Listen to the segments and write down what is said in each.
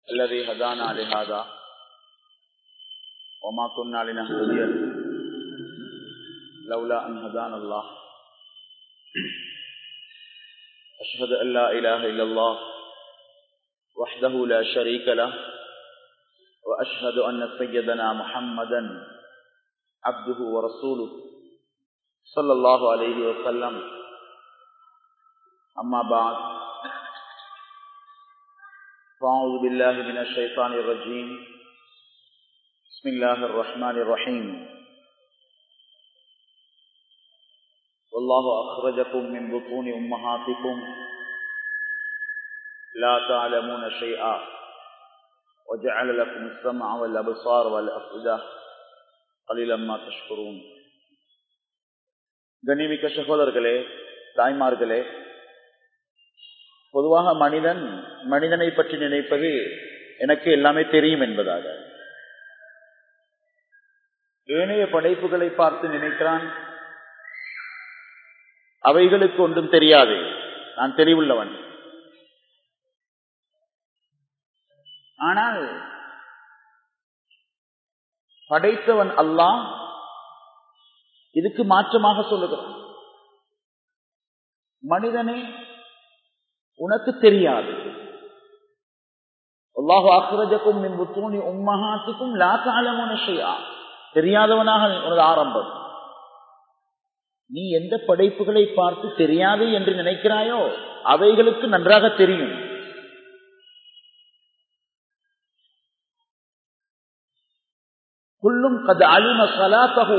الذي هدانا لهذا وما كنا لنهتدي لولا أن هدانا الله أشهد أن لا إله إلا الله وحده لا شريك له وأشهد أن سيدنا محمدا عبده ورسوله صلى الله عليه وسلم أما بعد فأعوذ بالله من الشيطان الرجيم بسم الله الرحمن الرحيم والله أخرجكم من بطون أمهاتكم لا تعلمون شيئا وجعل لكم السمع والأبصار والأفئدة قليلا ما تشكرون கண்ணிமிக்க சகோதரர்களே தாய்மார்களே பொதுவாக மனிதன் மனிதனை பற்றி நினைப்பது எனக்கு எல்லாமே தெரியும் என்பதாக ஏனைய படைப்புகளை பார்த்து நினைக்கிறான் அவைகளுக்கு ஒன்றும் தெரியாது நான் தெளிவுள்ளவன் ஆனால் படைத்தவன் அல்லாஹ் இதுக்கு மாற்றமாக சொல்லுகிறான் மனிதனே உனக்கு தெரியாது அல்லாஹு அக்ரஜக்கும் மின் புத்தூனி உம்மஹாத்துக்கும் லா காலமுன ஷையா தெரியாதவனாக உனது ஆரம்பம் நீ எந்த படைப்புகளை பார்த்து தெரியாது என்று நினைக்கிறாயோ அவைகளுக்கு நன்றாக தெரியும் குள்ளும் கது அலிம சலாத்தகு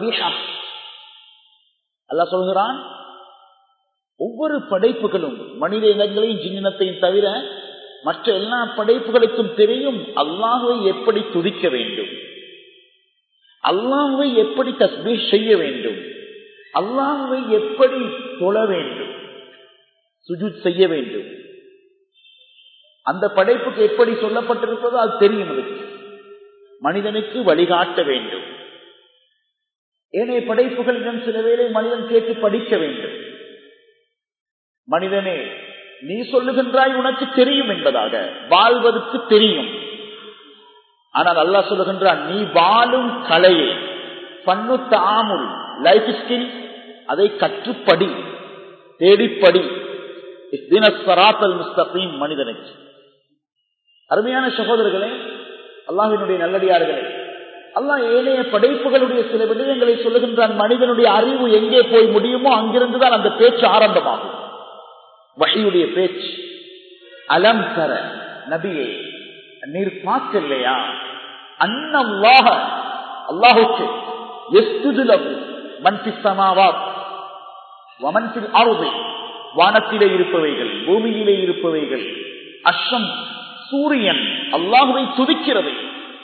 அல்ல சொல்கிறான் ஒவ்வொரு படைப்புகளும் மனித இனங்களையும் ஜின்னினத்தையும் தவிர மற்ற எல்லா படைப்புகளுக்கும் தெரியும் அல்லாஹுவை எப்படி துதிக்க வேண்டும் அல்லாஹுவை எப்படி தஸ்பீ செய்ய வேண்டும் அல்லாஹுவை எப்படி தொழ வேண்டும் சுஜூத் செய்ய வேண்டும் அந்த படைப்புக்கு எப்படி சொல்லப்பட்டிருக்கிறதோ அது தெரியும் அதுக்கு மனிதனுக்கு வழிகாட்ட வேண்டும் ஏனைய படைப்புகளிடம் சில வேளை மனிதன் கேட்டு படிக்க வேண்டும் மனிதனே நீ சொல்லுகின்றாய் உனக்கு தெரியும் என்பதாக வாழ்வதற்கு தெரியும் ஆனால் அல்லா சொல்லுகின்றான் நீ வாழும் கலையை பண்ணு தாமுல் லைஃப் ஸ்கில் அதை கற்றுப்படி தேடிப்படி முஸ்தபீம் மனிதனுக்கு அருமையான சகோதரர்களே அல்லாஹினுடைய நல்லடியார்களே அல்லாஹ் ஏனைய படைப்புகளுடைய சில விடயங்களை சொல்லுகின்றான் மனிதனுடைய அறிவு எங்கே போய் முடியுமோ அங்கிருந்துதான் அந்த பேச்சு ஆரம்பமாகும் வகையுடைய பேச்சு அலம் தர நபியே நீர் பார்க்கலையா அன்னல்லாக அல்லாஹுக்கு எஸ்துலகு மன்பிசமாவாத் வமன்பில் அருதை வானத்திலே இருப்பவைகள் பூமியிலே இருப்பவைகள் அஷம் சூரியன் அல்லாஹுவை துதிக்கிறது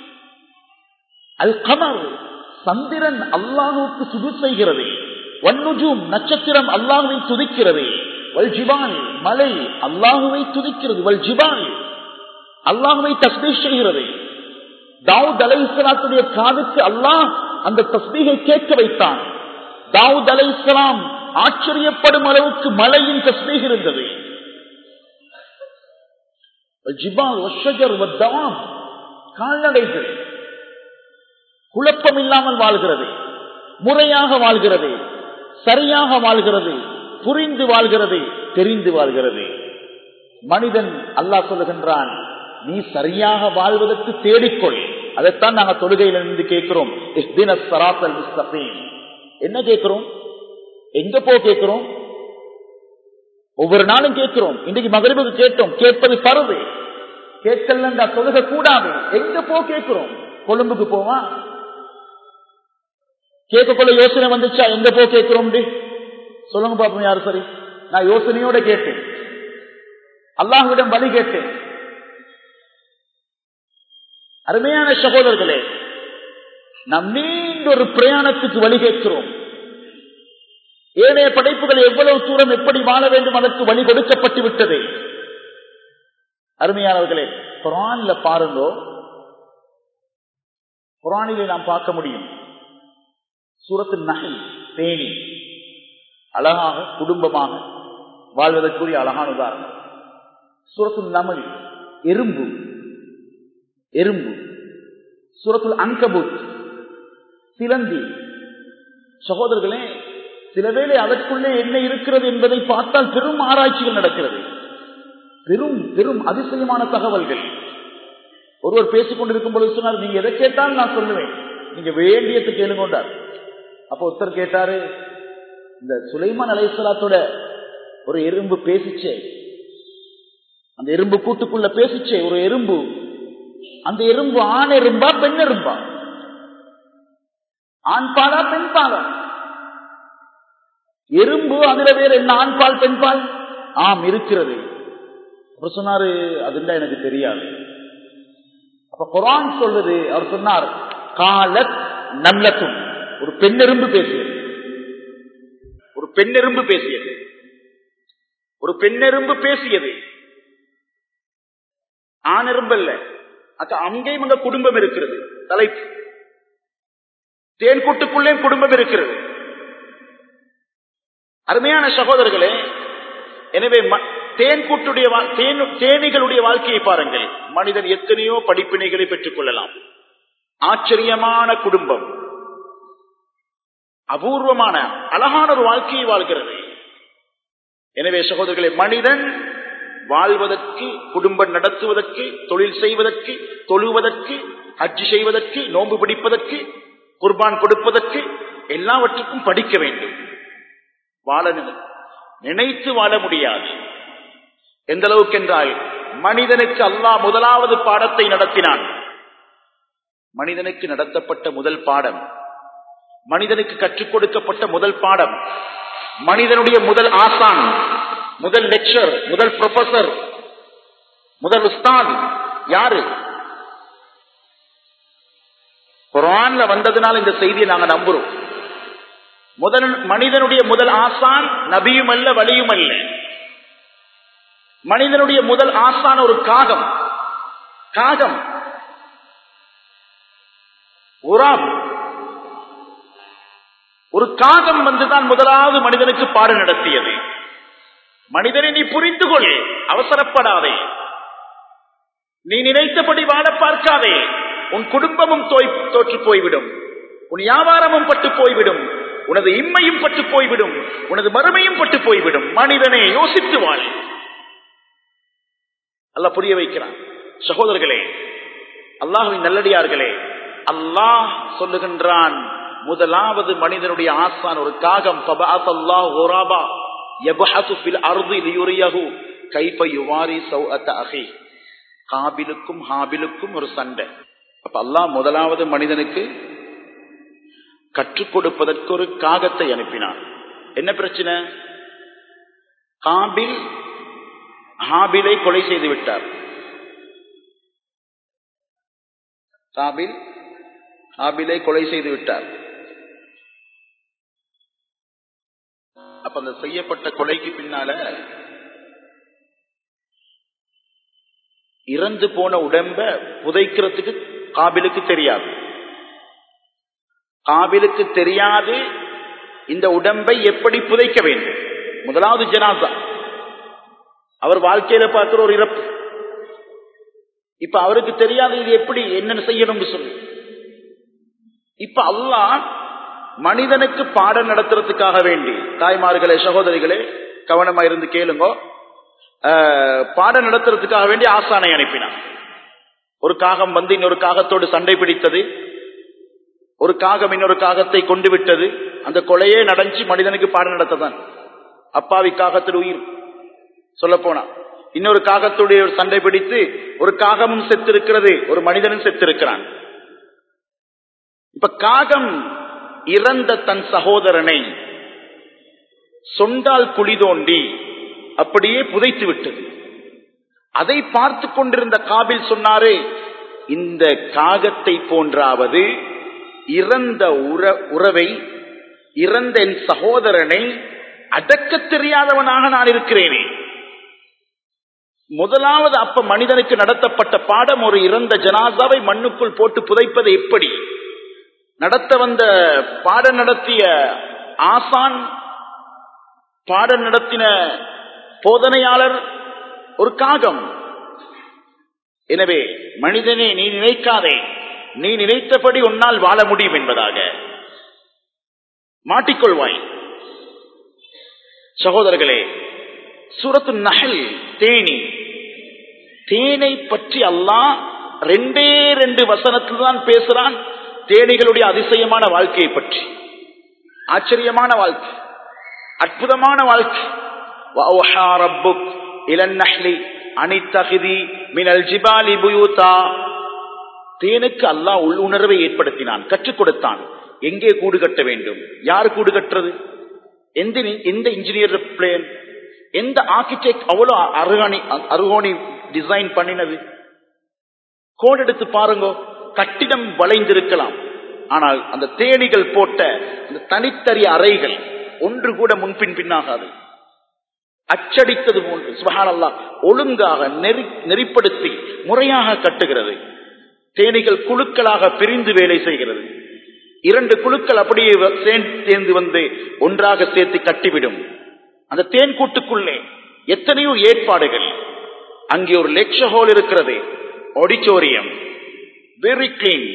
அல் கமர் சந்திரன் அல்லாஹுக்கு சுது செய்கிறது வன்னுஜூம் நட்சத்திரம் அல்லாஹுவை துதிக்கிறது வல் ஜிபால் மலை அல்லாஹுவை துதிக்கிறது வல் ஜிபால் அல்லாஹுவை தஸ்மீ செய்கிறது தாவூத் அலை இஸ்லாத்துடைய காதுக்கு அல்லாஹ் அந்த தஸ்மீகை கேட்க வைத்தான் தாவூத் அலை இஸ்லாம் ஆச்சரியப்படும் அளவுக்கு மலையின் தஸ்மீக இருந்தது கால்நடைகள் குழப்பம் இல்லாமல் வாழ்கிறது முறையாக வாழ்கிறது சரியாக வாழ்கிறது புரிந்து வாழ்கிறது தெரிந்து வாழ்கிறது மனிதன் அல்லாஹ் சொல்லுகின்றான் நீ சரியாக வாழ்வதற்கு தேடிக்கொள் அதைத்தான் நாங்க தொழுகையில இருந்து கேட்கிறோம் என்ன கேட்கிறோம் எங்க போ கேட்கிறோம் ஒவ்வொரு நாளும் கேட்கிறோம் இன்றைக்கு மகரிபுக்கு கேட்டோம் கேட்பது பருவு கேட்கல தொழுக கூடாது எங்க போ கேட்கிறோம் கொழும்புக்கு போவா கேட்கக்குள்ள யோசனை வந்துச்சா எங்க போ கேட்கிறோம் சொல்லுங்க பாப்போம் யாரு சரி நான் யோசனையோட கேட்டேன் அல்லாஹுவிடம் வழி கேட்டேன் அருமையான சகோதரர்களே நாம் நீண்ட ஒரு பிரயாணத்துக்கு வழி கேட்கிறோம் ஏனைய படைப்புகள் எவ்வளவு தூரம் எப்படி வாழ வேண்டும் அதற்கு வழி கொடுக்கப்பட்டு விட்டது அருமையானவர்களே குரான்ல பாருங்கோ குரானிலே நாம் பார்க்க முடியும் சூரத்து நகை தேனி அழகாக குடும்பமாக வாழ்வதற்குரிய அழகான உதாரணம் சூரத்து நமல் எறும்பு எறும்பு சூரத்துல் அங்கபுத் சிலந்தி சகோதரர்களே சிலவேளை அதற்குள்ளே என்ன இருக்கிறது என்பதை பார்த்தால் பெரும் ஆராய்ச்சிகள் நடக்கிறது பெரும் பெரும் அதிசயமான தகவல்கள் ஒருவர் பேசிக் கொண்டிருக்கும் பொழுது சொன்னார் நீங்க எதை கேட்டாலும் நான் சொல்லுவேன் நீங்க வேண்டியது கேளுங்கொண்டார் அப்போ ஒருத்தர் கேட்டாரு இந்த சுலைமான் அலைசலாத்தோட ஒரு எறும்பு பேசிச்சே அந்த எறும்பு கூட்டுக்குள்ள பேசிச்சே ஒரு எறும்பு அந்த எறும்பு ஆண் எறும்பா பெண் எறும்பா ஆண் பாலா பெண் பாலா எறும்பு அதுல வேற என்ன ஆண் பால் பெண் பால் ஆம் இருக்கிறது அவர் சொன்னாரு அதுல எனக்கு தெரியாது அப்ப குரான் சொல்லுது அவர் சொன்னார் காலத் நல்லத்தும் ஒரு பெண்ணெரும்பு பேசியது ஒரு பெண்ணெரும்பு பேசியது ஒரு பெண்ணெரும்பு பேசியது ஆணெரும்பு அல்ல அக்க அங்கேயும் அங்க குடும்பம் இருக்கிறது தலைப்பு தேன்கூட்டுக்குள்ளே குடும்பம் இருக்கிறது அருமையான சகோதரர்களே எனவே தேன்கூட்டுடைய தேனிகளுடைய வாழ்க்கையை பாருங்கள் மனிதன் எத்தனையோ படிப்பினைகளை பெற்றுக் கொள்ளலாம் ஆச்சரியமான குடும்பம் அபூர்வமான அழகான ஒரு வாழ்க்கையை வாழ்கிறது எனவே சகோதரர்களே மனிதன் வாழ்வதற்கு குடும்பம் நடத்துவதற்கு தொழில் செய்வதற்கு தொழுவதற்கு ஹஜ்ஜி செய்வதற்கு நோன்பு பிடிப்பதற்கு குர்பான் கொடுப்பதற்கு எல்லாவற்றுக்கும் படிக்க வேண்டும் வாழ நினைத்து வாழ முடியாது எந்த அளவுக்கு என்றால் மனிதனுக்கு அல்லாஹ் முதலாவது பாடத்தை நடத்தினான் மனிதனுக்கு நடத்தப்பட்ட முதல் பாடம் மனிதனுக்கு கற்றுக் கொடுக்கப்பட்ட முதல் பாடம் மனிதனுடைய முதல் ஆசான் முதல் லெக்சர் முதல் ப்ரொஃபசர் முதல் உஸ்தான் யாரு குரான்ல வந்ததுனால இந்த செய்தியை நாங்க நம்புறோம் முதல் மனிதனுடைய முதல் ஆசான் நபியும் அல்ல வழியும் அல்ல மனிதனுடைய முதல் ஆசான் ஒரு காகம் காகம் உராப் ஒரு காகம் வந்துதான் முதலாவது மனிதனுக்கு பாடு நடத்தியது மனிதனை நீ புரிந்து கொள் அவசரப்படாதே நீ நினைத்தபடி வாழ பார்க்காதே உன் குடும்பமும் தோற்று போய்விடும் உன் வியாபாரமும் பட்டு போய்விடும் உனது இம்மையும் பட்டு போய்விடும் உனது மறுமையும் பட்டு போய்விடும் மனிதனே யோசித்து வாழ் அல்ல புரிய வைக்கிறான் சகோதரர்களே அல்லாஹுவின் நல்லடியார்களே அல்லாஹ் சொல்லுகின்றான் முதலாவது மனிதனுடைய ஆசான் ஒரு காகம் காபிலுக்கும் ஹாபிலுக்கும் ஒரு சண்டை அப்ப அல்லாஹ் முதலாவது மனிதனுக்கு கற்றுக் கொடுப்பதற்கு ஒரு காகத்தை அனுப்பினான் என்ன பிரச்சனை காபில் ஹாபிலை கொலை செய்து விட்டார் காபில் ஹாபிலை கொலை செய்து விட்டார் அப்ப அந்த செய்யப்பட்ட கொலைக்கு பின்னால இறந்து போன உடம்ப புதைக்கிறதுக்கு காபிலுக்கு தெரியாது காபிலுக்கு தெரியாது இந்த உடம்பை எப்படி புதைக்க வேண்டும் முதலாவது ஜனாசா அவர் வாழ்க்கையில பார்க்கிற ஒரு இறப்பு இப்ப அவருக்கு தெரியாது இது எப்படி என்ன செய்யணும்னு சொல்லு இப்ப அல்லாஹ் மனிதனுக்கு பாடம் நடத்துறதுக்காக வேண்டி தாய்மார்களே சகோதரிகளே கவனமா இருந்து கேளுங்க பாடம் நடத்துறதுக்காக வேண்டி ஆசானை அனுப்பினான் ஒரு காகம் வந்து இன்னொரு காகத்தோடு சண்டை பிடித்தது ஒரு காகம் இன்னொரு காகத்தை கொண்டு விட்டது அந்த கொலையே நடஞ்சி மனிதனுக்கு பாடம் நடத்ததான் அப்பாவி காகத்தில் உயிர் சொல்ல போனா இன்னொரு காகத்துடைய ஒரு சண்டை பிடித்து ஒரு காகமும் செத்திருக்கிறது ஒரு மனிதனும் செத்திருக்கிறான் இப்ப காகம் இறந்த தன் சகோதரனை சொண்டால் குழி தோண்டி அப்படியே புதைத்து விட்டது அதை பார்த்து கொண்டிருந்த காபில் சொன்னாரு இந்த காகத்தை போன்றாவது இறந்த உறவை இறந்த என் சகோதரனை அடக்க தெரியாதவனாக நான் இருக்கிறேனே முதலாவது அப்ப மனிதனுக்கு நடத்தப்பட்ட பாடம் ஒரு இறந்த ஜனாசாவை மண்ணுக்குள் போட்டு புதைப்பது எப்படி நடத்த வந்த பாடம் நடத்திய ஆசான் பாடம் நடத்தின போதனையாளர் ஒரு காகம் எனவே மனிதனே நீ நினைக்காதே நீ நினைத்தபடி உன்னால் வாழ முடியும் என்பதாக மாட்டிக்கொள்வாய் சகோதரர்களே சூரத்து நகல் தேனி தேனை பற்றி அல்லாஹ் ரெண்டே ரெண்டு வசனத்தில் தான் பேசுறான் தேனிகளுடைய அதிசயமான வாழ்க்கையை பற்றி ஆச்சரியமான வாழ்க்கை அற்புதமான வாழ்க்கை وَأَوْحَى رَبُّكَ إِلَى النَّحْلِ أَنِ اتَّخِذِي مِنَ الْجِبَالِ بُيُوتًا தேனுக்கு அல்லாஹ் உள்ளுணர்வை ஏற்படுத்தினான் கற்றுக் கொடுத்தான் எங்கே கூடு கட்ட வேண்டும் யார் கூடு கட்டுறது எந்த எந்த இன்ஜினியர் பிளேன் எந்த ஆர்கிடெக்ட் அவ்வளவு அருகாணி அருகோணி டிசைன் பண்ணினது கோடு எடுத்து பாருங்க கட்டிடம் வளைந்திருக்கலாம் ஆனால் அந்த தேனிகள் போட்ட அந்த தனித்தறி அறைகள் ஒன்று கூட முன்பின் பின்னாகாது அச்சடித்தது போன்று சுபஹானல்லா ஒழுங்காக நெறி நெறிப்படுத்தி முறையாக கட்டுகிறது தேனிகள் குழுக்களாக பிரிந்து வேலை செய்கிறது இரண்டு குழுக்கள் அப்படியே சேர்ந்து வந்து ஒன்றாக சேர்த்து கட்டிவிடும் அந்த தேன் கூட்டுக்குள்ளே எத்தனையோ ஏற்பாடுகள் அங்கே ஒரு லெக்சர் ஹால் இருக்கிறது ஆடிட்டோரியம் வெரி கிளீன்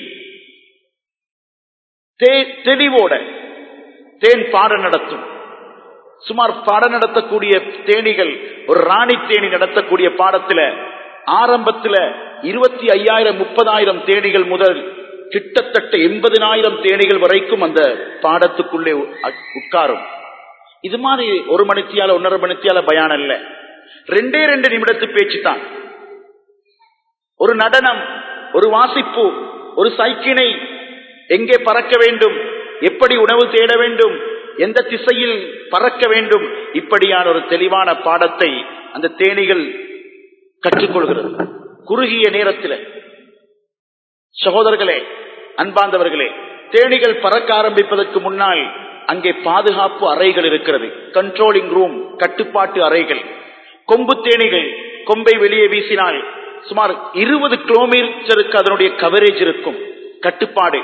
தெளிவோட தேன் பாடம் நடத்தும் சுமார் பாடம் நடத்தக்கூடிய தேனிகள் ஒரு ராணி தேனி நடத்தக்கூடிய பாடத்துல ஆரம்பத்துல இருபத்தி ஐயாயிரம் முப்பதாயிரம் தேனிகள் முதல் கிட்டத்தட்ட எண்பதினாயிரம் தேனிகள் வரைக்கும் அந்த பாடத்துக்குள்ளே உட்காரும் இது மாதிரி ஒரு மணித்தியால ஒன்னரை மணித்தியால பயான் அல்ல ரெண்டே ரெண்டு நிமிடத்து பேச்சு தான் ஒரு நடனம் ஒரு வாசிப்பு ஒரு சைக்கினை எங்கே பறக்க வேண்டும் எப்படி உணவு தேட வேண்டும் எந்த திசையில் பறக்க வேண்டும் இப்படியான ஒரு தெளிவான பாடத்தை அந்த தேனிகள் கற்றுக்கொள்கிறது குறுகிய நேரத்தில் சகோதரர்களே அன்பாந்தவர்களே தேனிகள் பறக்க ஆரம்பிப்பதற்கு முன்னால் அங்கே பாதுகாப்பு அறைகள் இருக்கிறது கண்ட்ரோலிங் ரூம் கட்டுப்பாட்டு அறைகள் கொம்பு தேனிகள் கொம்பை வெளியே வீசினால் சுமார் இருபது கிலோமீட்டருக்கு அதனுடைய கவரேஜ் இருக்கும் கட்டுப்பாடு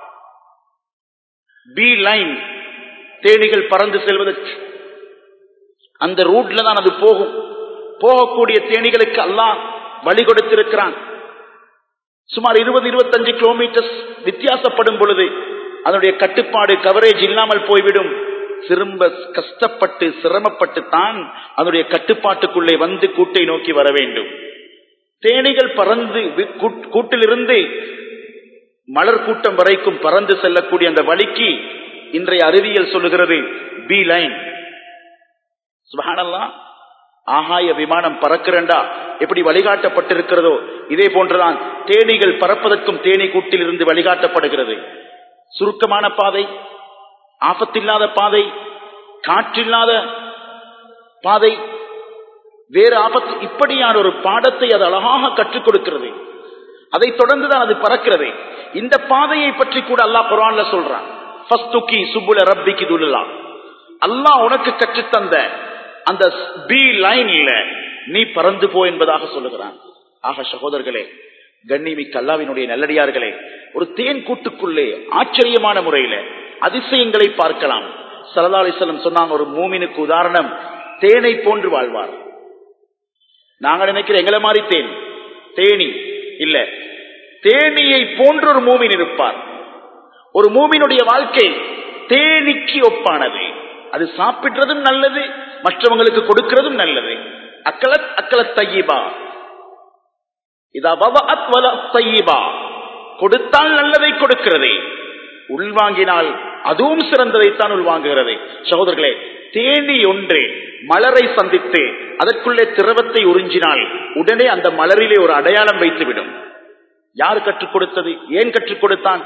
பி லைன் தேனிகள் பறந்து செல்வதற்கு அந்த ரூட்ல தான் அது போகும் போகக்கூடிய தேனிகளுக்கு எல்லாம் வழி கொடுத்திருக்கிறான் சுமார் இருபது இருபத்தஞ்சு கிலோமீட்டர்ஸ் வித்தியாசப்படும் பொழுது அதனுடைய கட்டுப்பாடு கவரேஜ் இல்லாமல் போய்விடும் திரும்ப கஷ்டப்பட்டு சிரமப்பட்டு தான் அதனுடைய கட்டுப்பாட்டுக்குள்ளே வந்து கூட்டை நோக்கி வர வேண்டும் தேனிகள் பறந்து கூட்டிலிருந்து மலர் கூட்டம் வரைக்கும் பறந்து செல்லக்கூடிய அந்த வழிக்கு இன்றைய அறிவியல் சொல்லுகிறது பி லைன் சுபஹானல்லா ஆகாய விமானம் பறக்கிறண்டா எப்படி வழிகாட்டப்பட்டிருக்கிறதோ இதே போன்றுதான் தேனீகள் பறப்பதற்கும் தேனீ கூட்டில் இருந்து வழிகாட்டப்படுகிறது சுருக்கமான பாதை ஆபத்தில்லாத பாதை காற்றில்லாத பாதை வேறு ஆபத்து இப்படியான ஒரு பாடத்தை அது அழகாக கற்றுக் கொடுக்கிறது அதை தொடர்ந்துதான் அது பறக்கிறது இந்த பாதையை பற்றி கூட அல்லாஹ் குரான்ல சொல்றான் சுபுல ரப்பிக்கு துல்லா அல்லாஹ் உனக்கு கற்றுத்தந்த அந்த பி லைன்ல நீ பறந்து போ என்பதாக சொல்லுகிறான் ஆக சகோதரர்களே கண்ணிமிக்கு அல்லாவினுடைய நல்லடியார்களே ஒரு தேன் கூட்டுக்குள்ளே ஆச்சரியமான முறையில அதிசயங்களை பார்க்கலாம் சரதா அலிசல்லம் சொன்னாங்க ஒரு மூமினுக்கு உதாரணம் தேனை போன்று வாழ்வார் நாங்க நினைக்கிற எங்களை மாதிரி தேன் தேனி இல்ல தேனியை போன்ற ஒரு மூமின் இருப்பார் ஒரு மூமினுடைய வாழ்க்கை தேனிக்கு ஒப்பானது அது சாப்பிடுறதும் நல்லது மற்றவங்களுக்கு கொடுக்கிறதும் நல்லது அக்கலத் அக்கலத் தையீபா இதா தையீபா கொடுத்தால் நல்லதை கொடுக்கிறது உள்வாங்கினால் அதுவும் சிறந்ததைத்தான் உள்வாங்குகிறது சகோதரர்களே தேனி ஒன்று மலரை சந்தித்து அதற்குள்ளே திரவத்தை உறிஞ்சினால் உடனே அந்த மலரிலே ஒரு அடையாளம் வைத்துவிடும் யார் கற்றுக் கொடுத்தது ஏன் கற்றுக் கொடுத்தான்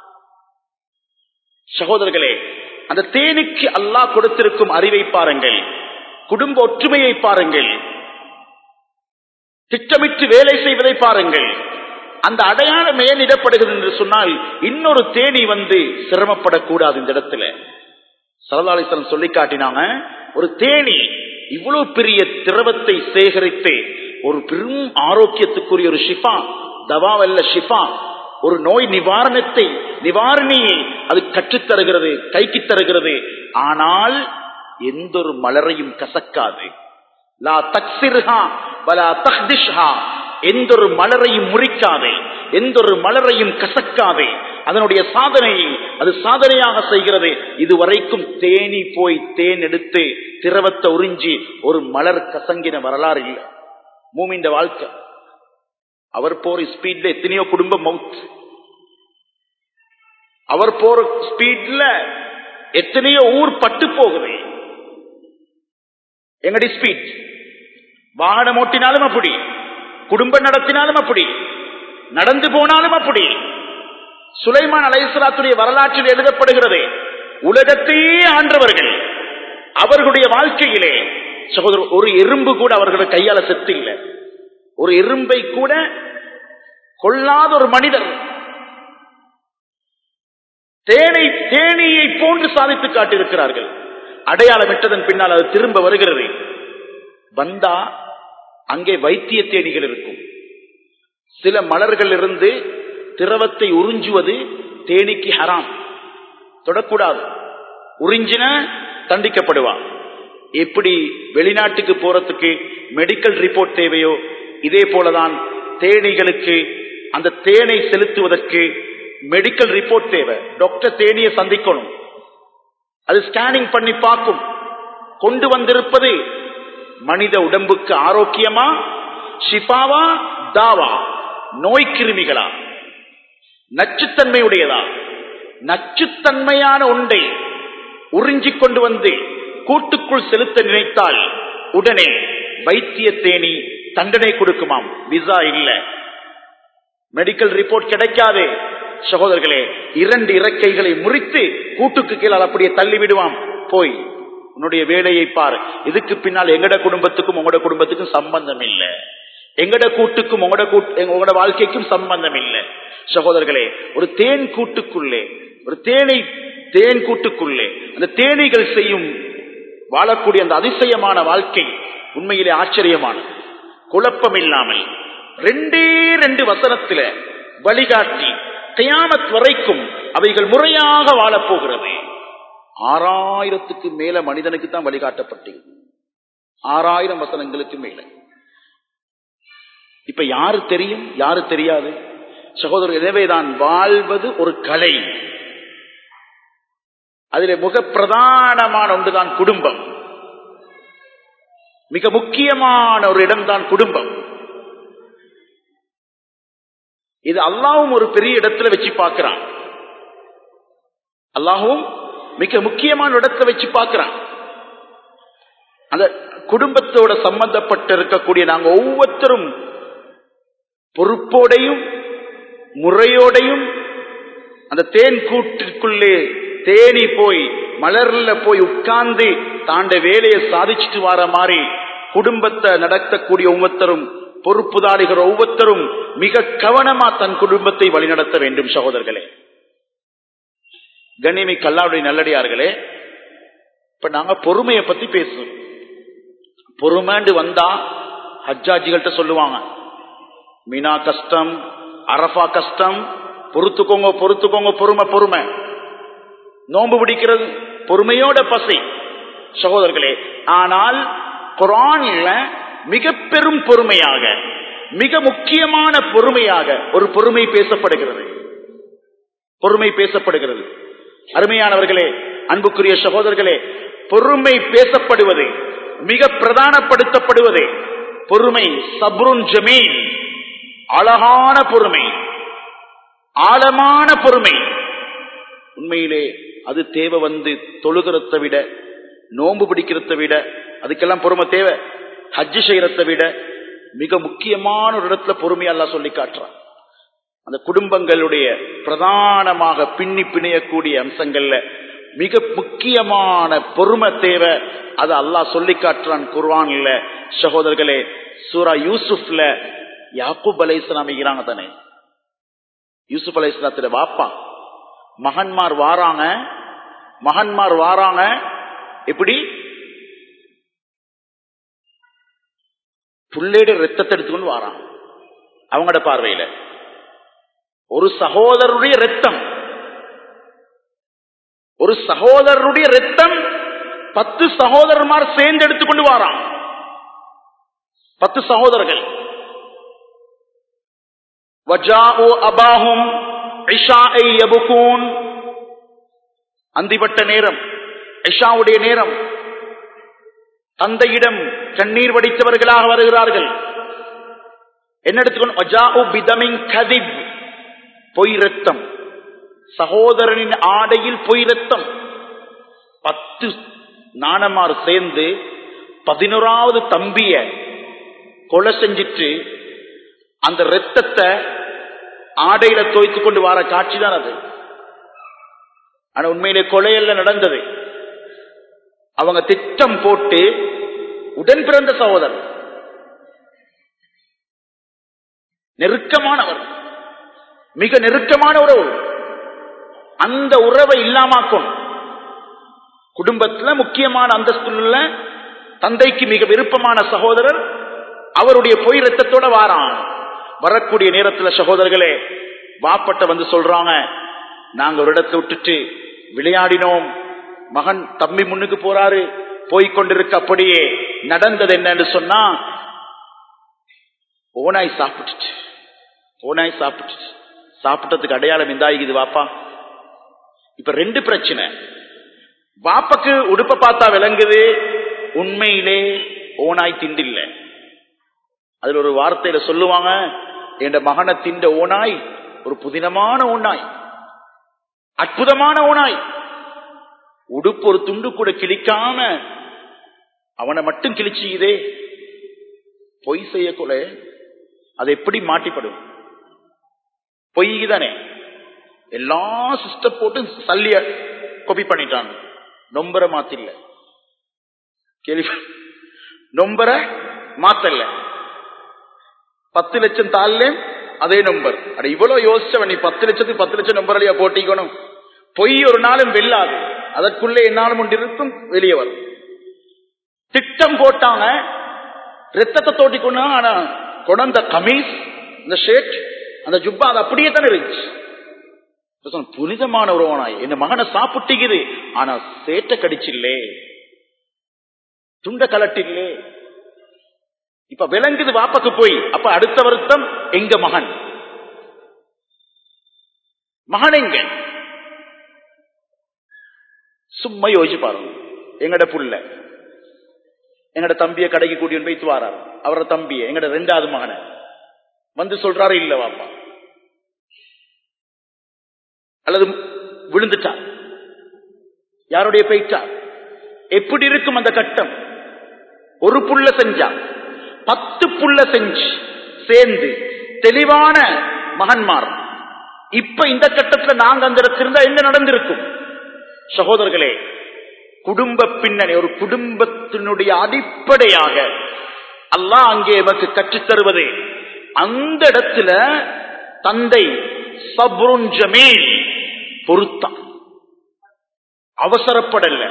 சகோதரர்களே அந்த தேனுக்கு அல்லாஹ் கொடுத்திருக்கும் அறிவை பாருங்கள் குடும்ப ஒற்றுமையை பாருங்கள் திட்டமிட்டு வேலை செய்வதை பாருங்கள் அந்த அடையாளம் ஏன் இடப்படுகிறது என்று சொன்னால் இன்னொரு தேனி வந்து சிரமப்படக்கூடாது இந்த இடத்துல சரதாலிசலம் சொல்லி காட்டினாங்க ஒரு தேனி இவ்வளவு பெரிய திரவத்தை சேகரித்து ஒரு பெரும் ஆரோக்கியத்துக்குரிய ஒரு ஷிஃபா தவாவல்ல ஷிஃபா ஒரு நோய் நிவாரணத்தை நிவாரணியை அது கற்றுத்தருகிறது கைக்கு தருகிறது ஆனால் எந்த ஒரு மலரையும் கசக்காது லா தக்சிர்ஹா வலா தஹ்திஷ்ஹா எந்த ஒரு மலரையும் முறிக்காதே எந்த ஒரு மலரையும் கசக்காதே அதனுடைய சாதனையை அது சாதனையாக செய்கிறது இதுவரைக்கும் தேனி போய் தேன் எடுத்து திரவத்தை உறிஞ்சி ஒரு மலர் கசங்கின வரலாறு இல்லை மூமின்ற வாழ்க்கை அவர் போற ஸ்பீட்ல எத்தனையோ குடும்ப மவுத் அவர் போற ஸ்பீட்ல எத்தனையோ ஊர் பட்டு போகுது எங்கடி ஸ்பீட் வாகனம் ஓட்டினாலும் அப்படி குடும்பம் நடத்தினாலும் அப்படி நடந்து போனாலும் அப்படி சுலைமான் அலைசலாத்துடைய வரலாற்றில் எழுதப்படுகிறது உலகத்தையே ஆண்டவர்கள் அவர்களுடைய வாழ்க்கையிலே சகோதரர் ஒரு எறும்பு கூட அவர்கள் கையால செத்து இல்லை ஒரு எறும்பை கூட கொள்ளாத ஒரு மனிதர் தேனை தேனியை போன்று சாதித்து காட்டியிருக்கிறார்கள் அடையாளம் விட்டதன் பின்னால் அது திரும்ப வருகிறது வந்தா அங்கே வைத்திய தேனிகள் இருக்கும் சில மலர்கள் இருந்து திரவத்தை உறிஞ்சுவது தேனிக்கு ஹராம் தொடக்கூடாது உறிஞ்சின தண்டிக்கப்படுவான் எப்படி வெளிநாட்டுக்கு போறதுக்கு மெடிக்கல் ரிப்போர்ட் தேவையோ இதே போலதான் தேனீகளுக்கு அந்த தேனை செலுத்துவதற்கு மெடிக்கல் ரிப்போர்ட் தேவை டாக்டர் தேனியை சந்திக்கணும் அது ஸ்கேனிங் பண்ணி பார்க்கும் கொண்டு வந்திருப்பது மனித உடம்புக்கு ஆரோக்கியமா ஷிஃபாவா தாவா நோய் கிருமிகளா நச்சுத்தன்மையுடையதா நச்சுத்தன்மையான ஒன்றை உறிஞ்சிக் கொண்டு வந்து கூட்டுக்குள் செலுத்த நினைத்தால் உடனே வைத்திய தேனி தண்டனை கொடுக்குமாம் விசா இல்ல மெடிக்கல் ரிப்போர்ட் கிடைக்காதே சகோதரர்களே இரண்டு இறக்கைகளை முறித்து கூட்டுக்கு கீழே அப்படியே தள்ளி விடுவான் போய் உன்னுடைய வேலையை பார் இதுக்கு பின்னால் எங்கட குடும்பத்துக்கும் உங்களோட குடும்பத்துக்கும் சம்பந்தம் இல்லை எங்கட கூட்டுக்கும் உங்களோட கூட்டு உங்களோட வாழ்க்கைக்கும் சம்பந்தம் இல்லை சகோதரர்களே ஒரு தேன் கூட்டுக்குள்ளே ஒரு தேனை தேன் கூட்டுக்குள்ளே அந்த தேனீகள் செய்யும் வாழக்கூடிய அந்த அதிசயமான வாழ்க்கை உண்மையிலே ஆச்சரியமானது குழப்பம் இல்லாமல் ரெண்டே ரெண்டு வசனத்தில வழிகாட்டி கயாமத் வரைக்கும் அவைகள் முறையாக வாழப்போகிறது ஆறாயிரத்துக்கு மேல மனிதனுக்கு தான் வழிகாட்டப்பட்டது ஆறாயிரம் வசனங்களுக்கு மேல இப்ப யாரு தெரியும் யாரு தெரியாது சகோதரர் எனவேதான் வாழ்வது ஒரு கலை அதில் மிக பிரதானமான ஒன்றுதான் குடும்பம் மிக முக்கியமான ஒரு இடம்தான் குடும்பம் இது அல்லாவும் ஒரு பெரிய இடத்துல வச்சு பார்க்கிறான் அல்லாவும் மிக முக்கியமான இடத்துல வச்சு பார்க்கிறான் அந்த குடும்பத்தோட சம்பந்தப்பட்டு இருக்கக்கூடிய நாங்க ஒவ்வொருத்தரும் பொறுப்போடையும் முறையோடையும் அந்த தேன் கூட்டிற்குள்ளே தேனி போய் மலர்ல போய் உட்கார்ந்து தாண்ட வேலையை சாதிச்சுட்டு வர மாதிரி குடும்பத்தை நடத்தக்கூடிய ஒவ்வொருத்தரும் பொறுப்புதாரிகள் ஒவ்வொருத்தரும் மிக கவனமா தன் குடும்பத்தை வழிநடத்த வேண்டும் சகோதரர்களே கண்ணியமி கல்லாவுடைய நல்லடியார்களே இப்ப நாங்க பொறுமையை பத்தி பேசுவோம் பொறுமைண்டு வந்தா ஹஜ்ஜாஜிகள்கிட்ட சொல்லுவாங்க மீனா கஷ்டம் அரபா கஷ்டம் பொறுத்துக்கோங்க பொறுத்துக்கோங்க பொறுமை பொறுமை நோன்பு பிடிக்கிறது பொறுமையோட பசி சகோதரர்களே ஆனால் குரான்ல மிக பெரும் பொறுமையாக மிக முக்கியமான பொறுமையாக ஒரு பொறுமை பேசப்படுகிறது பொறுமை பேசப்படுகிறது அருமையானவர்களே அன்புக்குரிய சகோதரர்களே பொறுமை பேசப்படுவது மிக பிரதானப்படுத்தப்படுவது பொறுமை சப்ருன் ஜமீன் அழகான பொறுமை ஆழமான பொறுமை உண்மையிலே அது தேவை வந்து தொழுகிறத விட நோன்பு பிடிக்கிறத விட அதுக்கெல்லாம் பொறுமை தேவை ஹஜ்ஜு செய்யறத விட மிக முக்கியமான ஒரு இடத்துல பொறுமையெல்லாம் சொல்லி காட்டுறான் அந்த குடும்பங்களுடைய பிரதானமாக பின்னி பிணையக்கூடிய அம்சங்கள்ல மிக முக்கியமான பொறுமை தேவை அதை அல்லாஹ் சொல்லி காட்டுறான் குர்வான்ல சகோதரர்களே சூரா யூசுப்ல யாக்கூப் அலை இஸ்லாம் தானே யூசுப் அலை இஸ்லாத்துல வாப்பா மகன்மார் வாராங்க மகன்மார் வாராங்க எப்படி புள்ளேட ரத்தத்தை எடுத்துக்கொண்டு வாரான் அவங்களோட பார்வையில ஒரு சகோதரருடைய ரத்தம் ஒரு சகோதரருடைய ரத்தம் பத்து சகோதரர்மார் சேர்ந்து எடுத்துக்கொண்டு வாரான் பத்து சகோதரர்கள் வஜாஉ அபாஹும் இஷாஐ யபுகூன் அந்திப்பட்ட நேரம் இஷாவுடைய நேரம் தந்தையிடம் கண்ணீர் வடித்தவர்களாக வருகிறார்கள் என்ன எடுத்துக்கணும் வஜாஉ பிதமின் கதிப் பொய் ரத்தம் சகோதரனின் ஆடையில் பொய் ரத்தம் பத்து நாணமார் சேர்ந்து பதினோராவது தம்பிய கொலை செஞ்சிட்டு அந்த ரத்தத்தை ஆடையில தோய்த்து கொண்டு வர காட்சி தான் அது ஆனா உண்மையிலே கொலையல்ல நடந்தது அவங்க திட்டம் போட்டு உடன் பிறந்த சகோதரர் நெருக்கமானவர் மிக நெருக்கமான உறவு அந்த உறவை இல்லாமாக்கும் குடும்பத்துல முக்கியமான அந்தஸ்துள்ள தந்தைக்கு மிக விருப்பமான சகோதரர் அவருடைய பொய் ரத்தத்தோட வாரான் வரக்கூடிய நேரத்துல சகோதரர்களே வாப்பட்ட வந்து சொல்றாங்க நாங்க ஒரு இடத்தை விட்டுட்டு விளையாடினோம் மகன் தம்பி முன்னுக்கு போறாரு போய் கொண்டிருக்க அப்படியே நடந்தது என்னன்னு சொன்னா ஓனாய் சாப்பிட்டுச்சு ஓனாய் சாப்பிட்டுச்சு சாப்பிட்டதுக்கு அடையாளம் இந்தாயிக்குது வாப்பா இப்ப ரெண்டு பிரச்சனை வாப்பக்கு உடுப்ப பார்த்தா விளங்குது உண்மையிலே ஓனாய் திண்டில்ல அதுல ஒரு வார்த்தையில சொல்லுவாங்க என் மகனை திண்ட ஓனாய் ஒரு புதினமான ஓனாய் அற்புதமான ஓனாய் உடுப்பு ஒரு துண்டு கூட கிழிக்காம அவனை மட்டும் கிழிச்சுதே பொய் செய்யக்குள்ள அது எப்படி மாட்டிப்படும் பொய் தானே எல்லா சிஸ்டம் போட்டு சல்லிய கொப்பி பண்ணிட்டாங்க நொம்பர மாத்தில்ல கேள்வி நொம்பர மாத்தல்ல பத்து லட்சம் தாள்ல அதே நம்பர் அட இவ்வளவு யோசிச்சவன் நீ பத்து லட்சத்துக்கு பத்து லட்சம் நம்பர் அழியா போட்டிக்கணும் பொய் ஒரு நாளும் வெல்லாது அதற்குள்ளே என்னாலும் ஒன்று இருக்கும் வெளியே வரும் திட்டம் போட்டாங்க ரத்தத்தை தோட்டி கொண்டாங்க ஆனா கொண்ட கமீஸ் இந்த ஷேட் அந்த ஜுப்பா அது அப்படியே தானே இருந்துச்சு புனிதமான உறவனாய் என் மகனை சாப்பிட்டுக்குது ஆனா சேட்டை கடிச்சில்லே துண்ட கலட்டில்லே இப்ப விளங்குது வாப்பக்கு போய் அப்ப அடுத்த வருத்தம் எங்க மகன் மகன் எங்க சும்மா யோசிச்சு பாருங்க எங்கட புள்ள எங்கட தம்பிய கடைக்கு கூட்டிட்டு போய் வாராரு அவரோட தம்பிய எங்கட ரெண்டாவது மகனை வந்து சொல்றாரு இல்ல வாப்பா அல்லது விழுந்துட்டா யாருடைய போயிட்டா எப்படி இருக்கும் அந்த கட்டம் ஒரு புள்ள செஞ்சா பத்து புள்ள செஞ்சு சேர்ந்து தெளிவான மகன்மார் இப்ப இந்த கட்டத்துல நாங்க அந்த இடத்துல இருந்தா என்ன நடந்திருக்கும் சகோதரர்களே குடும்ப பின்னணி ஒரு குடும்பத்தினுடைய அடிப்படையாக அல்லாஹ் அங்கே எமக்கு கற்றுத்தருவது அந்த இடத்துல தந்தை சப்ருன் ஜமீல் பொருத்தான் அவசரப்படல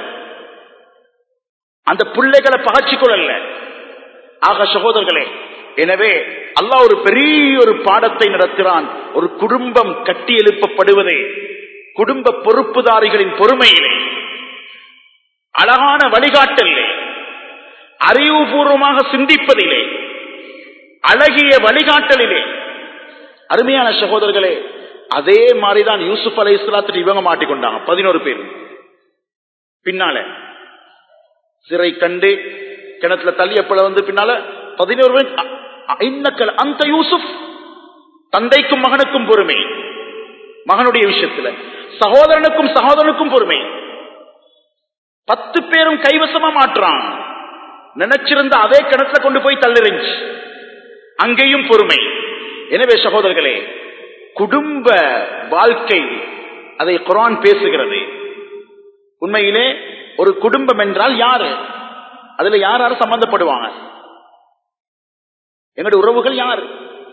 அந்த பிள்ளைகளை பகச்சு கொள்ளல ஆக சகோதரர்களே எனவே அல்லாஹ் ஒரு பெரிய ஒரு பாடத்தை நடத்துகிறான் ஒரு குடும்பம் கட்டி எழுப்பப்படுவதே குடும்ப பொறுப்புதாரிகளின் பொறுமையிலே அழகான வழிகாட்டலே அறிவுபூர்வமாக சிந்திப்பதிலே அழகிய வழிகாட்டலிலே அருமையான சகோதரர்களே அதே மாதிரிதான் யூசுப் அலை இஸ்லாத்துட்டு இவங்க மாட்டிக்கொண்டாங்க பதினோரு பேர் பின்னால சிறை கண்டு கிணத்துல தள்ளியப்பட வந்து பின்னால பதினோரு பேர் இன்னக்கல் அந்த யூசுப் தந்தைக்கும் மகனுக்கும் பொறுமை மகனுடைய விஷயத்துல சகோதரனுக்கும் சகோதரனுக்கும் பொறுமை பத்து பேரும் கைவசமா மாற்றான் நினைச்சிருந்த அதே கிணத்துல கொண்டு போய் தள்ளிருந்துச்சு அங்கேயும் பொறுமை எனவே சகோதரர்களே குடும்ப வாழ்க்கை அதை குரான் பேசுகிறது உண்மையிலே ஒரு குடும்பம் என்றால் யாரு அதுல யார் யாரும் சம்பந்தப்படுவாங்க எங்களுடைய உறவுகள் யாரு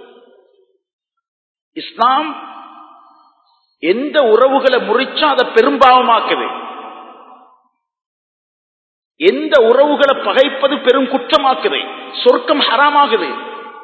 இஸ்லாம் எந்த உறவுகளை முறிச்சா அதை பெரும்பாவமாக்குது எந்த உறவுகளை பகைப்பது பெரும் குற்றமாக்குது சொர்க்கம் ஹராமாகுது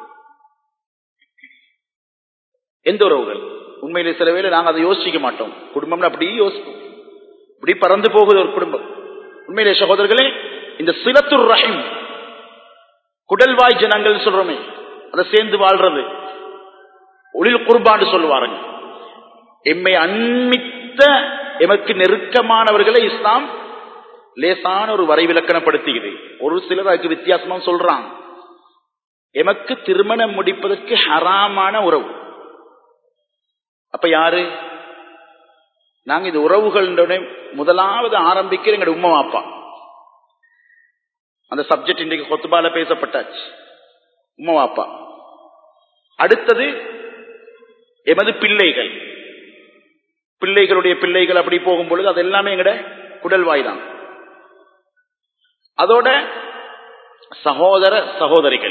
எந்த உறவுகள் உண்மையிலே சில வேலை நாங்கள் அதை யோசிக்க மாட்டோம் குடும்பம்னு அப்படி யோசிப்போம் இப்படி பறந்து போகுது ஒரு குடும்பம் உண்மையிலே சகோதரர்களே இந்த சிலத்துர் ரஹிம் குடல்வாய் ஜனங்கள் சொல்றோமே அதை சேர்ந்து வாழ்றது ஒளில் குர்பான்னு சொல்லுவாருங்க எம்மை அண்மித்த எமக்கு நெருக்கமானவர்களை இஸ்லாம் லேசான ஒரு வரைவிலக்கணப்படுத்துகிறது ஒரு சிலர் அதுக்கு வித்தியாசமா சொல்றாங்க எமக்கு திருமணம் முடிப்பதற்கு ஹராமான உறவு அப்ப யாரு நாங்க இந்த உறவுகளுடைய முதலாவது ஆரம்பிக்கிற எங்க உம்மா அப்பா அந்த சப்ஜெக்ட் இன்றைக்கு கொத்துபால பேசப்பட்டாச்சு உம்மா அப்பா அடுத்தது எமது பிள்ளைகள் பிள்ளைகளுடைய பிள்ளைகள் அப்படி போகும் பொழுது அது எல்லாமே எங்கட குடல்வாய் தான் அதோட சகோதர சகோதரிகள்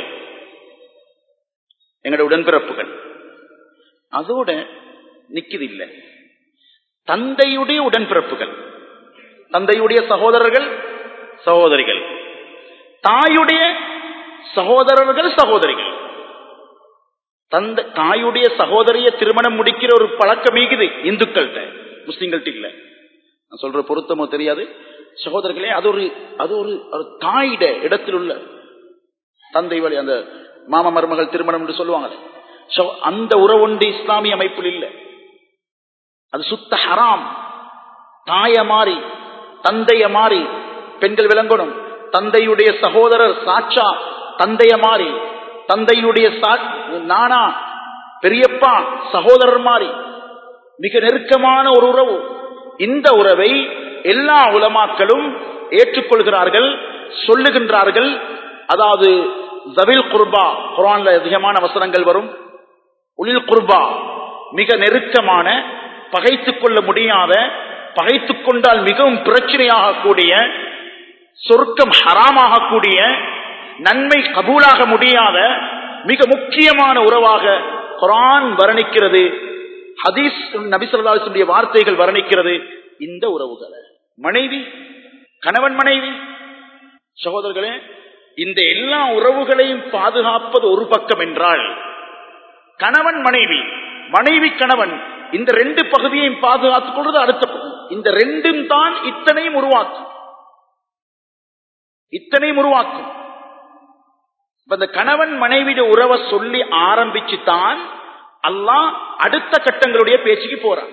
எங்கட உடன்பிறப்புகள் அதோட நிக்குது இல்லை தந்தையுடைய உடன்பிறப்புகள் தந்தையுடைய சகோதரர்கள் சகோதரிகள் தாயுடைய சகோதரர்கள் சகோதரிகள் தந்தை தாயுடைய சகோதரிய திருமணம் முடிக்கிற ஒரு பழக்கம் மீகுது இந்துக்கள்கிட்ட முஸ்லிம்கள்ட்ட இல்ல நான் சொல்ற பொருத்தமோ தெரியாது சகோதரர்களே அது ஒரு அது ஒரு ஒரு தாயிட இடத்தில் உள்ள தந்தை வழி அந்த மாமா மருமகள் திருமணம் என்று சொல்லுவாங்களே சகோ- அந்த உறவுண்டு இஸ்லாமிய அமைப்பில் இல்லை அது சுத்த ஹராம் தாய மாறி தந்தைய மாறி பெண்கள் விளங்கணும் தந்தையுடைய சகோதரர் சாட்சா தந்தைய மாறி தந்தையுடைய சா- நானா பெரியப்பா சகோதரர் மாறி மிக நெருக்கமான ஒரு உறவு இந்த உறவை எல்லா உலமாக்களும் ஏற்றுக்கொள்கிறார்கள் சொல்லுகின்றார்கள் அதாவது ஜவில் குர்பா குரான்ல அதிகமான வசனங்கள் வரும் உளில் குர்பா மிக நெருக்கமான பகைத்துக் கொள்ள முடியாத பகைத்துக் கொண்டால் மிகவும் பிரச்சனையாகக்கூடிய சொர்க்கம் ஹராமாகக்கூடிய நன்மை கபூலாக முடியாத மிக முக்கியமான உறவாக குரான் வர்ணிக்கிறது ஹதீஸ் நபிசல்லாசுடைய வார்த்தைகள் வர்ணிக்கிறது இந்த உறவுகளை மனைவி கணவன் மனைவி சகோதரர்களே இந்த எல்லா உறவுகளையும் பாதுகாப்பது ஒரு பக்கம் என்றால் கணவன் மனைவி மனைவி கணவன் இந்த ரெண்டு பகுதியையும் பாதுகாத்துக் கொள்வது அடுத்த பகுதி இந்த ரெண்டும் தான் இத்தனையும் உருவாக்கும் இத்தனையும் உருவாக்கும் இப்ப இந்த கணவன் மனைவிட உறவை சொல்லி ஆரம்பிச்சு தான் அல்லாஹ் அடுத்த கட்டங்களுடைய பேச்சுக்கு போறான்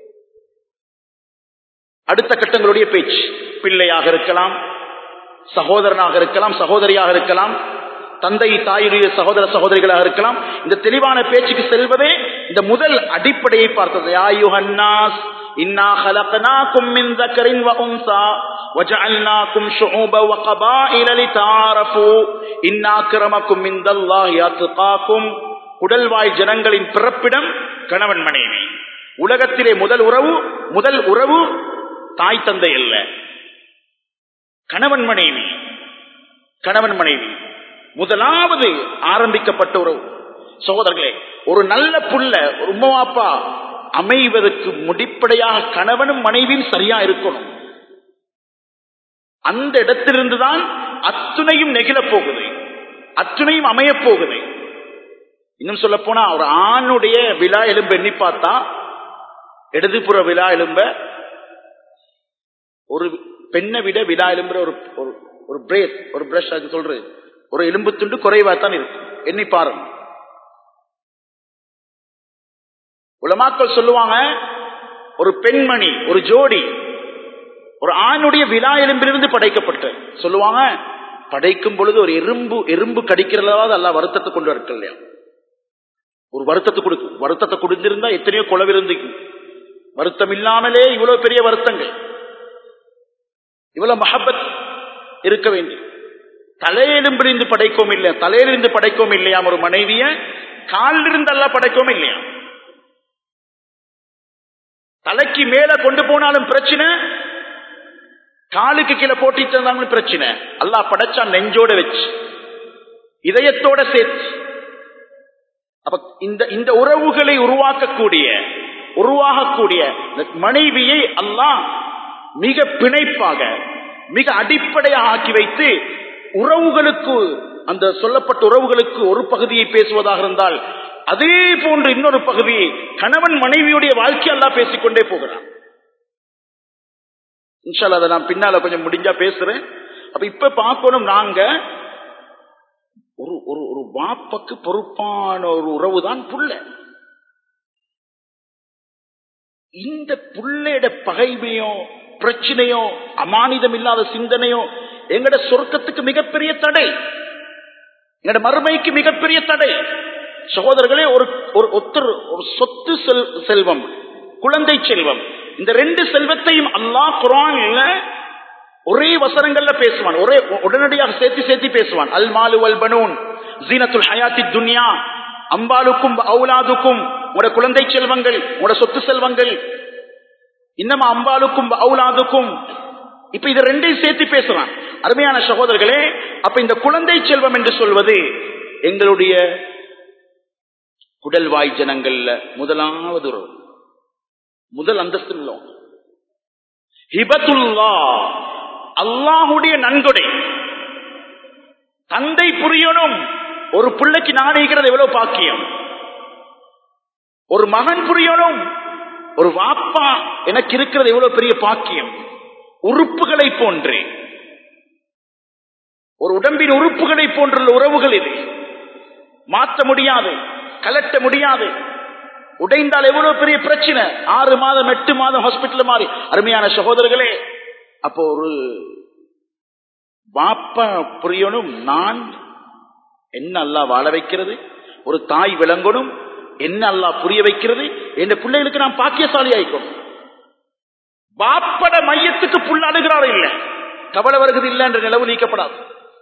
அடுத்த கட்டங்களுடைய பேச்சு பிள்ளையாக இருக்கலாம் சகோதரனாக இருக்கலாம் சகோதரியாக இருக்கலாம் தந்தை தாயுடைய சகோதர சகோதரிகளாக இருக்கலாம் இந்த தெளிவான பேச்சுக்கு செல்வதே இந்த முதல் அடிப்படையை பார்த்தது யா யுஹன்னாஸ் இன்னா خلقناكم من ذكر وانثى وجعلناكم شعوبا وقبائل لتعارفوا ان اكرمكم عند الله اتقاكم குடல்வாய் ஜனங்களின் பிறப்பிடம் கணவன் மனைவி உலகத்திலே முதல் உறவு முதல் உறவு தாய் தந்தை அல்ல கணவன் மனைவி கணவன் மனைவி முதலாவது ஆரம்பிக்கப்பட்ட உறவு சகோதரர்களே ஒரு நல்ல புள்ள ஒரு உம்மாப்பா அமைவதற்கு முடிப்படையாக கணவனும் மனைவியும் சரியா இருக்கணும் அந்த இடத்திலிருந்துதான் அத்துணையும் நெகிழப் போகுது அத்துணையும் அமையப் போகுது இன்னும் சொல்ல போனா ஒரு ஆணுடைய விழா எலும்பு எண்ணி பார்த்தா இடதுபுற விழா எலும்ப ஒரு பெண்ணை விட விழா எலும்புற ஒரு ஒரு- ஒரு பிரேஸ் ஒரு பிரஷ் அது சொல்றது ஒரு எலும்பு துண்டு குறைவா தான் இருக்கும் எண்ணி பாருங்க உலமாக்கள் சொல்லுவாங்க ஒரு பெண்மணி ஒரு ஜோடி ஒரு ஆணுடைய விழா எலும்பிலிருந்து படைக்கப்பட்டு சொல்லுவாங்க படைக்கும் பொழுது ஒரு எறும்பு எறும்பு கடிக்கிறதாவது அல்ல வருத்தத்தை கொண்டு வரக்க இல்லையா ஒரு வருத்தத்தை கொடுக்கும் வருத்தத்தை கொடுத்திருந்தா எத்தனையோ குளவு இருந்துக்கும் வருத்தம் இல்லாமலே இவ்வளவு பெரிய வருத்தங்கள் இவ்வளவு மஹபத் இருக்க வேண்டும் தலையெலும்பிலிருந்து படைக்கவும் இல்லையா தலையிலிருந்து படைக்கவும் இல்லையா ஒரு மனைவிய காலிலிருந்து அல்ல படைக்கவும் இல்லையா தலைக்கு மேல கொண்டு போனாலும் பிரச்சனை காலுக்கு கீழே போட்டிட்டு இருந்தாங்களும் பிரச்சனை அல்லாஹ் படைச்சா நெஞ்சோட வச்சு இதயத்தோட சேர்த்து அப்ப இந்த இந்த உறவுகளை உருவாக்கக்கூடிய உருவாகக்கூடிய இந்த மனைவியை அல்லாஹ் மிக பிணைப்பாக மிக அடிப்படையாக ஆக்கி வைத்து உறவுகளுக்கு அந்த சொல்லப்பட்ட உறவுகளுக்கு ஒரு பகுதியை பேசுவதாக இருந்தால் அதே போன்று இன்னொரு பகுதியை கணவன் மனைவியுடைய வாழ்க்கை எல்லாம் பேசிக்கொண்டே போகிறான் இன்ஷால்லா அதை நான் பின்னால கொஞ்சம் முடிஞ்சா பேசுறேன் அப்ப இப்ப பார்க்கணும் நாங்க ஒரு ஒரு ஒரு வாப்பக்கு பொறுப்பான ஒரு உறவு தான் புள்ள இந்த புள்ளையோட பகைமையோ பிரச்சனையோ அமானிதம் இல்லாத சிந்தனையோ எங்கட சொர்க்கத்துக்கு மிகப்பெரிய தடை எங்கட மறுமைக்கு மிகப்பெரிய தடை சகோதரர்களே ஒரு ஒரு ஒத்தர் ஒரு சொத்து செல் செல்வம் குழந்தை செல்வம் இந்த ரெண்டு செல்வத்தையும் அல்லாஹ் குரான்ல ஒரே வசனங்கள்ல பேசுவான் ஒரே உடனடியாக சேர்த்து சேர்த்து பேசுவான் அல் மாலு வல் பனூன் ஜீனத்துல் ஹயாத்தி துன்யா அம்பாலுக்கும் அவுலாதுக்கும் உங்களோட குழந்தை செல்வங்கள் உங்களோட சொத்து செல்வங்கள் இன்னமா அம்பாலுக்கும் அவுலாதுக்கும் இப்ப இது ரெண்டையும் சேர்த்து பேசலாம் அருமையான சகோதரர்களே அப்ப இந்த குழந்தை செல்வம் என்று சொல்வது எங்களுடைய குடல்வாய் ஜனங்கள்ல முதலாவது ஒரு முதல் அந்தஸ்து உள்ளோம் ஹிபத்துல்லா அல்லாஹுடைய நன்கொடை தந்தை புரியணும் ஒரு பிள்ளைக்கு நாடுகிறது எவ்வளவு பாக்கியம் ஒரு மகன் புரியணும் ஒரு வாப்பா எனக்கு இருக்கிறது எவ்வளவு பெரிய பாக்கியம் உறுப்புகளை போன்று ஒரு உடம்பின் உறுப்புகளை போன்றுள்ள உறவுகள் இது மாற்ற முடியாது கலட்ட முடியாது உடைந்தால் எவ்வளவு பெரிய பிரச்சனை ஆறு மாதம் எட்டு மாதம் ஹாஸ்பிட்டல் மாறி அருமையான சகோதரர்களே அப்போ ஒரு பாப்பா புரியணும் நான் என்ன அல்லா வாழ வைக்கிறது ஒரு தாய் விளங்கணும் என்ன அல்லா புரிய வைக்கிறது என் பிள்ளைகளுக்கு நான் பாக்கியசாலி ஆயிக்கணும் பாப்பட மையத்துக்கு புள்ள அணுகிறார் இல்ல கவலை வருகிறது இல்லை என்ற நிலவு நீக்கப்படாது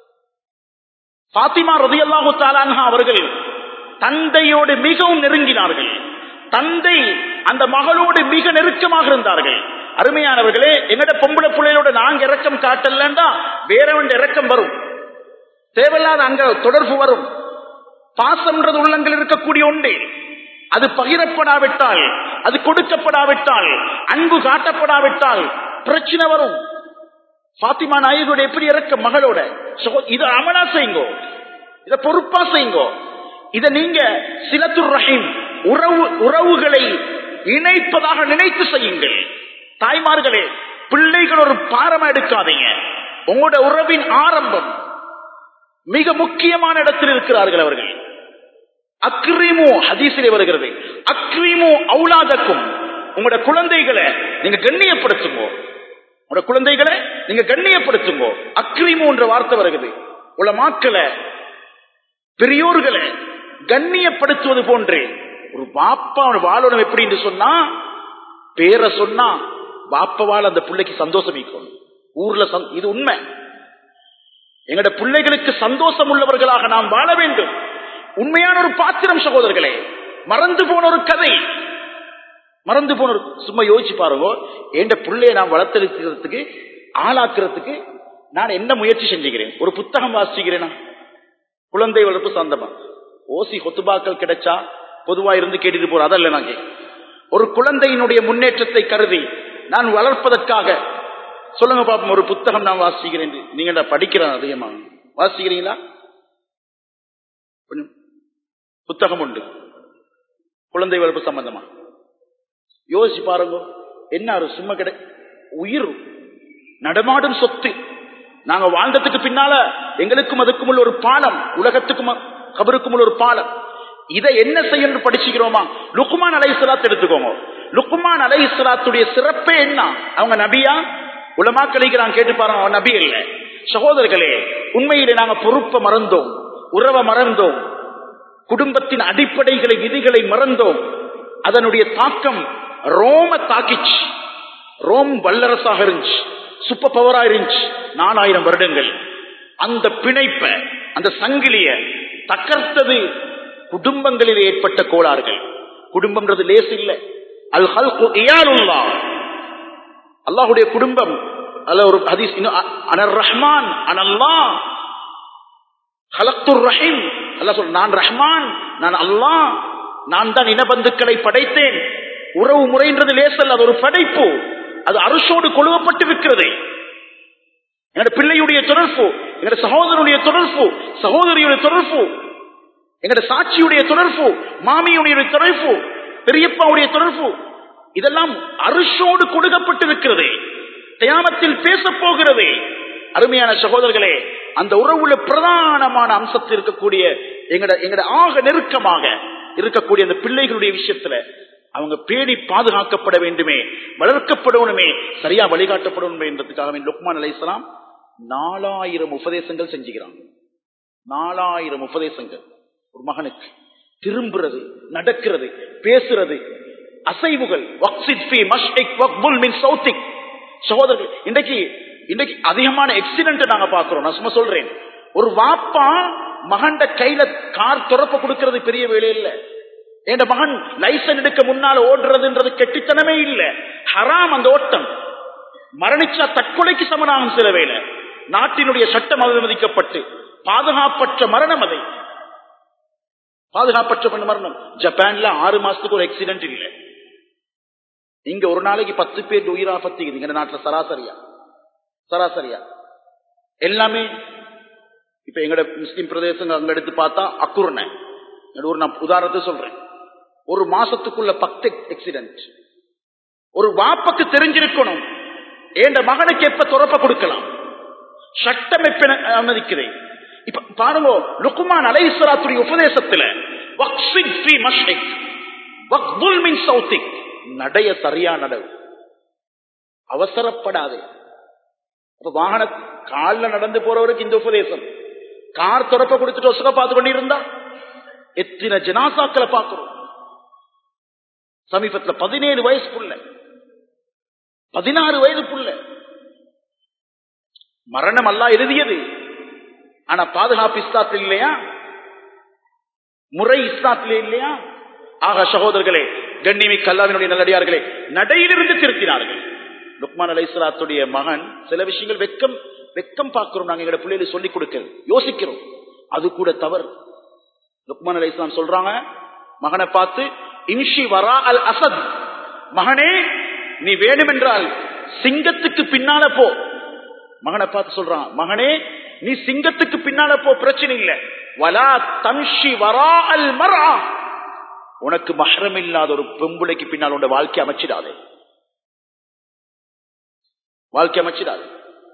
பாத்திமா ரதி அல்லாஹு தாலான்ஹா அவர்கள் தந்தையோடு மிகவும் நெருங்கினார்கள் தந்தை அந்த மகளோடு மிக நெருக்கமாக இருந்தார்கள் அருமையானவர்களே எங்கட பொம்பளை பிள்ளைகளோட நாங்க இறக்கம் காட்டலண்டா வேறவன் இறக்கம் வரும் தேவையில்லாத அங்க தொடர்பு வரும் பாசம்ன்றது உள்ளங்கள் இருக்கக்கூடிய ஒன்றே அது பகிரப்படாவிட்டால் அது கொடுக்கப்படாவிட்டால் அன்பு காட்டப்படாவிட்டால் பிரச்சனை வரும் பாத்திமா நாயகோட எப்படி இறக்க மகளோட இதை அமலா செய்யுங்கோ இத பொறுப்பா செய்யுங்கோ இத நீங்க சிலத்துர் ரஹீம் உறவு உறவுகளை இணைப்பதாக நினைத்து செய்யுங்கள் தாய்மார்களே பிள்ளைகள் ஒரு பாரமா எடுக்காதீங்க உங்களோட உறவின் ஆரம்பம் மிக முக்கியமான இடத்தில் இருக்கிறார்கள் அவர்கள் அக்ரிமோ ஹதீசிலே வருகிறது அக்ரிமோ அவுலாதக்கும் உங்களோட குழந்தைகளை நீங்க கண்ணியப்படுத்துங்கோ உங்களோட குழந்தைகளை நீங்க கண்ணியப்படுத்துங்கோ அக்ரிமோ என்ற வார்த்தை வருகிறது உள்ள மாக்களை பெரியோர்களை கண்ணியப்படுத்துவது போன்று ஒரு பாப்பா வாழணும் எப்படி என்று சொன்னா பேரை சொன்னா பாப்பவால் அந்த பிள்ளைக்கு சந்தோஷம் இருக்கும் ஊர்ல இது உண்மை எங்கட பிள்ளைகளுக்கு சந்தோஷம் உள்ளவர்களாக நாம் வாழ வேண்டும் உண்மையான ஒரு பாத்திரம் சகோதரர்களே மறந்து போன ஒரு கதை மறந்து போன ஒரு சும்மா யோசிச்சு பாருங்க என் பிள்ளைய நான் வளர்த்தெடுக்கிறதுக்கு ஆளாக்குறதுக்கு நான் என்ன முயற்சி செஞ்சுக்கிறேன் ஒரு புத்தகம் வாசிக்கிறேனா குழந்தை வளர்ப்பு சொந்தமா ஓசி கொத்துபாக்கள் கிடைச்சா பொதுவா இருந்து கேட்டுட்டு போற அதல்ல நான் ஒரு குழந்தையினுடைய முன்னேற்றத்தை கருதி நான் வளர்ப்பதற்காக சொல்லுங்க பாப்போம் ஒரு புத்தகம் நான் வாசிக்கிறேன் நீங்க படிக்கிறேன் அதிகமா வாசிக்கிறீங்களா புத்தகம் உண்டு குழந்தை வளர்ப்பு சம்பந்தமா யோசிச்சு பாருங்க என்ன ஒரு சும்மா கிடை உயிர் நடமாடும் சொத்து நாங்க வாழ்ந்ததுக்கு பின்னால எங்களுக்கும் அதுக்கும் உள்ள ஒரு பாலம் உலகத்துக்கும் கபருக்கும் உள்ள ஒரு பாலம் இதை என்ன செய்யணும் படிச்சுக்கிறோமா லுக்குமான் அலை இஸ்லாத் எடுத்துக்கோங்க லுக்குமான் அலை இஸ்லாத்துடைய சிறப்பே என்ன அவங்க நபியா உலமாக்களுக்கு நான் கேட்டு பாருங்க அவன் நபி இல்லை சகோதரர்களே உண்மையிலே நாங்க பொறுப்பை மறந்தோம் உறவை மறந்தோம் குடும்பத்தின் அடிப்படைகளை விதிகளை மறந்தோம் அதனுடைய தாக்கம் ரோம தாக்கிச்சு ரோம் வல்லரசாக இருந்துச்சு சூப்பர் பவரா இருந்துச்சு நாலாயிரம் வருடங்கள் அந்த பிணைப்ப அந்த சங்கிலிய தகர்த்தது குடும்பங்களில் ஏற்பட்ட கோளாறுகள் குடும்பம்ன்றது லேசு இல்லை அல் ஹல்கு இயாலுல்லா அல்லாஹுடைய குடும்பம் அல்ல ஒரு ஹதீஸ் அனர் ரஹ்மான் அனல்லா ஹலக்துர் ரஹீம் அல்லா சொல் நான் ரஹ்மான் நான் அல்லாஹ் நான் தான் இனபந்துக்களை படைத்தேன் உறவு முறைன்றது லேசல் அது ஒரு படைப்பு அது அரசோடு கொழுவப்பட்டிருக்கிறது எங்களோட பிள்ளையுடைய தொடர்பு எங்களோட சகோதரனுடைய தொடர்பு சகோதரியுடைய தொடர்பு எங்களோட சாட்சியுடைய தொடர்பு மாமியுடைய தொடர்பு பெரியப்பாவுடைய தொடர்பு இதெல்லாம் அரசோடு கொடுக்கப்பட்டிருக்கிறது தயாமத்தில் பேச போகிறது அருமையான சகோதரர்களே அந்த உறவுல பிரதானமான அம்சத்தில் இருக்கக்கூடிய எங்கட எங்கட ஆக நெருக்கமாக இருக்கக்கூடிய அந்த பிள்ளைகளுடைய விஷயத்துல அவங்க பேணி பாதுகாக்கப்பட வேண்டுமே வளர்க்கப்படணுமே சரியா வழிகாட்டப்படணுமே என்றதுக்காக லுக்மான் அலைஹிஸ்ஸலாம் நாலாயிரம் உபதேசங்கள் செஞ்சுக்கிறாங்க நாலாயிரம் உபதேசங்கள் ஒரு மகனுக்கு திரும்புறது நடக்கிறது பேசுறது அசைவுகள் வக்சித் ஃபீ மஷ்இக் வக்புல் மின் சௌத்திக் சகோதரர்கள் இன்றைக்கு இன்றைக்கு அதிகமான எக்ஸிடென்ட் நாங்க பாக்குறோம் நான் சும்மா சொல்றேன் ஒரு வாப்பா மகன்ட கையில கார் துறப்ப கொடுக்கிறது பெரிய வேலை இல்ல என் மகன் லைசன் எடுக்க முன்னால ஓடுறதுன்றது கெட்டித்தனமே இல்ல ஹராம் அந்த ஓட்டம் மரணிச்சா தற்கொலைக்கு சமனாகும் சில வேலை நாட்டினுடைய சட்டம் அனுமதிக்கப்பட்டு பாதுகாப்பற்ற மரணம் அதை பாதுகாப்பற்ற பண்ண மரணம் ஜப்பான்ல ஆறு மாசத்துக்கு ஒரு ஆக்சிடென்ட் இல்ல இங்க ஒரு நாளைக்கு பத்து பேர் உயிரா பத்திக்குது இங்க நாட்டுல சராசரியா சராசரியா எல்லாமே இப்ப எங்கட முஸ்லிம் பிரதேசங்கள் அங்க எடுத்து பார்த்தா அக்குர்ன ஒரு நான் உதாரணத்தை சொல்றேன் ஒரு மாசத்துக்குள்ள பத்து ஆக்சிடென்ட் ஒரு வாப்பக்கு தெரிஞ்சிருக்கணும் என் மகனுக்கு எப்ப துறப்ப கொடுக்கலாம் சட்டம் எப்ப அனுமதிக்குது இப்ப பாருங்க லுக்குமான் அலைஸ்வராத்துடைய உபதேசத்துல வக்ஸிக் ஃபீ மஷ்இக் வக்புல் மின் சௌத்திக் நடைய சரியா நடவு அவசரப்படாதே அப்ப வாகன கால்ல நடந்து போறவருக்கு இந்த உபதேசம் கார் துறப்ப கொடுத்துட்டு ஒசுக பார்த்து கொண்டிருந்தா எத்தனை ஜனாசாக்களை பார்க்கிறோம் சமீபத்துல பதினேழு வயசுக்குள்ள பதினாறு வயதுக்குள்ள மரணம் அல்லா எழுதியது ஆனா பாதுகாப்பு இஸ்லாத்தில் இல்லையா முறை இஸ்லாத்திலே இல்லையா ஆக சகோதரர்களே கண்ணிமி கல்லாவினுடைய நல்லடியார்களே நடையிலிருந்து திருத்தினார்கள் லுக்மான் அலை இஸ்லாத்துடைய மகன் சில விஷயங்கள் வெக்கம் வெக்கம் பார்க்கிறோம் நாங்க எங்க பிள்ளைகளுக்கு சொல்லிக் கொடுக்கிறோம் யோசிக்கிறோம் அது கூட தவறு லுக்மான் அலை இஸ்லாம் சொல்றாங்க மகனை பார்த்து இன்ஷி வரா அல் அசத் மகனே நீ வேணுமென்றால் சிங்கத்துக்கு பின்னால போ மகனை பார்த்து சொல்றான் மகனே நீ சிங்கத்துக்கு பின்னால போ பிரச்சனை இல்ல வலா தம்ஷி வரா அல் மரா உனக்கு மஹரம் இல்லாத ஒரு பெம்புளைக்கு பின்னால் உன் வாழ்க்கை அமைச்சிடாதே வாழ்க்கை அமைச்சிடாது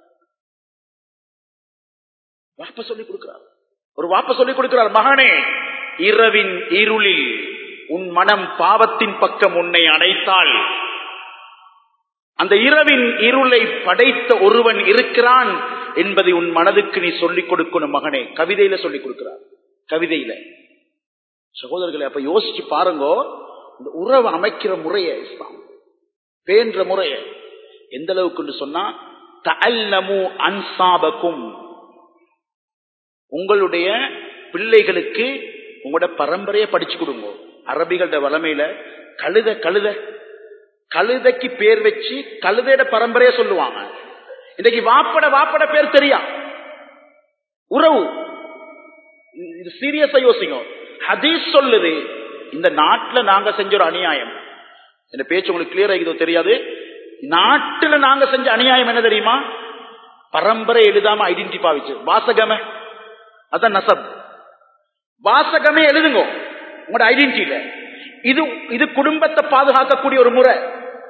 வாப்ப சொல்லி கொடுக்கிறார் ஒரு வாப்ப சொல்லி கொடுக்கிறார் மகனே இரவின் இருளில் உன் மனம் பாவத்தின் பக்கம் உன்னை அடைத்தால் அந்த இரவின் இருளை படைத்த ஒருவன் இருக்கிறான் என்பதை உன் மனதுக்கு நீ சொல்லிக் கொடுக்கணும் மகனே கவிதையில சொல்லிக் கொடுக்கிறார் கவிதையில சகோதரர்களை அப்ப யோசிச்சு பாருங்க இந்த உறவு அமைக்கிற முறைய இஸ்லாம் பேன்ற முறைய எந்த அளவுக்கு சொன்னா தல்லமு அன்சாபக்கும் உங்களுடைய பிள்ளைகளுக்கு உங்களோட பரம்பரையை படிச்சு கொடுங்க அரபிகளோட வளமையில கழுத கழுத கழுதைக்கு பேர் வச்சு கழுதையோட பரம்பரைய சொல்லுவாங்க இன்னைக்கு வாப்பட வாப்பட பேர் தெரியா உறவு இது சீரியஸா யோசிங்க ஹதீஸ் சொல்லுது இந்த நாட்டுல நாங்க செஞ்ச ஒரு அநியாயம் இந்த பேச்சு உங்களுக்கு கிளியர் ஆகிதோ தெரியாது நாட்டுல நாங்க செஞ்ச அநியாயம் என்ன தெரியுமா பரம்பரை எழுதாம ஐடென்டி பாவிச்சு வாசகம அதான் நசப் வாசகமே எழுதுங்க உங்களோட ஐடென்டிட்டியில இது இது குடும்பத்தை பாதுகாக்கக்கூடிய ஒரு முறை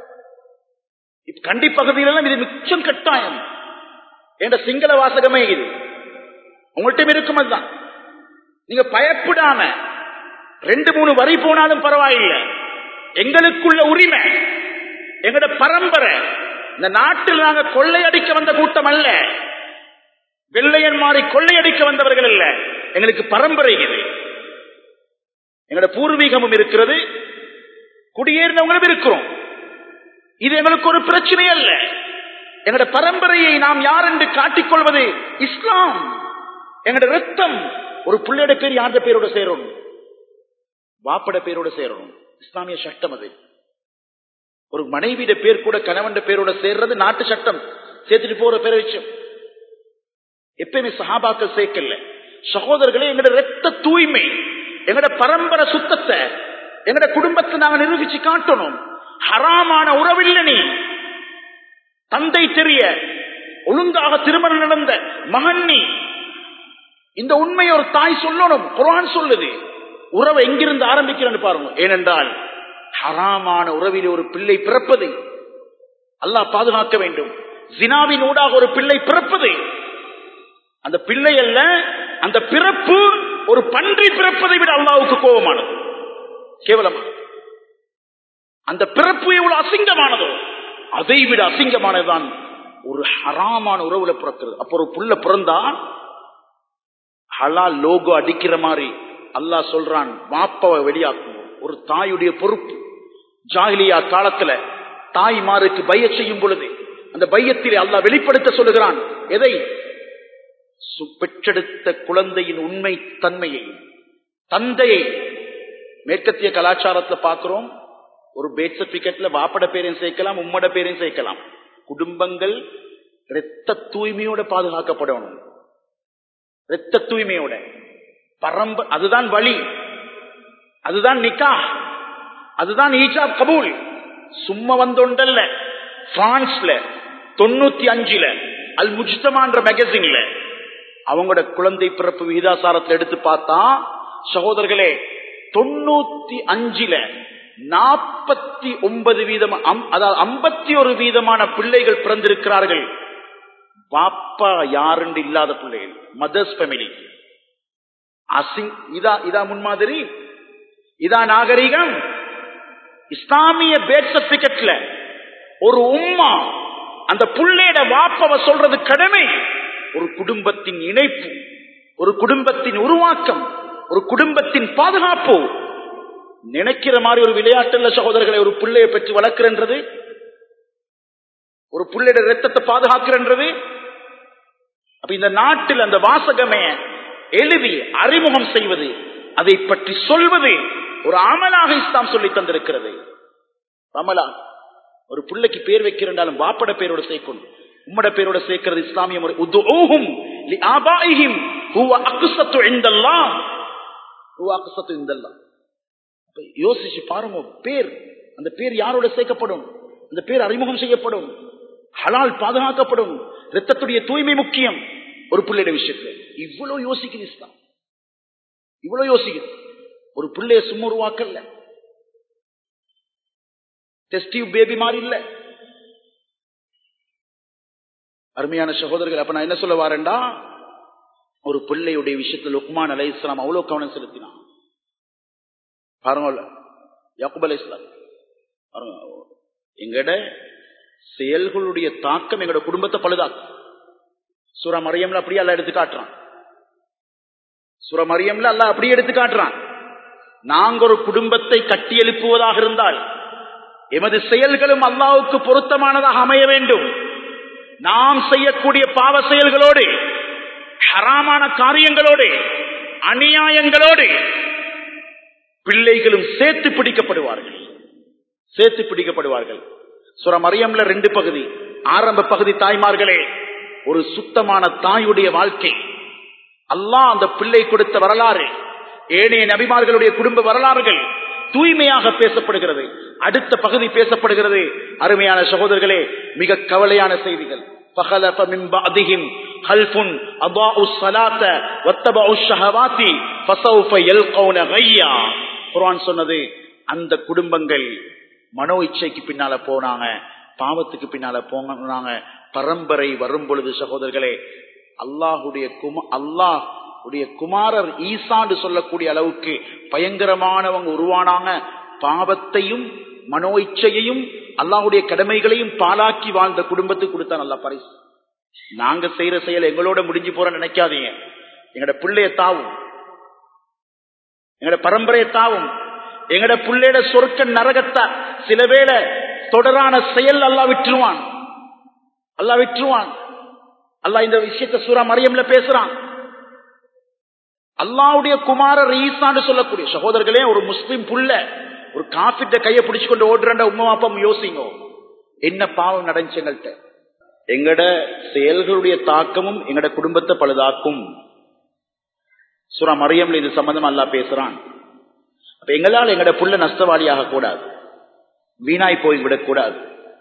கண்டி பகுதியிலெல்லாம் இது மிச்சம் கட்டாயம் என்ற சிங்கள வாசகமே இது உங்கள்கிட்ட இருக்கும் அதுதான் நீங்க பயப்படாம ரெண்டு மூணு வரி போனாலும் பரவாயில்லை எங்களுக்குள்ள உரிமை எங்களோட பரம்பரை இந்த நாட்டில் நாங்க கொள்ளையடிக்க வந்த கூட்டம் அல்ல வெள்ளையன் மாறி கொள்ளையடிக்க வந்தவர்கள் அல்ல எங்களுக்கு பரம்பரை இது எங்களோட பூர்வீகமும் இருக்கிறது குடியேறினவங்களும் இருக்கிறோம் இது எங்களுக்கு ஒரு பிரச்சனை அல்ல எங்களோட பரம்பரையை நாம் யார் என்று காட்டிக்கொள்வது இஸ்லாம் எங்களோட ரத்தம் ஒரு பிள்ளையோட பேர் யார்ட பேரோட சேரணும் வாப்பட பேரோட சேரணும் இஸ்லாமிய சட்டம் அது ஒரு மனைவியிட பேர் கூட கணவன் பேரோட சேர்றது நாட்டு சட்டம் சேர்த்துட்டு போற பேரை வச்சோம் எப்பயுமே சஹாபாக்கள் சேர்க்கல சகோதரர்களே எங்களோட ரத்த தூய்மை எங்களோட பரம்பரை சுத்தத்தை எங்களோட குடும்பத்தை நாங்க நிரூபிச்சு காட்டணும் ஹராமான உறவில்லை நீ தந்தை தெரிய ஒழுங்காக திருமணம் நடந்த மகன் நீ இந்த உண்மையை ஒரு தாய் சொல்லணும் குரான் சொல்லுது உறவை எங்கிருந்து ஆரம்பிக்கிறேன்னு பாருங்க ஏனென்றால் ஹராமான உறவிலே ஒரு பிள்ளை பிறப்பது அல்லாஹ் பாதுகாக்க வேண்டும் ஜினாவின் ஊடாக ஒரு பிள்ளை பிறப்பது அந்த பிள்ளை அல்ல அந்த பிறப்பு ஒரு பன்றி பிறப்பதை விட அல்லாவுக்கு கோபமானது கேவலமா அந்த பிறப்பு எவ்வளவு அசிங்கமானதோ அதை விட அசிங்கமானதுதான் ஒரு ஹராமான உறவுல பிறக்கிறது அப்ப ஒரு புள்ள பிறந்தா ஹலால் லோகோ அடிக்கிற மாதிரி அல்லாஹ் சொல்றான் வாப்பவை வெளியாக்கும் ஒரு தாயுடைய பொறுப்பு ஜாகிலியா காலத்துல தாய்மாருக்கு பைய செய்யும் பொழுது அந்த பையத்திலே அல்லாஹ் வெளிப்படுத்த சொல்லுகிறான் எதை சு- பெற்றெடுத்த குழந்தையின் உண்மை தன்மையை தந்தையை மேற்கத்திய கலாச்சாரத்துல பார்க்கிறோம் ஒரு பேட் சர்டிபிகேட்ல வாப்பட பேரையும் சேர்க்கலாம் உம்மட பேரையும் சேர்க்கலாம் குடும்பங்கள் இரத்த தூய்மையோட பாதுகாக்கப்படணும் இரத்த தூய்மையோட பரம்ப அதுதான் வழி அதுதான் நிக்கா அதுதான் ஈஜாப் கபூல் சும்மா வந்தோண்டல்ல பிரான்ஸ்ல தொண்ணூத்தி அஞ்சுல அல் முஜ்தமான்ற மேகசின்ல அவங்களோட குழந்தை பிறப்பு விகிதாசாரத்தில் எடுத்து பார்த்தா சகோதரர்களே தொண்ணூத்தி அஞ்சுல நாற்பத்தி ஒன்பது வீதம் அம்- அதாவது ஐம்பத்தி ஒரு வீதமான பிள்ளைகள் பிறந்திருக்கிறார்கள் பாப்பா யாருன்னு இல்லாத பிள்ளைகள் மதர்ஸ் ஃபேமிலி அசிங் இதா இதா முன்மாதிரி இதா நாகரிகம் இஸ்லாமிய பேட் சர்டிபிகேட்ல ஒரு உம்மா அந்த புள்ளையோட வாப்பவ சொல்றது கடமை ஒரு குடும்பத்தின் இணைப்பு ஒரு குடும்பத்தின் உருவாக்கம் ஒரு குடும்பத்தின் பாதுகாப்பு நினைக்கிற மாதிரி ஒரு விளையாட்டுல சகோதரர்களை ஒரு பிள்ளையை பெற்று வளர்க்கிறன்றது ஒரு புள்ளையோட ரத்தத்தை பாதுகாக்கிறன்றது அப்ப இந்த நாட்டில் அந்த வாசகமே எழுதி அறிமுகம் செய்வது அதை பற்றி சொல்வது ஒரு அமலாக இஸ்லாம் சொல்லி தந்திருக்கிறது அமலா ஒரு பிள்ளைக்கு பேர் வைக்கிறண்டாலும் வாப்பட பேரோட சேர்க்கணும் உம்மட பேரோட சேர்க்கிறது இஸ்லாமிய முறை உதுஊஹும் லிஆபாஇஹிம் ஹுவ அக்ஸத்து இந்தல்லாஹ் ஹுவ அக்ஸத்து இந்தல்லாஹ் அப்ப யோசிச்சு பாருங்க பேர் அந்த பேர் யாரோட சேர்க்கப்படும் அந்த பேர் அறிமுகம் செய்யப்படும் ஹலால் பாதுகாக்கப்படும் ரத்தத்துடைய தூய்மை முக்கியம் ஒரு பிள்ளைയുടെ விஷயத்துல இவ்வளவு யோசிக்குது இஸ்லாம் இவ்வளவு யோசிக்குது ஒரு பிள்ளைய சும்மா உருவாக்கல டெஸ்டிவ் பேபி மாதிரி இல்ல அருமையான சகோதரர்கள் அப்ப நான் என்ன சொல்ல வாரேன்டா ஒரு பிள்ளையுடைய விஷயத்துல லுக்மான் அலை இஸ்லாம் அவ்வளவு கவனம் செலுத்தினான் பாருங்க யாக்குப் அலை இஸ்லாம் பாருங்க எங்கட செயல்களுடைய தாக்கம் எங்களோட குடும்பத்தை பழுதாக்கும் சூரா மரியம்ல அப்படியே அல்ல எடுத்து காட்டுறான் சூரா மரியம்ல அல்ல அப்படியே எடுத்து காட்டுறான் நாங்க ஒரு குடும்பத்தை கட்டி எழுப்புவதாக இருந்தால் எமது செயல்களும் அல்லாவுக்கு பொருத்தமானதாக அமைய வேண்டும் நாம் செய்யக்கூடிய பாவ செயல்களோடு ஹராமான காரியங்களோடு அநியாயங்களோடு பிள்ளைகளும் சேர்த்து பிடிக்கப்படுவார்கள் சேர்த்து பிடிக்கப்படுவார்கள் சுர மரியம்ல ரெண்டு பகுதி ஆரம்ப பகுதி தாய்மார்களே ஒரு சுத்தமான தாயுடைய வாழ்க்கை அல்லாஹ் அந்த பிள்ளை கொடுத்த வரலாறு ஏனைய நபிமார்களுடைய குடும்ப வரலாறுகள் தூய்மையாக பேசப்படுகிறது அடுத்த பகுதி பேசப்படுகிறது அருமையான சகோதரர்களே மிக கவலையான செய்திகள் فخلف من بعدهم خلف أضاعوا الصلاة واتبعوا الشهوات فسوف يلقون غيا குர்ஆன் சொன்னது அந்த குடும்பங்கள் மனோ இச்சைக்கு பின்னால போனாங்க பாவத்துக்கு பின்னால போனாங்க பரம்பரை வரும் பொழுது சகோதரர்களே அல்லாஹுடைய கும அல்லாஹ் உடைய குமாரர் ஈசாண்டு சொல்லக்கூடிய அளவுக்கு பயங்கரமானவங்க உருவானாங்க பாவத்தையும் மனோ இச்சையையும் அல்லாஹுடைய கடமைகளையும் பாலாக்கி வாழ்ந்த குடும்பத்துக்கு கொடுத்தா நல்ல பரிசு நாங்க செய்யற செயல் எங்களோட முடிஞ்சு போற நினைக்காதீங்க எங்கட பிள்ளைய தாவும் எங்கட பரம்பரைய தாவும் எங்கட பிள்ளையோட சொர்க்க நரகத்தா சில வேளை தொடரான செயல் அல்லா விட்டுருவான் அல்லா விட்டுருவான் அல்லா இந்த விஷயத்த சூரா மரியம்ல பேசுறான் அல்லாவுடைய குமாரர் ஈசான்னு சொல்லக்கூடிய சகோதரர்களே ஒரு முஸ்லிம் புள்ள ஒரு காஃபிட்ட கைய பிடிச்சு கொண்டு ஓடுறா உமா அப்பம் யோசிங்க என்ன பாவம் நடந்துச்சு எங்கள்கிட்ட எங்கட செயல்களுடைய தாக்கமும் எங்கட குடும்பத்தை பழுதாக்கும் சுரா மரியம்ல இது சம்பந்தம் அல்லா பேசுறான் அப்ப எங்களால் எங்கட புள்ள நஷ்டவாளியாக கூடாது வீணாய் போய் விடக்கூடாது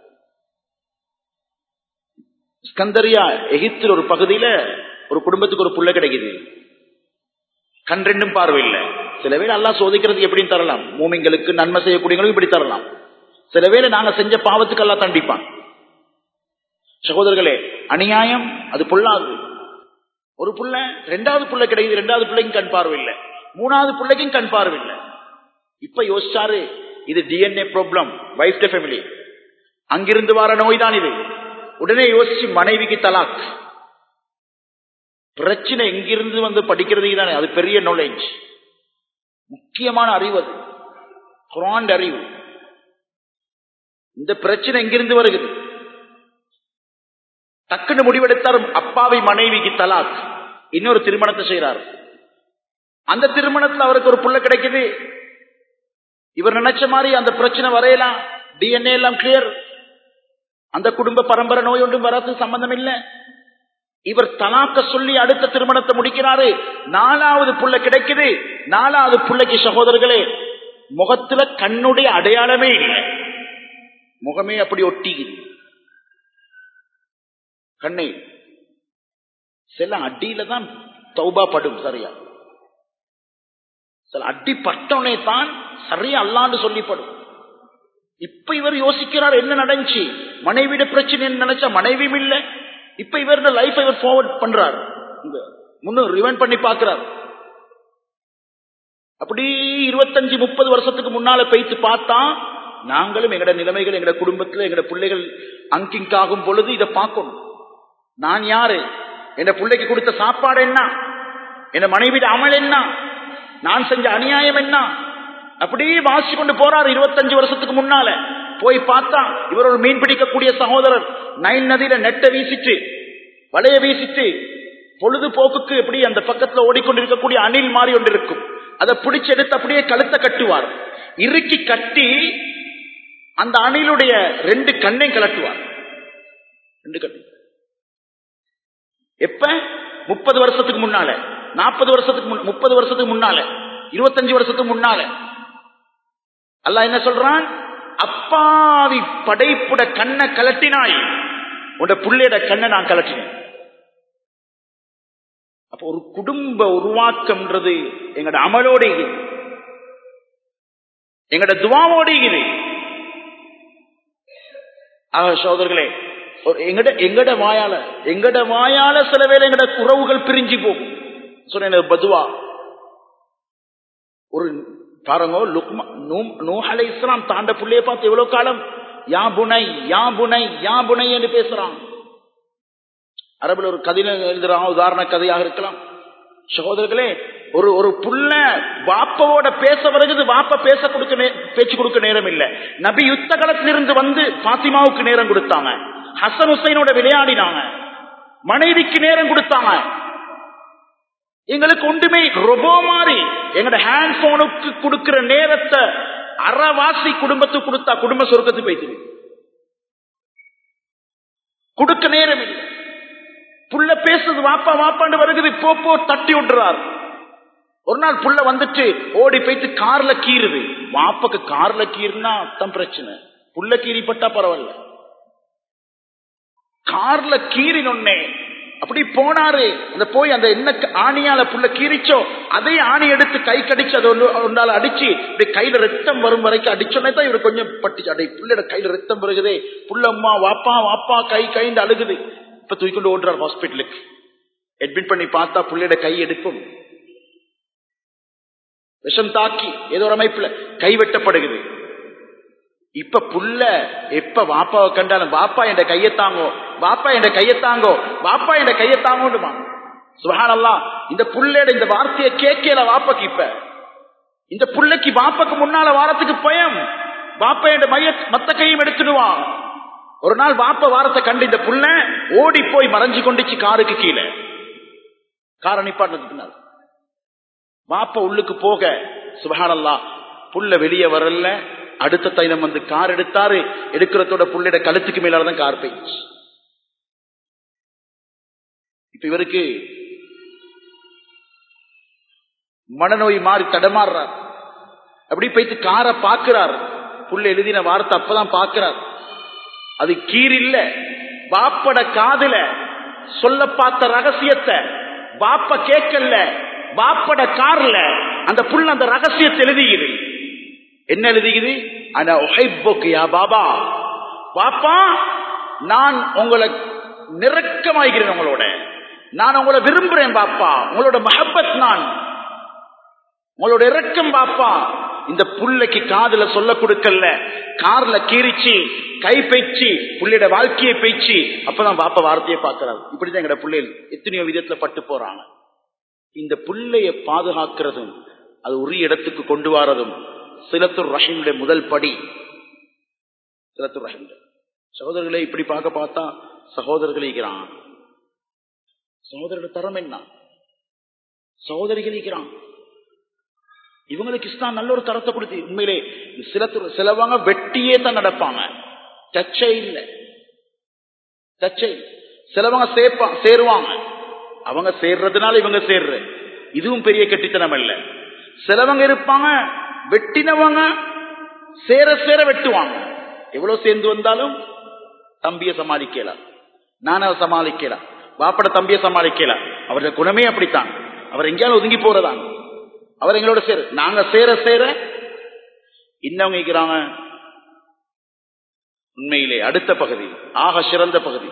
ஸ்கந்தரியா எகிப்தில் ஒரு பகுதியில ஒரு குடும்பத்துக்கு ஒரு புள்ள கிடைக்குது கண் ரெண்டும் பார்வை இல்லை சில வேளை அல்லா சோதிக்கிறது எப்படின்னு தரலாம் மூமிங்களுக்கு நன்மை செய்யக்கூடியவங்களுக்கு இப்படி தரலாம் சில வேளை நாங்க செஞ்ச பாவத்துக்கு எல்லாம் தண்டிப்பான் சகோதரர்களே அநியாயம் அது பொல்லாது ஒரு புள்ள ரெண்டாவது புள்ள கிடைக்குது ரெண்டாவது பிள்ளைக்கும் கண் பார்வை இல்லை மூணாவது பிள்ளைக்கும் கண் பார்வை இல்லை இப்ப யோசிச்சாரு இது டிஎன்ஏ ப்ராப்ளம் வைஃப் ஃபேமிலி அங்கிருந்து வர நோய் தான் இது உடனே யோசிச்சு மனைவிக்கு தலாக் பிரச்சனை எங்கிருந்து வந்து படிக்கிறது தானே அது பெரிய நாலேஜ் முக்கியமான அறிவு அது குரான் அறிவு இந்த பிரச்சனை எங்கிருந்து வருகிறது டக்குன்னு முடிவெடுத்தார் அப்பாவை மனைவிக்கு தலாக் இன்னொரு திருமணத்தை செய்யறார் அந்த திருமணத்துல அவருக்கு ஒரு புள்ள கிடைக்குது இவர் நினைச்ச மாதிரி அந்த பிரச்சனை வரையலாம் டிஎன்ஏ எல்லாம் கிளியர் அந்த குடும்ப பரம்பரை நோய் ஒன்றும் வராது சம்பந்தம் இல்லை இவர் தலாக்க சொல்லி அடுத்த திருமணத்தை முடிக்கிறாரு நாலாவது புள்ள கிடைக்குது நாலாவது புள்ளைக்கு சகோதரர்களே முகத்துல கண்ணுடைய அடையாளமே இல்லை முகமே அப்படி ஒட்டிக்குது கண்ணை சில அடியில தான் தௌபா படும் சரியா சில அடி பட்டவனே தான் சரியா அல்லான்னு சொல்லப்படும் இப்ப இவர் யோசிக்கிறார் என்ன நடந்துச்சு மனைவிட பிரச்சனை நினைச்சா மனைவியும் இல்ல இப்ப இவர் லைஃப் இவர் ஃபார்வர்ட் பண்றார் முன்னும் ரிவைண்ட் பண்ணி பார்க்கிறார் அப்படி இருபத்தஞ்சு முப்பது வருஷத்துக்கு முன்னால போயிட்டு பார்த்தா நாங்களும் எங்கட நிலைமைகள் எங்கட குடும்பத்துல எங்கட பிள்ளைகள் அங்கிங்காகும் பொழுது இதை பார்க்கணும் நான் யாரு என் பிள்ளைக்கு கொடுத்த சாப்பாடு என்ன என் மனைவிட அமல் என்ன நான் செஞ்ச அநியாயம் என்ன அப்படியே வாசி கொண்டு போறாரு இருபத்தஞ்சு வருஷத்துக்கு முன்னால போய் பார்த்தா இவர் ஒரு மீன் பிடிக்கக்கூடிய சகோதரர் நைல் நதியில நெட்டை வீசிட்டு வலைய வீசிட்டு பொழுதுபோக்குக்கு எப்படி அந்த பக்கத்துல ஓடிக்கொண்டிருக்கக்கூடிய அணில் மாறி ஒன்று இருக்கும் அதை பிடிச்சு எடுத்து அப்படியே கழுத்தை கட்டுவார் இறுக்கி கட்டி அந்த அணிலுடைய ரெண்டு கண்ணை கலட்டுவார் ரெண்டு கட்டு எப்ப முப்பது வருஷத்துக்கு முன்னால நாற்பது வருஷத்துக்கு முப்பது வருஷத்துக்கு முன்னால இருபத்தஞ்சு வருஷத்துக்கு முன்னால அல்ல என்ன சொல்றான் அப்பாவி படைப்புட கண்ணை கலட்டினாய் உட புள்ளையோட கண்ணை நான் கலட்டினேன் அப்ப ஒரு குடும்ப உருவாக்கம்ன்றது எங்கட அமலோட எங்கட துவாவோட இது ஆக சோதர்களே எங்கட எங்கட வாயால எங்கட வாயால சில வேலை எங்கட உறவுகள் பிரிஞ்சு போகும் சொன்ன பதுவா ஒரு பாருங்க லுக்மா நூஹ் அலை இஸ்லாம் தாண்ட புள்ளைய பார்த்து எவ்வளவு காலம் யா புனை யா புனை யா புனை என்று பேசுறான் அரபுல ஒரு கதையில எழுதுறான் உதாரண கதையாக இருக்கலாம் சகோதரர்களே ஒரு ஒரு புள்ள வாப்பவோட பேச வருகிறது வாப்ப பேச கொடுக்க பேச்சு கொடுக்க நேரம் இல்ல நபி யுத்த களத்திலிருந்து வந்து பாத்திமாவுக்கு நேரம் கொடுத்தாங்க ஹசன் ஹுசைனோட விளையாடினாங்க மனைவிக்கு நேரம் கொடுத்தாங்க எங்களுக்கு ஒன்றுமே ரொபோ மாதிரி எங்கட ஹேண்ட் போனுக்கு கொடுக்கிற நேரத்தை அறவாசி குடும்பத்துக்கு கொடுத்தா குடும்ப சொர்க்கத்துக்கு போயிட்டு கொடுக்க நேரம் இல்லை புள்ள பேசுறது வாப்பா வாப்பாண்டு வருகிறது போ போ தட்டி விட்டுறார் ஒரு நாள் புள்ள வந்துட்டு ஓடி போயிட்டு கார்ல கீறுது வாப்பக்கு கார்ல கீறுனா அத்தம் பிரச்சனை புள்ள கீறிப்பட்டா பரவாயில்ல கார்ல கீறினொன்னே அப்படி போனாரு அந்த போய் அந்த என்ன ஆணியால புள்ள கீரிச்சோ அதே ஆணி எடுத்து கை கடிச்சு அது ஒன்று ஒன்றால அடிச்சு இப்படி கையில ரத்தம் வரும் வரைக்கும் அடிச்சோன்னே தான் இவர் கொஞ்சம் பட்டுச்சு அடை புள்ளையோட கையில ரத்தம் வருகுதே புள்ளம்மா வாப்பா வாப்பா கை கைந்து அழுகுது இப்ப தூக்கிட்டு ஓடுறார் ஹாஸ்பிட்டலுக்கு அட்மிட் பண்ணி பார்த்தா புள்ளையோட கை எடுக்கும் விஷம் தாக்கி ஏதோ ஒரு அமைப்புல கை வெட்டப்படுகிறது இப்ப புள்ள எப்ப வாப்பாவை கண்டாலும் வாப்பா என்ற கையத்தாங்கோ வாப்பா என்ற கையத்தாங்கோ வாப்பா என்ற கையத்தாங்கோண்டுமா சுகானல்லா இந்த புள்ளையோட இந்த வார்த்தையை கேட்கல வாப்பாக்கு இப்ப இந்த புள்ளைக்கு வாப்பாக்கு முன்னால வாரத்துக்கு பயம் வாப்பா என்ற மைய மத்த கையும் எடுத்துடுவான் ஒரு நாள் வாப்ப வாரத்தை கண்டு இந்த புள்ள ஓடி போய் மறைஞ்சு கொண்டுச்சு காருக்கு கீழே கார நிப்பாட்டினதுக்கு வாப்ப உள்ளுக்கு போக சுபஹானல்லா புள்ள வெளியே வரல அடுத்த தைலம் வந்து கார் எடுத்தாரு எடுக்கிறதோட புள்ளையோட கழுத்துக்கு மேலாலதான் கார் போயிடுச்சு இப்ப இவருக்கு மனநோய் மாறி தடமாறுறார் அப்படி போயிட்டு காரை பாக்குறார் புள்ள எழுதின வார்த்தை அப்பதான் பாக்குறார் அது கீர் இல்ல பாப்பட காதுல சொல்ல பார்த்த ரகசியத்தை பாப்ப கேட்கல பாப்பட கார்ல அந்த புள்ள அந்த ரகசியத்தை எழுதியுது என்ன எழுதிக்குது ஆனா யா பாபா பாப்பா நான் உங்களை நெருக்கமாகிறேன் உங்களோட நான் உங்களை விரும்புறேன் பாப்பா உங்களோட மஹப்பத் நான் உங்களோட இறக்கம் பாப்பா இந்த புள்ளைக்கு காதுல சொல்ல கொடுக்கல கார்ல கீரிச்சு கை பெய்ச்சு புள்ளையோட வாழ்க்கையை பெய்ச்சு அப்பதான் பாப்பா வார்த்தையை பார்க்கிறாரு இப்படிதான் எங்கட பிள்ளைகள் எத்தனையோ விதத்துல பட்டு போறாங்க இந்த புள்ளைய பாதுகாக்கிறதும் அது உரிய இடத்துக்கு கொண்டு வரதும் சிலத்துர் ரஹீமுடைய முதல் படி சிலத்துர் ரஹீம் சகோதரர்களை இப்படி பார்க்க பார்த்தா சகோதரர்கள் இருக்கிறான் சகோதரர்கள் தரம் என்ன சகோதரிகள் இருக்கிறான் இவங்களுக்கு இஸ்லாம் நல்ல ஒரு தரத்தை கொடுத்து உண்மையிலே சில சிலவங்க வெட்டியே தான் நடப்பாங்க தச்சை இல்லை தச்சை சிலவங்க சேர்ப்பா சேருவாங்க அவங்க சேர்றதுனால இவங்க சேர்ற இதுவும் பெரிய கெட்டித்தனம் இல்ல சிலவங்க இருப்பாங்க வெட்டினவங்க சேர சேர வெட்டுவாங்க எவ்வளவு சேர்ந்து வந்தாலும் தம்பிய சமாளிக்கலாம் நான சமாளிக்கலாம் வாப்பட தம்பிய சமாளிக்கலாம் அவருடைய குணமே அப்படித்தான் அவர் எங்கேயாலும் ஒதுங்கி போறதான் அவர் எங்களோட சேர நாங்க சேர சேர இன்னவங்க இருக்கிறாங்க உண்மையிலே அடுத்த பகுதி ஆக சிறந்த பகுதி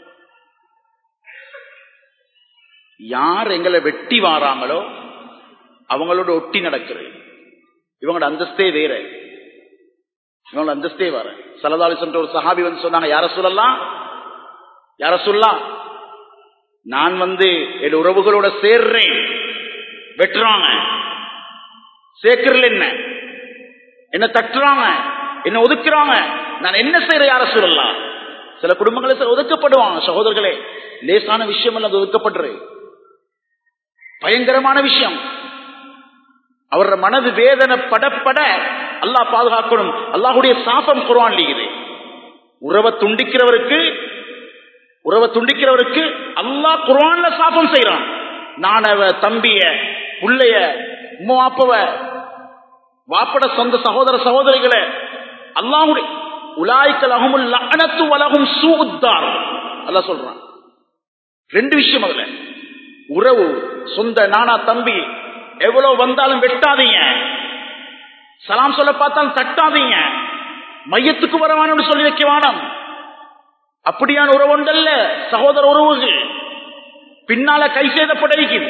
யார் எங்களை வெட்டி வாராங்களோ அவங்களோட ஒட்டி நடக்கிறது இவங்களோட அந்தஸ்தே வேற இவங்களோட அந்தஸ்தே வேற சலதாலி சென்ற ஒரு சஹாபி வந்து சொன்னாங்க யார சொல்லலாம் யார சொல்லலாம் நான் வந்து என் உறவுகளோட சேர்றேன் வெட்டுறாங்க சேர்க்கறல என்ன என்ன தட்டுறாங்க என்ன ஒதுக்குறாங்க நான் என்ன செய்யற யார சொல்லலாம் சில குடும்பங்களை ஒதுக்கப்படுவாங்க சகோதரர்களே லேசான விஷயம் அல்ல அது ஒதுக்கப்படுறது பயங்கரமான விஷயம் அவரோட மனது வேதனை படப்பட அல்லாஹ் பாதுகாக்கணும் அல்லாஹுடைய சாபம் குரான் இருக்குது உறவை துண்டிக்கிறவருக்கு உறவை துண்டிக்கிறவருக்கு அல்லாஹ் குரான்ல சாபம் செய்யறான் நானவ தம்பிய புள்ளைய வாப்பவ வாப்பட சொந்த சகோதர சகோதரிகளை அல்லாஹுடைய உலாய்க்கல் அகமுல் லஅனத்து வலகும் சூத்தார் அல்லாஹ் சொல்றான் ரெண்டு விஷயம் அதுல உறவு சொந்த நானா தம்பி எவ்வளவு வந்தாலும் வெட்டாதீங்க சலாம் சொல்ல பார்த்தாலும் தட்டாதீங்க மையத்துக்கு வரவானு சொல்லி வைக்க வேணாம் அப்படியான உறவு உண்டல்ல சகோதர உறவுகள் பின்னால கை செய்தப்படைக்கும்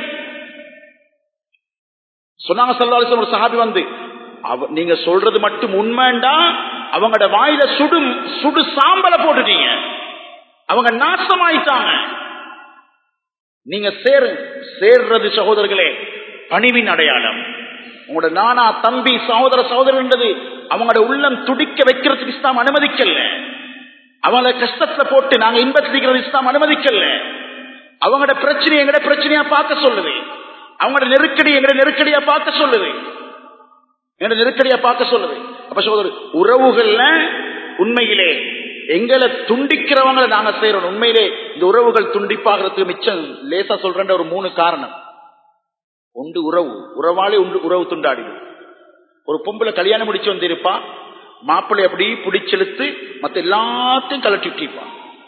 சொன்னாங்க சல்லாசம் ஒரு சஹாபி வந்து அவ நீங்க சொல்றது மட்டும் உண்மைண்டா அவங்களோட வாயில சுடு சுடு சாம்பலை போட்டுட்டீங்க அவங்க நாசமாயிட்டாங்க நீங்க சேரு சேர்றது சகோதரர்களே பணிவின் அடையாளம் உங்களோட நானா தம்பி சகோதர சகோதரன்றது அவங்களோட உள்ளம் துடிக்க வைக்கிறதுக்கு இஸ்லாம் அனுமதிக்கல அவங்கள கஷ்டத்துல போட்டு நாங்க இன்பத்திக்கிறது இஸ்லாம் அனுமதிக்கல அவங்களோட பிரச்சனை எங்கட பிரச்சனையா பார்க்க சொல்லுது அவங்களோட நெருக்கடி எங்கட நெருக்கடியா பார்க்க சொல்லுது எங்கட நெருக்கடியா பார்க்க சொல்லுது அப்ப சகோதரர் உறவுகள்ல உண்மையிலே எங்களை துண்டிக்கிறவங்களை நாங்க செய்யறோம் உண்மையிலே இந்த உறவுகள் துண்டிப்பாகிறதுக்கு மிச்சம் லேசா சொல்ற ஒரு மூணு காரணம் உண்டு உறவு உறவாளே உண்டு உறவு துண்டாடிடும் ஒரு பொம்பளை கல்யாணம் முடிச்சு வந்திருப்பா மாப்பிள்ளை அப்படி பிடிச்செழுத்து மத்த எல்லாத்தையும் கலட்டி விட்டிருப்பான்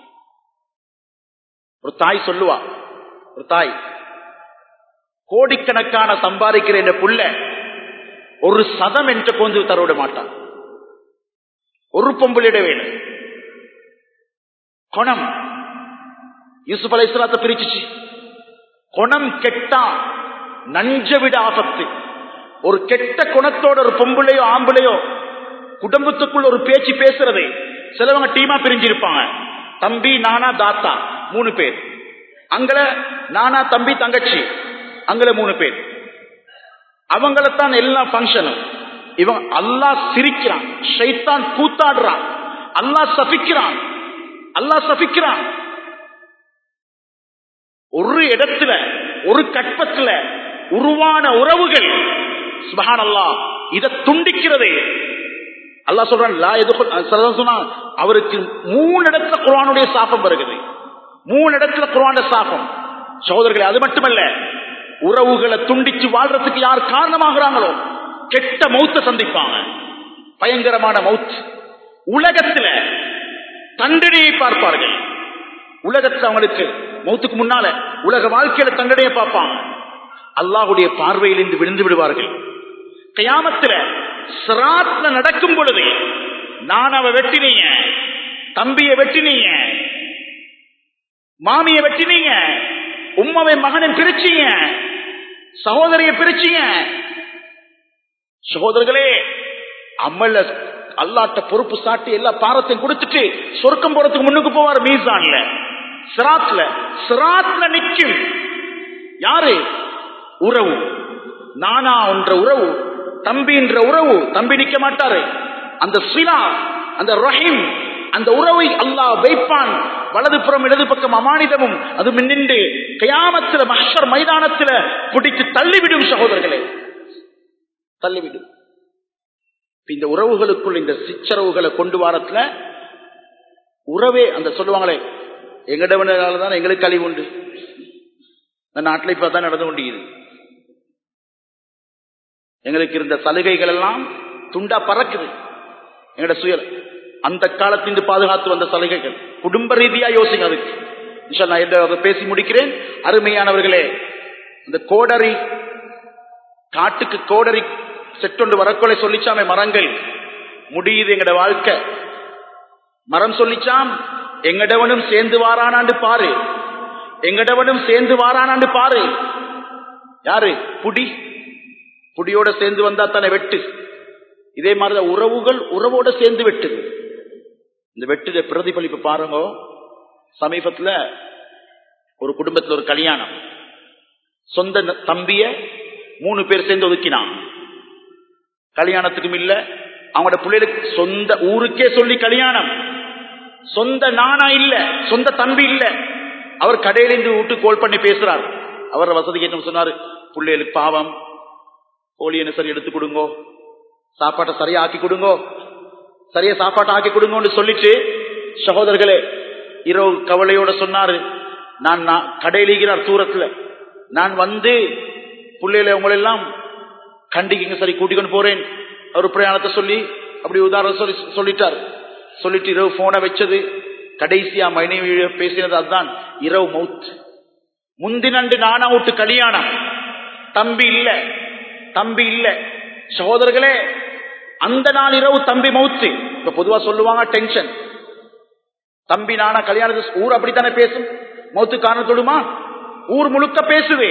ஒரு தாய் சொல்லுவா ஒரு தாய் கோடிக்கணக்கான சம்பாதிக்கிற இந்த புள்ள ஒரு சதம் என்ற கோந்து தரவிட மாட்டான் ஒரு பொம்பளிட வேணும் குணம் யூசுப் அலை இஸ்லாத்தை பிரிச்சுச்சு குணம் கெட்டா நஞ்ச விட ஆபத்து ஒரு கெட்ட குணத்தோட ஒரு பொம்பளையோ ஆம்பளையோ குடும்பத்துக்குள்ள ஒரு பேச்சு பேசுறது சிலவங்க டீமா பிரிஞ்சிருப்பாங்க தம்பி நானா தாத்தா மூணு பேர் அங்கல நானா தம்பி தங்கச்சி அங்கல மூணு பேர் அவங்களத்தான் எல்லா பங்கனும் இவன் அல்லா சிரிக்கிறான் ஷைத்தான் கூத்தாடுறான் அல்லா சபிக்கிறான் அல்லா சபிக்கிறான் ஒரு இடத்துல ஒரு கற்பத்துல உருவான உறவுகள் சுபஹான் அல்லா இதை துண்டிக்கிறது அல்லா சொல்றான் சொன்னா அவருக்கு மூணு இடத்துல குரானுடைய சாபம் வருகிறது மூணு இடத்துல குரான சாபம் சகோதரர்களே அது மட்டுமல்ல உறவுகளை துண்டிச்சு வாழ்றதுக்கு யார் காரணமாகிறாங்களோ கெட்ட மௌத்த சந்திப்பாங்க பயங்கரமான மவுத் உலகத்துல தண்டனையை பார்ப்பார்கள் உலகத்துல அவங்களுக்கு மௌத்துக்கு முன்னால உலக வாழ்க்கையில தண்டனையை பார்ப்பாங்க அல்லாஹுடைய பார்வையில் இருந்து விழுந்து விடுவார்கள் கயாமத்துல சிராத்ல நடக்கும் பொழுது நான் அவ வெட்டினீங்க தம்பிய வெட்டினீங்க மாமிய வெட்டினீங்க உம்மவை மகனை பிரிச்சீங்க சகோதரிய பிரிச்சீங்க சகோதரர்களே அமல அல்லாட்ட பொறுப்பு சாட்டி எல்லா பாரத்தையும் கொடுத்துட்டு சொர்க்கம் போறதுக்கு முன்னுக்கு போவார் மீசான்ல சிராத்ல சிராத்ல நிக்கும் யாரு உறவு நானா என்ற உறவு தம்பி என்ற உறவு தம்பி நிக்க மாட்டாரு அந்த சிலா அந்த ரஹீம் அந்த உறவை அல்லாஹ் வைப்பான் வலதுபுறம் இடது பக்கம் அமானிதமும் அது நின்று கயாமத்துல மஹர் மைதானத்துல பிடித்து தள்ளிவிடும் சகோதரர்களே தள்ளிவிடும் இந்த உறவுகளுக்குள் இந்த சிச்சரவுகளை கொண்டு வாரத்துல உறவே அந்த சொல்லுவாங்களே எங்கடவனால தான் எங்களுக்கு கழிவு உண்டு இந்த நாட்டில் இப்ப தான் நடந்து கொண்டிருக்குது எங்களுக்கு இருந்த சலுகைகள் எல்லாம் துண்டா பறக்குது எங்கட சுய அந்த காலத்திலிருந்து பாதுகாத்து வந்த சலுகைகள் குடும்ப ரீதியா யோசிங்க அதுக்கு இன்ஷா நான் இதை பேசி முடிக்கிறேன் அருமையானவர்களே இந்த கோடரி காட்டுக்கு கோடரி செட்டொண்டு வரக்கொலை சொல்லிச்சாமே மரங்கள் முடியுது எங்கட வாழ்க்கை மரம் சொல்லிச்சாம் எங்கடவனும் சேர்ந்து வாரானாண்டு பாரு எங்கடவனும் சேர்ந்து வாரானாண்டு பாரு யாரு புடி புடியோட சேர்ந்து வந்தா தானே வெட்டு இதே மாதிரிதான் உறவுகள் உறவோட சேர்ந்து வெட்டுது இந்த வெட்டுத பிரதிபலிப்பு பாருங்க சமீபத்துல ஒரு குடும்பத்துல ஒரு கல்யாணம் சொந்த ந- தம்பிய மூணு பேர் சேர்ந்து ஒதுக்கினான் கல்யாணத்துக்கும் இல்ல அவங்களோட பிள்ளைகளுக்கு சொந்த ஊருக்கே சொல்லி கல்யாணம் சொந்த நானா இல்ல சொந்த தம்பி இல்ல அவர் கடையிலிருந்து விட்டு கோல் பண்ணி பேசுறார் அவர் வசதிக்கு என்ன சொன்னாரு பிள்ளைகளுக்கு பாவம் கோழி என்ன சரி எடுத்து கொடுங்கோ சாப்பாட்டை சரியா ஆக்கி கொடுங்கோ சரியா சாப்பாட்டை ஆக்கி கொடுங்கன்னு சொல்லிட்டு சகோதரர்களே இரவு கவலையோட சொன்னாரு நான் நான் கடையிலிருக்கிறார் தூரத்துல நான் வந்து பிள்ளைகளை உங்களெல்லாம் கண்டிக்குங்க சரி கூட்டிக்கொண்டு போறேன் அவர் பிரயாணத்தை சொல்லி அப்படி உதாரணம் சொல்லி சொல்லிட்டார் சொல்லிட்டு இரவு போனை வச்சது கடைசியா மனைவி பேசினது அதுதான் இரவு மவுத் முந்தினண்டு நானா விட்டு கல்யாணம் தம்பி இல்ல தம்பி இல்ல சகோதரர்களே அந்த நாள் இரவு தம்பி மவுத்து இப்ப பொதுவா சொல்லுவாங்க டென்ஷன் தம்பி நானா கல்யாணத்து ஊர் அப்படித்தானே பேசும் மௌத்து காரணத்தோடுமா ஊர் முழுக்க பேசுவே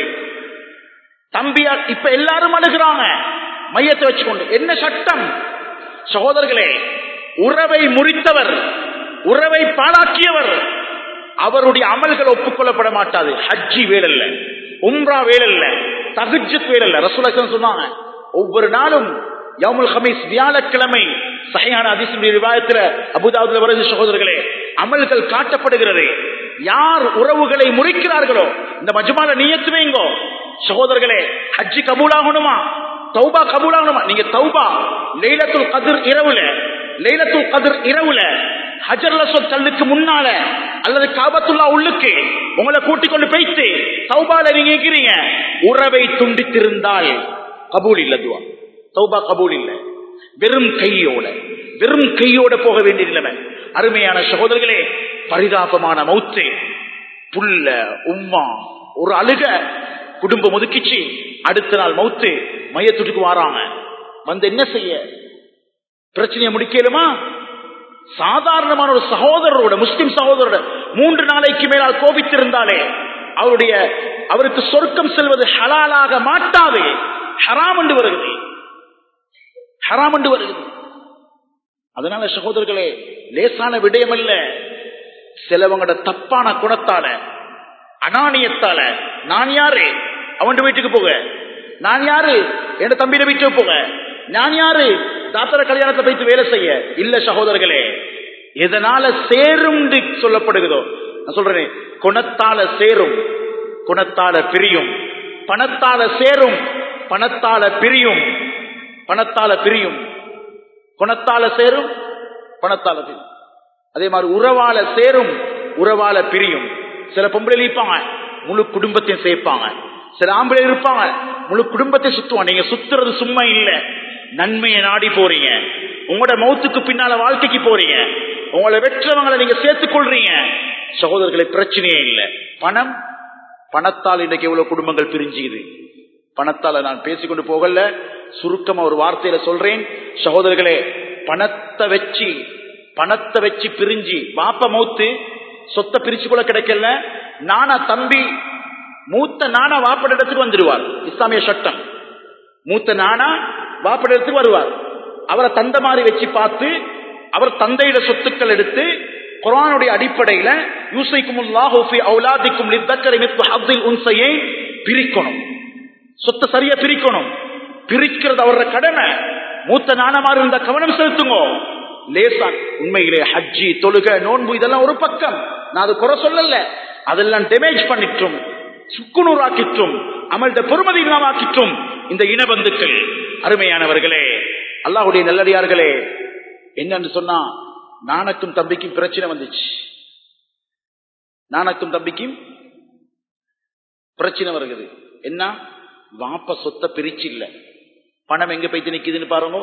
தம்பியா இப்ப எல்லாரும் அழுகிறாங்க மையத்தை வச்சுக்கொண்டு என்ன சட்டம் சகோதரர்களே உறவை முறித்தவர் உறவை பாழாக்கியவர் அவருடைய அமல்கள் ஒப்புக்கொள்ளப்பட மாட்டாது ஹஜ்ஜி வேலல்ல உம்ரா வேலல்ல தகுஜத் வேலல்ல ரசூலசன் சொன்னாங்க ஒவ்வொரு நாளும் யவுமுல் ஹமீஸ் வியாழக்கிழமை சஹியான அதிசுடைய விவாதத்துல அபுதாபுல வருது சகோதரர்களே அமல்கள் காட்டப்படுகிறது யார் உறவுகளை முறிக்கிறார்களோ இந்த மஜ்மால நியத்து வைங்கோ சகோதரர்களே ஹஜ்ஜி கபூலாகணுமா தௌபா கபூலாகணுமா நீங்க தௌபா லைலத்துல் கதிர் இரவுல லைலத்துல் கதிர் இரவுல ஹஜர் லசோத் கல்லுக்கு முன்னால அல்லது காபத்துல்லா உள்ளுக்கு உங்களை கூட்டிக் கொண்டு போய்த்து தௌபால நீங்க இருக்கிறீங்க உறவை துண்டித்திருந்தால் கபூல் இல்ல துவா தௌபா கபூல் இல்ல வெறும் கையோட வெறும் கையோட போக வேண்டிய நிலைமை அருமையான சகோதரர்களே பரிதாபமான மௌத்து புல்ல உம்மா ஒரு அழுக குடும்பம் ஒதுக்கிச்சு அடுத்த நாள் மௌத்து மையத்துட்டுக்கு வாராங்க வந்து என்ன செய்ய பிரச்சனையை முடிக்கலுமா சாதாரணமான ஒரு சகோதரரோட முஸ்லிம் சகோதரோட மூன்று நாளைக்கு மேலால் கோபித்திருந்தாலே அவருடைய அவருக்கு சொர்க்கம் செல்வது ஹலாலாக மாட்டாது ஹராம் என்று வருகிறது ஹராம் என்று வருகிறது அதனால சகோதரர்களே லேசான விடயம் அல்ல சிலவங்களோட தப்பான குணத்தால அனானியத்தால நான் யாரு அவன் வீட்டுக்கு போக நான் யாரு என் தம்பியிட வீட்டுக்கு போக நான் யாரு தாத்தர கல்யாணத்தை வைத்து வேலை செய்ய இல்ல சகோதரர்களே எதனால சேரும் சொல்லப்படுகிறதோ நான் சொல்றேன் குணத்தால சேரும் குணத்தால பிரியும் பணத்தால சேரும் பணத்தால பிரியும் பணத்தால பிரியும் குணத்தால சேரும் பணத்தால பிரியும் அதே மாதிரி உறவால சேரும் உறவால பிரியும் சில பொம்பளை இருப்பாங்க முழு குடும்பத்தையும் சேர்ப்பாங்க சில ஆம்பளை இருப்பாங்க முழு குடும்பத்தை சுத்துவாங்க நீங்க சுத்துறது சும்மா இல்ல நன்மையை நாடி போறீங்க உங்களோட மௌத்துக்கு பின்னால வாழ்க்கைக்கு போறீங்க உங்களை வெற்றவங்களை நீங்க சேர்த்துக் கொள்றீங்க சகோதரர்களை பிரச்சனையே இல்லை பணம் பணத்தால் இன்னைக்கு எவ்வளவு குடும்பங்கள் பிரிஞ்சுக்குது பணத்தால நான் பேசிக்கொண்டு போகல சுருக்கமா ஒரு வார்த்தையில சொல்றேன் சகோதரர்களே பணத்தை வச்சு பணத்தை வச்சு பிரிஞ்சு வாப்ப மௌத்து சொத்தை பிரிச்சு கூட கிடைக்கல நானா தம்பி மூத்த நானா வாப்பட இடத்துக்கு வந்துடுவார் இஸ்லாமிய சட்டம் மூத்த நானா வாப்பட இடத்துக்கு வருவார் அவரை தந்த மாதிரி வச்சு பார்த்து அவர் தந்தையிட சொத்துக்கள் எடுத்து குரானுடைய அடிப்படையில யூசைக்குமுல்லாஹு ஃபி அவுலாதிக்கும் லித்தக்கரை மித்கு ஹத்தில் உன்சையை பிரிக்கணும் சொத்தை சரியா பிரிக்கணும் பிரிக்கிறது அவரோட கடமை மூத்த நாணமாறு இருந்த கவனம் செலுத்துங்க லேசான் உண்மையிலே ஹஜ்ஜி தொழுக நோன்பு இதெல்லாம் ஒரு பக்கம் நான் அது குறை சொல்லல அதெல்லாம் டேமேஜ் பண்ணிட்டும் சுக்குநூறாக்கிட்டும் அமல்ட பொறுமதி இல்லாமாக்கிட்டும் இந்த இனபந்துக்கள் அருமையானவர்களே அல்லாஹுடைய நல்லடியார்களே என்னன்னு சொன்னா நானக்கும் தம்பிக்கும் பிரச்சனை வந்துச்சு நானக்கும் தம்பிக்கும் பிரச்சனை வருகிறது என்ன வாப்ப சொத்தை பிரிச்சு இல்ல பணம் எங்க போயிட்டு நிக்குதுன்னு பாருங்க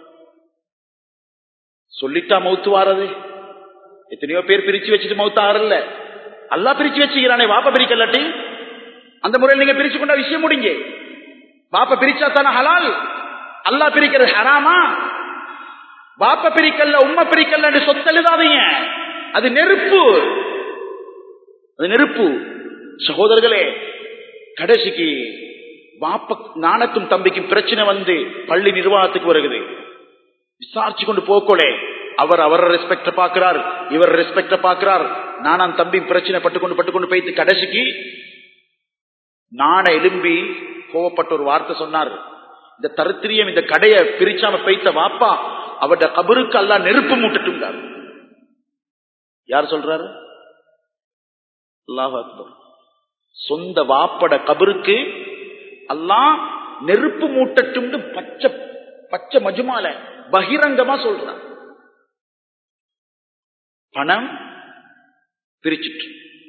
சொல்லிட்டா மௌத்து வாரது எத்தனையோ பேர் பிரிச்சு வச்சுட்டு மௌத்து ஆறல அல்லா பிரிச்சு வச்சுக்கிறானே வாப்ப பிரிக்கலாட்டி அந்த முறையில் நீங்க பிரிச்சு கொண்டா விஷயம் முடிங்க வாப்ப பிரிச்சா தானே ஹலால் அல்லா பிரிக்கிறது ஹராமா வாப்ப பிரிக்கல்ல உண்மை பிரிக்கல்ல சொத்து எழுதாதீங்க அது நெருப்பு அது நெருப்பு சகோதரர்களே கடைசிக்கு வாப்ப நாணக்கும் தம்பிக்கும் பிரச்சனை வந்து பள்ளி நிர்வாகத்துக்கு வருகிறது விசாரிச்சு கொண்டு போக்கோலே அவர் அவர் ரெஸ்பெக்ட பாக்குறார் இவர் ரெஸ்பெக்ட பாக்குறார் நானாம் தம்பி பிரச்சனை பட்டுக்கொண்டு பட்டுக்கொண்டு போயிட்டு கடைசிக்கு நாண எலும்பி கோவப்பட்ட ஒரு வார்த்தை சொன்னார் இந்த தருத்திரியம் இந்த கடையை பிரிச்சாம பைத்த வாப்பா அவருடைய கபருக்கு எல்லாம் நெருப்பு மூட்டுட்டுங்கார் யார் சொல்றாரு அல்லாஹ் அக்பர் சொந்த வாப்பட கபருக்கு எல்லாம் நெருப்பு மூட்டட்டும் பச்சை பச்சை மஜுமால பகிரங்கமா சொல்றான் பணம் பிரிச்சுட்டு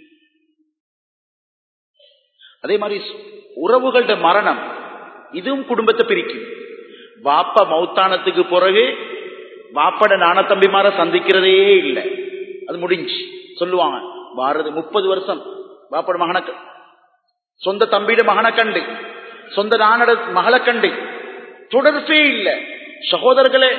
அதே மாதிரி உறவுகளோட மரணம் இதுவும் குடும்பத்தை பிரிக்கும் வாப்ப மௌத்தானத்துக்கு பிறகு வாப்பட நாண தம்பிமார சந்திக்கிறதே இல்லை அது முடிஞ்சு சொல்லுவாங்க வாரது முப்பது வருஷம் வாப்பட மகனை சொந்த தம்பியிட மகனை கண்டு சொந்த நானட மகளை கண்டு தொடர்பே இல்லை சகோதரர்களே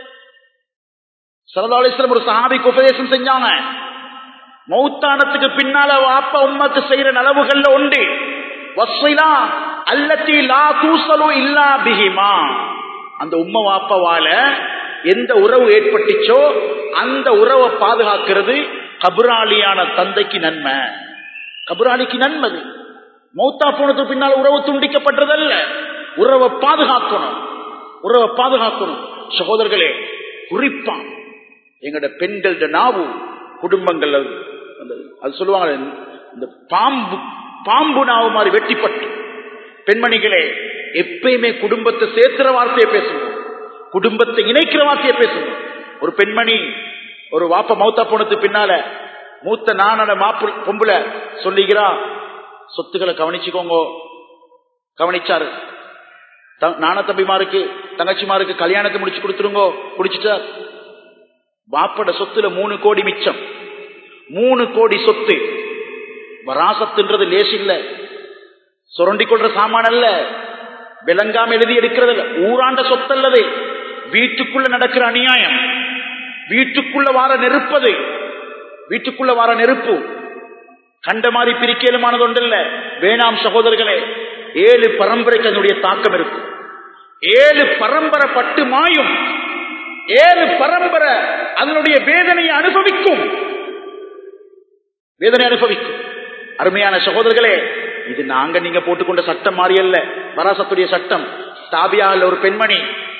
சரதாலேஸ்வரம் ஒரு சஹாபிக்கு உபதேசம் செஞ்சாங்க மௌத்தானத்துக்கு பின்னால வாப்பா உம்மக்கு செய்யற நலவுகள்ல உண்டு வஸ்ஸிலா அல்லத்தி லா தூசலு இல்லா பிஹிமா அந்த உம்ம வாப்பாவால எந்த உறவு ஏற்பட்டுச்சோ அந்த உறவை பாதுகாக்கிறது கபுராளியான தந்தைக்கு நன்மை கபுராளிக்கு நன்மது மௌத்தா போனதுக்கு பின்னால் உறவு துண்டிக்கப்பட்டதல்ல உறவை பாதுகாக்கணும் உறவை பாதுகாக்கணும் சகோதரர்களே குறிப்பா எங்கட பெண்கள நாவு குடும்பங்கள் அது சொல்லுவாங்க இந்த பாம்பு பாம்பு நாவு மாதிரி வெட்டிப்பட்டு பெண்மணிகளே எப்பயுமே குடும்பத்தை சேர்க்கிற வார்த்தையை பேசணும் குடும்பத்தை இணைக்கிற வார்த்தையை பேசணும் ஒரு பெண்மணி ஒரு வாப்ப மௌத்தா போனதுக்கு பின்னால மூத்த நானட மாப்பு பொம்புல சொல்லிக்கிறா சொத்துக்களை கவனிச்சுக்கோங்க கவனிச்சாரு நான தம்பிமாருக்கு தங்கச்சிமாருக்கு கல்யாணத்தை முடிச்சு கொடுத்துருங்கோ குடிச்சிட்டார் வாப்பட சொத்துல மூணு கோடி மிச்சம் மூணு கோடி சொத்து வராசத்துன்றது லேஸ் இல்ல சுரண்டி கொள்ற சாமான அல்ல விளங்காம எழுதி எடுக்கிறது ஊராண்ட சொத்து அல்லது வீட்டுக்குள்ள நடக்கிற அநியாயம் வீட்டுக்குள்ள வார நெருப்பது வீட்டுக்குள்ள வார நெருப்பு கண்ட மாதிரி பிரிக்கலுமானது ஒன்றல்ல வேணாம் சகோதரர்களே ஏழு பரம்பரைக்கு அதனுடைய தாக்கம் இருக்கும் ஏழு பரம்பரை பட்டு மாயும் ஏழு பரம்பரை அதனுடைய வேதனையை அனுபவிக்கும் வேதனை அனுபவிக்கும் அருமையான சகோதரர்களே இது நாங்க நீங்க போட்டுக்கொண்ட சட்டம் மாறியல்ல வராசத்துடைய சட்டம் தாபியாவில் ஒரு பெண்மணி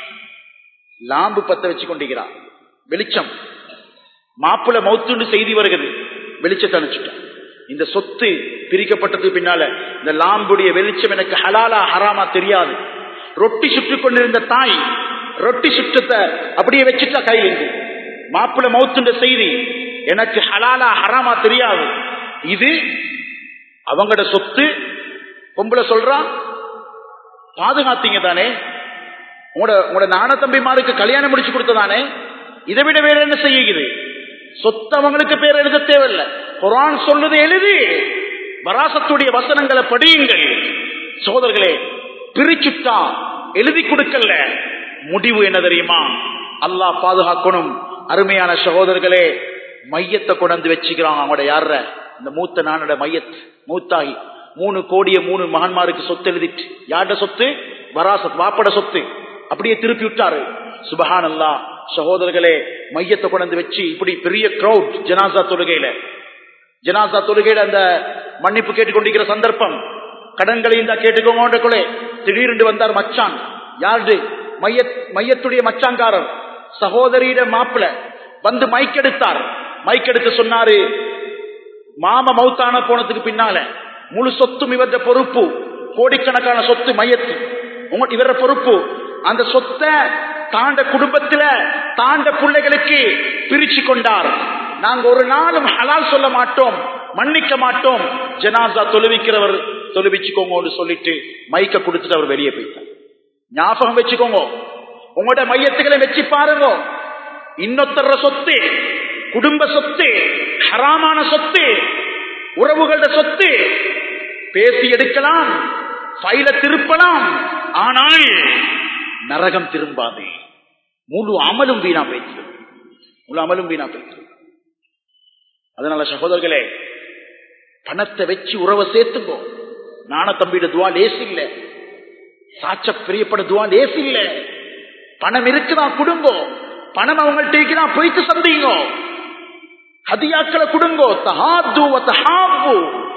லாம்பு பத்த வச்சு கொண்டிருக்கிறார் வெளிச்சம் மாப்பிள மௌத்துண்டு செய்தி வருகிறது வெளிச்சத்தை அனுப்பிச்சுட்டான் இந்த சொத்து பிரிக்கப்பட்டதுக்கு பின்னால இந்த லாம்புடைய வெளிச்சம் எனக்கு ஹலாலா ஹராமா தெரியாது ரொட்டி சுட்டு கொண்டிருந்த தாய் ரொட்டி சுற்றத்தை அப்படியே வச்சுட்டா கையில் இருந்து மாப்பிள மௌத்துண்ட செய்தி எனக்கு ஹலாலா ஹராமா தெரியாது இது அவங்களோட சொத்து பொம்பளை சொல்றா பாதுகாத்தீங்க தானே உங்களோட உங்களோட நான தம்பிமாருக்கு கல்யாணம் முடிச்சு கொடுத்ததானே இதை விட வேற என்ன செய்யுது சொத்து அவங்களுக்கு பேர் எழுத தேவையில்லை குரான் சொல்லுது எழுதி வராசத்துடைய வசனங்களை படியுங்கள் சோதர்களே பிரிச்சுட்டா எழுதி கொடுக்கல முடிவு என்ன தெரியுமா அல்லாஹ் பாதுகாக்கணும் அருமையான சகோதரர்களே மையத்தை கொண்டு வச்சுக்கிறாங்க அவங்களோட யார இந்த மூத்த நானோட மையத் மூத்தாகி மூணு கோடிய மூணு மகன்மாருக்கு சொத்து எழுதிட்டு யார்ட சொத்து வராசத் வாப்பட சொத்து அப்படியே திருப்பி விட்டாரு சுபஹான் அல்லா சகோதரர்களே மையத்தை கொண்டு வச்சு இப்படி பெரிய கிரௌட் ஜனாசா தொழுகையில ஜனாசா தொழுகையில அந்த மன்னிப்பு கேட்டுக்கொண்டிருக்கிற சந்தர்ப்பம் கடன்களை இந்த கேட்டுக்கோங்கன்றக்குள்ளே திடீரென்று வந்தார் மச்சான் யாரு மைய மையத்துடைய மச்சாங்காரர் சகோதரியிட மாப்பிள வந்து மைக்கெடுத்தார் மைக்கெடுத்து சொன்னாரு மாம மௌத்தான போனதுக்கு பின்னால முழு சொத்தும் இவர பொறுப்பு கோடிக்கணக்கான சொத்து மையத்து உங்க இவர பொறுப்பு அந்த சொத்தை தாண்ட குடும்பத்துல தாண்ட பிள்ளைகளுக்கு பிரிச்சு கொண்டார் நாங்க ஒரு நாளும் ஹலால் சொல்ல மாட்டோம் மன்னிக்க மாட்டோம் ஜனாசா தொழுவிக்கிறவர் தொழுவிச்சுக்கோங்க சொல்லிட்டு மைக்க கொடுத்துட்டு அவர் வெளியே போயிட்டார் ஞாபகம் வச்சுக்கோங்க உங்களோட மையத்துகளை வச்சு பாருங்க இன்னொத்தர சொத்து குடும்ப சொத்து ஹராமான சொத்து உறவுகளோட சொத்து பேசி எடுக்கலாம் ஃபைல திருப்பலாம் ஆனால் நரகம் திரும்பாது முழு அமலும் வீணா போயிட்டு முழு அமலும் வீணா போயிட்டு அதனால சகோதரர்களே பணத்தை வச்சு உறவை சேர்த்துக்கோ நான தம்பியோட துவா லேஸ் இல்ல சாட்ச பிரியப்பட துவா லேஸ் இல்ல பணம் இருக்குதான் குடும்பம் பணம் அவங்கள்ட்ட இருக்குதான் போயிட்டு சந்திங்க ஹதியாக்களை கொடுங்கோ தஹாது தஹாபு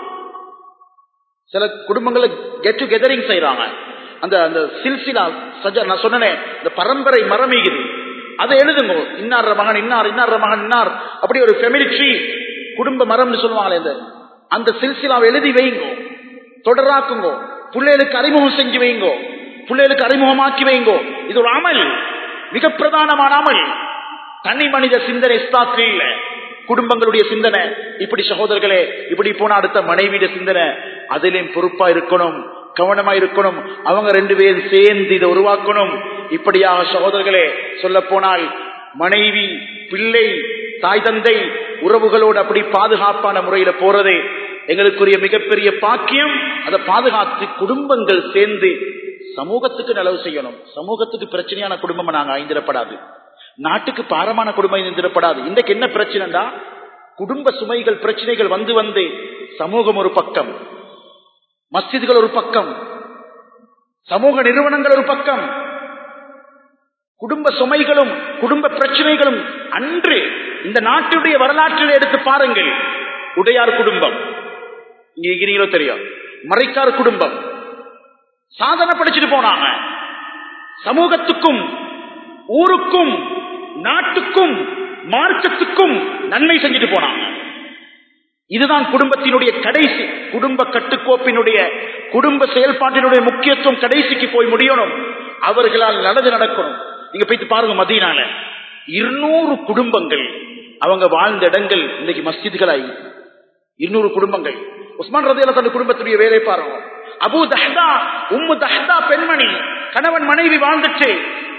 சில குடும்பங்களை கெட் டுகெதரிங் செய்யறாங்க அந்த அந்த சில்சிலா சஜா நான் சொன்னேன் இந்த பரம்பரை மரமீகுது அதை எழுதுங்க இன்னார் மகன் இன்னார் இன்னார் மகன் இன்னார் அப்படி ஒரு ஃபெமிலி ட்ரீ குடும்ப மரம்னு சொல்லுவாங்களே இந்த அந்த சில்சிலாவை எழுதி வைங்கோ தொடராக்குங்கோ பிள்ளைகளுக்கு அறிமுகம் செஞ்சு வைங்கோ பிள்ளைகளுக்கு அறிமுகமாக்கி வைங்கோ இது ஒரு அமல் மிக பிரதானமான அமல் தனி மனித சிந்தனை ஸ்தாத்ரி இல்ல குடும்பங்களுடைய சிந்தனை இப்படி சகோதரர்களே இப்படி போன அடுத்த மனைவியுடைய சிந்தனை அதிலையும் பொறுப்பா இருக்கணும் கவனமா இருக்கணும் அவங்க ரெண்டு பேரும் சேர்ந்து இதை உருவாக்கணும் இப்படியாக சகோதரர்களே சொல்ல போனால் மனைவி பிள்ளை தாய் தந்தை உறவுகளோடு அப்படி பாதுகாப்பான முறையில போறது எங்களுக்குரிய மிகப்பெரிய பாக்கியம் அதை பாதுகாத்து குடும்பங்கள் சேர்ந்து சமூகத்துக்கு நலவு செய்யணும் சமூகத்துக்கு பிரச்சனையான குடும்பம் நாங்க ஐந்திடப்படாது நாட்டுக்கு பாரமான குடும்பம் ஐந்திடப்படாது இன்றைக்கு என்ன பிரச்சனைடா குடும்ப சுமைகள் பிரச்சனைகள் வந்து வந்து சமூகம் ஒரு பக்கம் மஸ்ஜிதுகள் ஒரு பக்கம் சமூக நிறுவனங்கள் ஒரு பக்கம் குடும்ப சுமைகளும் குடும்ப பிரச்சனைகளும் அன்று இந்த நாட்டுடைய வரலாற்றில் எடுத்து பாருங்கள் உடையார் குடும்பம் இங்க இருக்கிறீங்களோ தெரியும் மறைக்கார் குடும்பம் சாதனை படிச்சுட்டு போனாங்க சமூகத்துக்கும் ஊருக்கும் நாட்டுக்கும் மார்க்கத்துக்கும் நன்மை செஞ்சுட்டு போனாங்க இதுதான் குடும்பத்தினுடைய கடைசி குடும்ப கட்டுக்கோப்பினுடைய குடும்ப செயல்பாட்டினுடைய முக்கியத்துவம் கடைசிக்கு போய் முடியணும் அவர்களால் நல்லது நடக்கணும் நீங்க போயிட்டு பாருங்க மதியனால இருநூறு குடும்பங்கள் அவங்க வாழ்ந்த இடங்கள் இன்னைக்கு மஸ்ஜிதுகளாய் இருநூறு குடும்பங்கள் உஸ்மான் ரதையில தன் குடும்பத்துடைய வேலை பாருங்க அபு தஹ்தா உம்மு தஹ்தா பெண்மணி கணவன் மனைவி வாழ்ந்துட்டு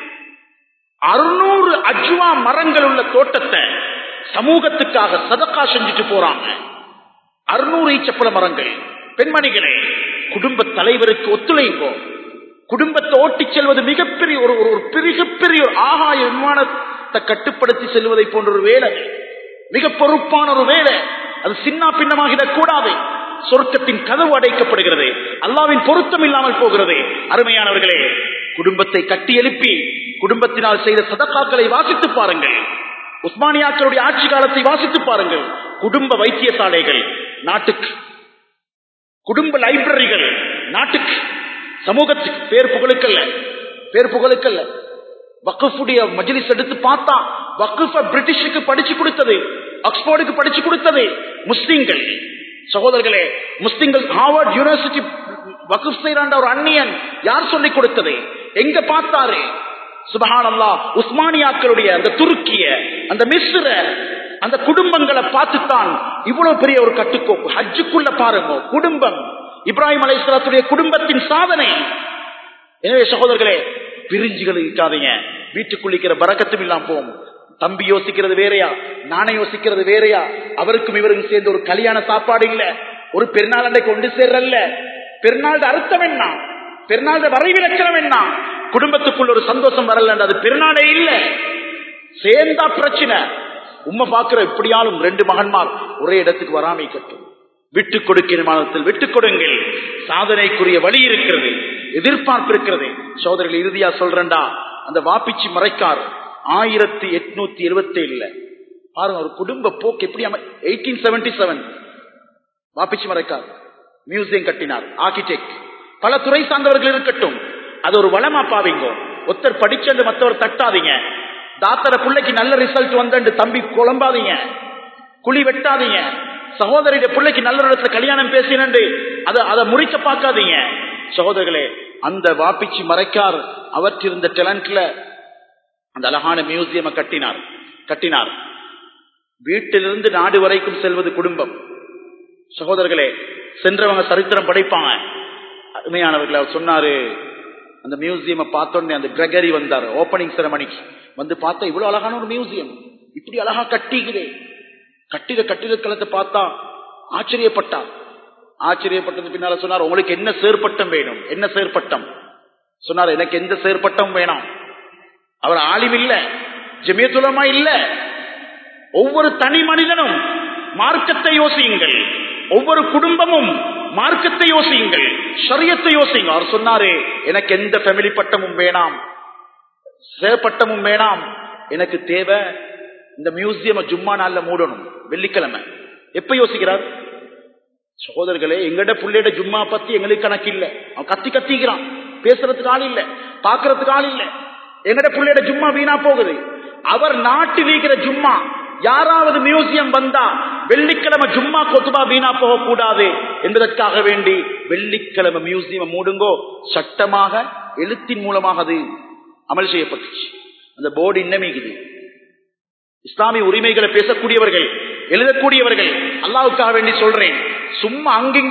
அறுநூறு அஜ்வா மரங்கள் உள்ள தோட்டத்தை சமூகத்துக்காக சதக்கா செஞ்சுட்டு போறாங்க அறுநூறு ஈச்சப்பழ மரங்கள் பெண்மணிகளே குடும்ப தலைவருக்கு ஒத்துழைங்கோ குடும்பத்தை ஓட்டிச் செல்வது மிகப்பெரிய ஒரு ஒரு மிகப்பெரிய ஒரு ஆகாய விமானத்தை கட்டுப்படுத்தி செல்வதை போன்ற ஒரு வேலை மிக பொறுப்பான ஒரு வேலை அது சின்ன பின்னமாகிடக் கூடாது சொர்க்கத்தின் கதவு அடைக்கப்படுகிறது அல்லாவின் பொருத்தம் இல்லாமல் போகிறது அருமையானவர்களே குடும்பத்தை கட்டி எழுப்பி குடும்பத்தினால் செய்த சதக்காக்களை வாசித்து பாருங்கள் உஸ்மானியாக்களுடைய ஆட்சி காலத்தை வாசித்து பாருங்கள் குடும்ப வைத்தியசாலைகள் நாட்டுக்கு குடும்ப லைப்ரரிகள் நாட்டுக்கு சமூகத்துக்கு பேர் புகழுக்கல்ல பேர் புகழுக்கல்ல வக்குஃபுடைய மஜ்லிஸ் எடுத்து பார்த்தா வக்குஃப பிரிட்டிஷுக்கு படிச்சு கொடுத்தது ஆக்ஸ்போர்டுக்கு படிச்சு கொடுத்தது முஸ்லிம்கள் சகோதரர்களே முஸ்லிம்கள் ஹார்வர்ட் யூனிவர்சிட்டி வகுப் செய்யறாண்ட ஒரு அந்நியன் யார் சொல்லிக் கொடுத்தது எங்க பார்த்தாரு சுபஹானல்லா உஸ்மானியாக்களுடைய அந்த துருக்கிய அந்த மிஸ்ர அந்த குடும்பங்களை பார்த்துத்தான் இவ்வளவு பெரிய ஒரு கட்டுக்கோப்பு ஹஜ்ஜுக்குள்ள பாருங்க குடும்பம் இப்ராஹிம் அலைஸ்லாத்துடைய குடும்பத்தின் சாதனை எனவே சகோதரர்களே பிரிஞ்சுகள் இருக்காதீங்க வீட்டுக்குள்ளிக்கிற பறக்கத்தும் இல்லாம போகும் தம்பி யோசிக்கிறது வேறையா நானே யோசிக்கிறது வேறையா அவருக்கும் இவருக்கும் சேர்ந்து ஒரு கல்யாண சாப்பாடு இல்ல ஒரு பெருநாள் அன்றைக்கு கொண்டு சேர்றல்ல பெருநாள் அர்த்தம் என்ன பெருநாள் வரைவிலக்கணம் என்ன குடும்பத்துக்குள்ள ஒரு சந்தோஷம் வரல அது பெருநாளே இல்ல சேர்ந்தா பிரச்சனை உண்மை பாக்குற இப்படியாலும் ரெண்டு மகன்மார் ஒரே இடத்துக்கு வராமை கட்டும் விட்டு கொடுக்கிற மாதத்தில் விட்டுக் கொடுங்கள் சாதனைக்குரிய வழி இருக்கிறது எதிர்பார்ப்பு இருக்கிறது சோதரிகள் இறுதியா சொல்றேன்டா அந்த வாப்பிச்சி மறைக்கார் ஆயிரத்தி எட்நூத்தி எழுபத்தி ஏழுல பாருங்க ஒரு குடும்ப போக்கு எப்படி eighteen seventy seven Wappichi Marikar museum கட்டினார் ஆர்கிடெக்ட் பல துறை சார்ந்தவர்கள் இருக்கட்டும் அது ஒரு வளமா பாவீங்க ஒருத்தர் படிச்சது மற்றவர் தட்டாதீங்க தாத்தர பிள்ளைக்கு நல்ல ரிசல்ட் வந்து தம்பி குழம்பாதீங்க குழி வெட்டாதீங்க சகோதரிയുടെ பிள்ளைக்கு நல்ல ஒரு இடத்துல கல்யாணம் பேசினு அதை அதை முறிக்க பார்க்காதீங்க சகோதரர்களே அந்த வாப்பிச்சி மறைக்கார் அவற்றிருந்த டேலண்ட்ல அந்த அழகான மியூசியம் கட்டினார் கட்டினார் வீட்டிலிருந்து நாடு வரைக்கும் செல்வது குடும்பம் சகோதரர்களே சென்றவங்க சரித்திரம் படைப்பாங்க அருமையானவர்கள் அவர் சொன்னாரு அந்த மியூசியம் பார்த்தோன்னே அந்த கிரகரி வந்தார் ஓபனிங் செரமனிக்கு வந்து பார்த்தா இவ்வளவு அழகான ஒரு மியூசியம் இப்படி அழகா கட்டிக்குதே கட்டிட கட்டிடக்கலத்தை பார்த்தா ஆச்சரியப்பட்டார் ஆச்சரியப்பட்டது பின்னால சொன்னார் உங்களுக்கு என்ன சேர்பட்டம் வேணும் என்ன சேர்பட்டம் சொன்னார் எனக்கு எந்த செயற்பட்டம் வேணாம் அவர் ஆலிம் இல்ல ஜெமியத்துலமா இல்ல ஒவ்வொரு தனி மனிதனும் மார்க்கத்தை யோசியுங்கள் ஒவ்வொரு குடும்பமும் மார்க்கத்தை யோசியுங்கள் ஷரியத்தை யோசிங்க அவர் சொன்னாரு எனக்கு எந்த ஃபேமிலி பட்டமும் வேணாம் செயற்பட்டமும் வேணாம் எனக்கு தேவை இந்த மியூசியம் ஜும்மா நாள்ல மூடணும் வெள்ளிக்கிழமை எப்ப யோசிக்கிறார் சகோதரர்களே எங்கட புள்ளையோட ஜும்மா பத்தி எங்களுக்கு கணக்கு இல்ல அவன் கத்தி கத்திக்கிறான் பேசுறதுக்கு ஆள் இல்ல பாக்குறதுக்கு ஆள் இல்ல எங்கட புள்ளையோட ஜும்மா வீணா போகுது அவர் நாட்டில் இருக்கிற ஜும்மா யாராவது மியூசியம் வந்தா வெள்ளிக்கிழமை ஜும்மா கொத்துபா வீணா போக கூடாது என்பதற்காக வேண்டி வெள்ளிக்கிழமை மியூசியம் மூடுங்கோ சட்டமாக எழுத்தின் மூலமாக அது அமல் செய்யப்பட்டுச்சு அந்த போர்டு இன்னமீகுது இஸ்லாமிய உரிமைகளை பேசக்கூடியவர்கள் எழுதக்கூடியவர்கள் அல்லாவுக்காக வேண்டி சொல்றேன் சும்மா அங்கிங்க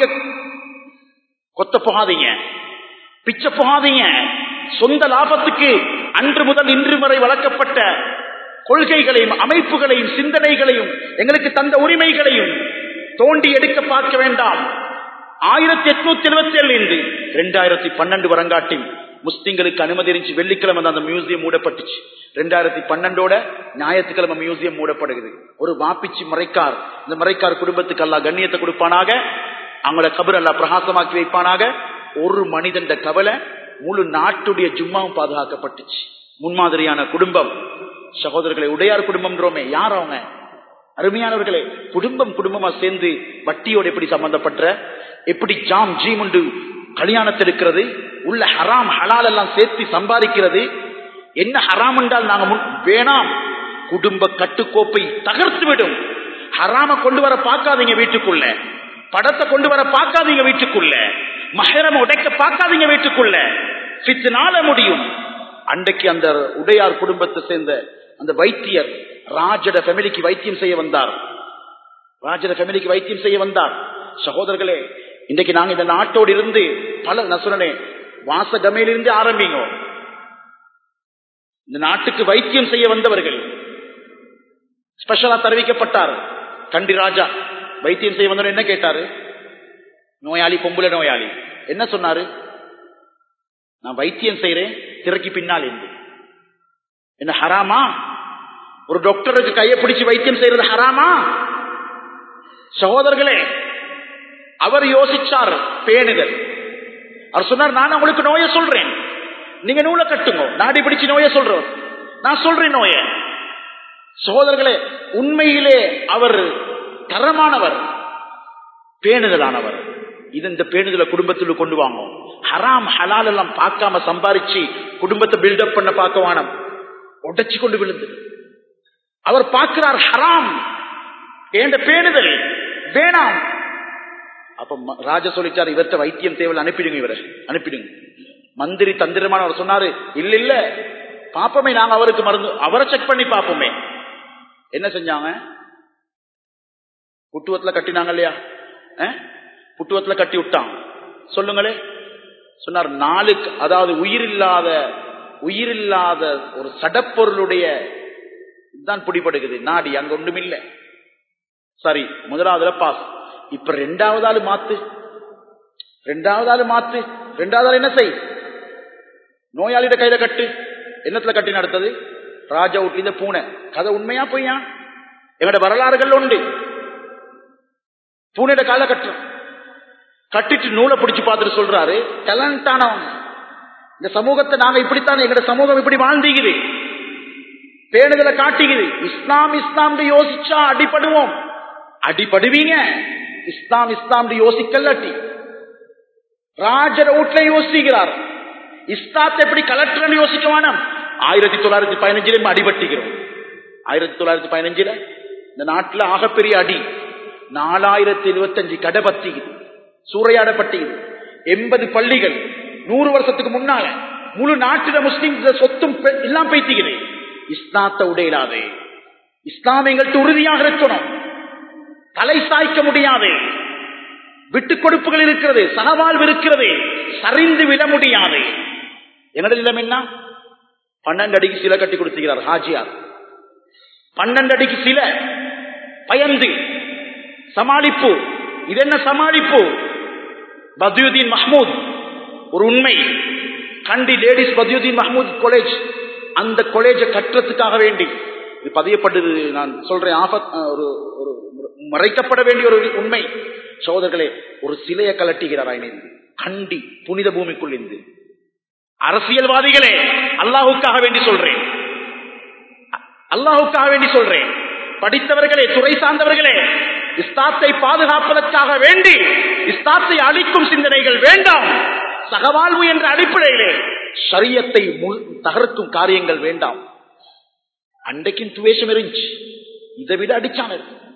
கொத்த போகாதீங்க பிச்சை போகாதீங்க சொந்த லாபத்துக்கு அன்று முதல் இன்று வரை வளர்க்கப்பட்ட கொள்கைகளையும் அமைப்புகளையும் சிந்தனைகளையும் எங்களுக்கு தந்த உரிமைகளையும் தோண்டி எடுக்க பார்க்க வேண்டாம் ஆயிரத்தி எட்நூத்தி எழுபத்தி ஏழு இருந்து ரெண்டாயிரத்தி பன்னெண்டு வரங்காட்டி முஸ்லிம்களுக்கு அனுமதி இருந்துச்சு வெள்ளிக்கிழமை அந்த மியூசியம் மூடப்பட்டுச்சு ரெண்டாயிரத்தி பன்னெண்டோட ஞாயிற்றுக்கிழமை மியூசியம் மூடப்படுகிறது ஒரு வாப்பிச்சு மறைக்கார் இந்த மறைக்கார் குடும்பத்துக்கு அல்லா கண்ணியத்தை கொடுப்பானாக அவங்களோட கபர் அல்லா பிரகாசமாக்கி வைப்பானாக ஒரு மனிதன் கவலை முழு நாட்டுடைய ஜும்மாவும் பாதுகாக்கப்பட்டுச்சு முன்மாதிரியான குடும்பம் சகோதரர்களை உடையார் குடும்பம்ன்றோமே யார் அவங்க அருமையானவர்களே குடும்பம் குடும்பமா சேர்ந்து வட்டியோட எப்படி சம்பந்தப்பட்ட எப்படி ஜாம் ஜீம் உண்டு கல்யாணத்தை எடுக்கிறது உள்ள ஹராம் ஹலால் எல்லாம் சேர்த்து சம்பாதிக்கிறது என்ன ஹராம் என்றால் நாங்க முன் வேணாம் குடும்ப கட்டுக்கோப்பை தகர்த்து விடும் ஹராம கொண்டு வர பார்க்காதீங்க வீட்டுக்குள்ள படத்தை கொண்டு வர பார்க்காதீங்க வீட்டுக்குள்ள மகரம உடைக்க பார்க்காதீங்க வீட்டுக்குள்ள பித்துனால முடியும் அன்றைக்கு அந்த உடையார் குடும்பத்தை சேர்ந்த அந்த வைத்தியர் ராஜட ஃபேமிலிக்கு வைத்தியம் செய்ய வந்தார் ராஜட ஃபேமிலிக்கு வைத்தியம் செய்ய வந்தார் சகோதரர்களே இன்றைக்கு நாங்க இந்த நாட்டோடு இருந்து பல நான் சொன்னேன் வாசகமையிலிருந்து ஆரம்பிங்க இந்த நாட்டுக்கு வைத்தியம் செய்ய வந்தவர்கள் ஸ்பெஷலா தெரிவிக்கப்பட்டார் கண்டி ராஜா வைத்தியம் செய்ய வந்தவர் என்ன கேட்டாரு நோயாளி பொம்புல நோயாளி என்ன சொன்னாரு நான் வைத்தியம் செய்யறேன் திரைக்கு பின்னால் இருந்து என்ன ஹராமா ஒரு டாக்டருக்கு கையை பிடிச்சு வைத்தியம் செய்யறது ஹராமா சகோதரர்களே அவர் யோசிச்சார் பேணுதல் அவர் சொன்னார் நான் உங்களுக்கு நோயை சொல்றேன் நீங்க நூலை கட்டுங்க நாடி பிடிச்சு நோயை சொல்றோம் நான் சொல்றேன் நோய சகோதரர்களே உண்மையிலே அவர் தரமானவர் பேணுதலானவர் இது இந்த பேணுதல குடும்பத்தில் கொண்டு வாங்க ஹராம் ஹலால் எல்லாம் பார்க்காம சம்பாரிச்சு குடும்பத்தை பில்டப் பண்ண பார்க்க வானம் உடைச்சு கொண்டு விழுந்து அவர் பார்க்கிறார் ஹராம் என்ற பேணுதல் வேணாம் அப்ப ராஜா சொல்லிச்சார் இவர்த்த வைத்தியம் தேவையில் அனுப்பிடுங்க இவரை அனுப்பிடுங்க மந்திரி தந்திரமான அவர் சொன்னாரு இல்ல இல்ல பாப்போமே நாங்க அவருக்கு மருந்து அவரை செக் பண்ணி பாப்போமே என்ன செஞ்சாங்க புட்டுவத்துல கட்டினாங்க இல்லையா புட்டுவத்துல கட்டி விட்டான் சொல்லுங்களே சொன்னார் நாளுக்கு அதாவது உயிரில்லாத உயிரில்லாத ஒரு சடப்பொருளுடைய தான் பிடிபடுகிறது நாடி அங்க ஒன்றும் இல்லை சரி முதலாவதுல பாஸ் இப்ப ரெண்டாவது ஆளு மாத்து ரெண்டாவது ஆளு மாத்து ரெண்டாவது ஆள் என்ன செய் நோயாளியோட கையில கட்டு என்னத்துல கட்டி நடத்தது ராஜா வீட்ல பூனை கதை உண்மையா பொய்யா எங்கட வரலாறுகள் உண்டு பூனையோட கால கட்டுறோம் கட்டிட்டு நூலை பிடிச்சு பார்த்துட்டு சொல்றாரு டேலண்டானவன் இந்த சமூகத்தை நாங்க இப்படித்தான் எங்கட சமூகம் இப்படி வாழ்ந்தீங்குது பேணுதலை காட்டுகிறது இஸ்லாம் இஸ்லாம் யோசிச்சா அடிபடுவோம் அடிபடுவீங்க இஸ்லாம் இஸ்லாம் யோசிக்கல்லாட்டி ராஜர் வீட்டுல யோசிக்கிறார் இஸ்லாத்தை எப்படி கலெக்டர் யோசிக்க வேணாம் ஆயிரத்தி தொள்ளாயிரத்தி பதினஞ்சுல அடிபட்டுகிறோம் ஆயிரத்தி தொள்ளாயிரத்தி பதினஞ்சுல இந்த நாட்டுல ஆகப்பெரிய அடி நாலாயிரத்தி இருபத்தஞ்சு கடை பத்திக்குது சூறையாடப்பட்டது எண்பது பள்ளிகள் நூறு வருஷத்துக்கு முன்னால முழு நாட்டில முஸ்லிம் சொத்தும் பெ- எல்லாம் பேத்திக்குது இஸ்லாத்தை உடையிலாது இஸ்லாம் எங்கள்கிட்ட உறுதியாக இருக்கணும் தலை சாய்க்க முடியாது விட்டுக் கொடுப்புகள் இருக்கிறது சகவாழ்வு இருக்கிறது சரிந்து விட முடியாது என்னோட நிலம் என்ன பன்னெண்டு அடிக்கு சில கட்டி கொடுத்துக்கிறார் ஹாஜியார் பன்னெண்டு அடிக்கு சில பயந்து சமாளிப்பு இது என்ன சமாளிப்பு பத்யுதீன் மஹ்மூத் ஒரு உண்மை கண்டி லேடிஸ் பத்யுதீன் மஹ்மூத் காலேஜ் அந்த காலேஜை கட்டுறதுக்காக வேண்டி இது பதியப்பட்டது நான் சொல்றேன் ஆபத் ஒரு ஒரு மறைக்கப்பட வேண்டிய ஒரு உண்மை சகோதரர்களே ஒரு சிலையை கலட்டுகிறார் இணைந்து கண்டி புனித பூமிக்குள் இருந்து அரசியல்வாதிகளே அல்லாஹுக்காக வேண்டி சொல்றேன் அல்லாஹுக்காக வேண்டி சொல்றேன் படித்தவர்களே துறை சார்ந்தவர்களே இஸ்தாத்தை பாதுகாப்பதற்காக வேண்டி இஸ்தாத்தை அழிக்கும் சிந்தனைகள் வேண்டாம் சகவாழ்வு என்ற அடிப்படையிலே சரியத்தை முழு- தகர்க்கும் காரியங்கள் வேண்டாம் அன்றைக்கும் துவேஷம் இருந்துச்சு இதை விட அடிச்சான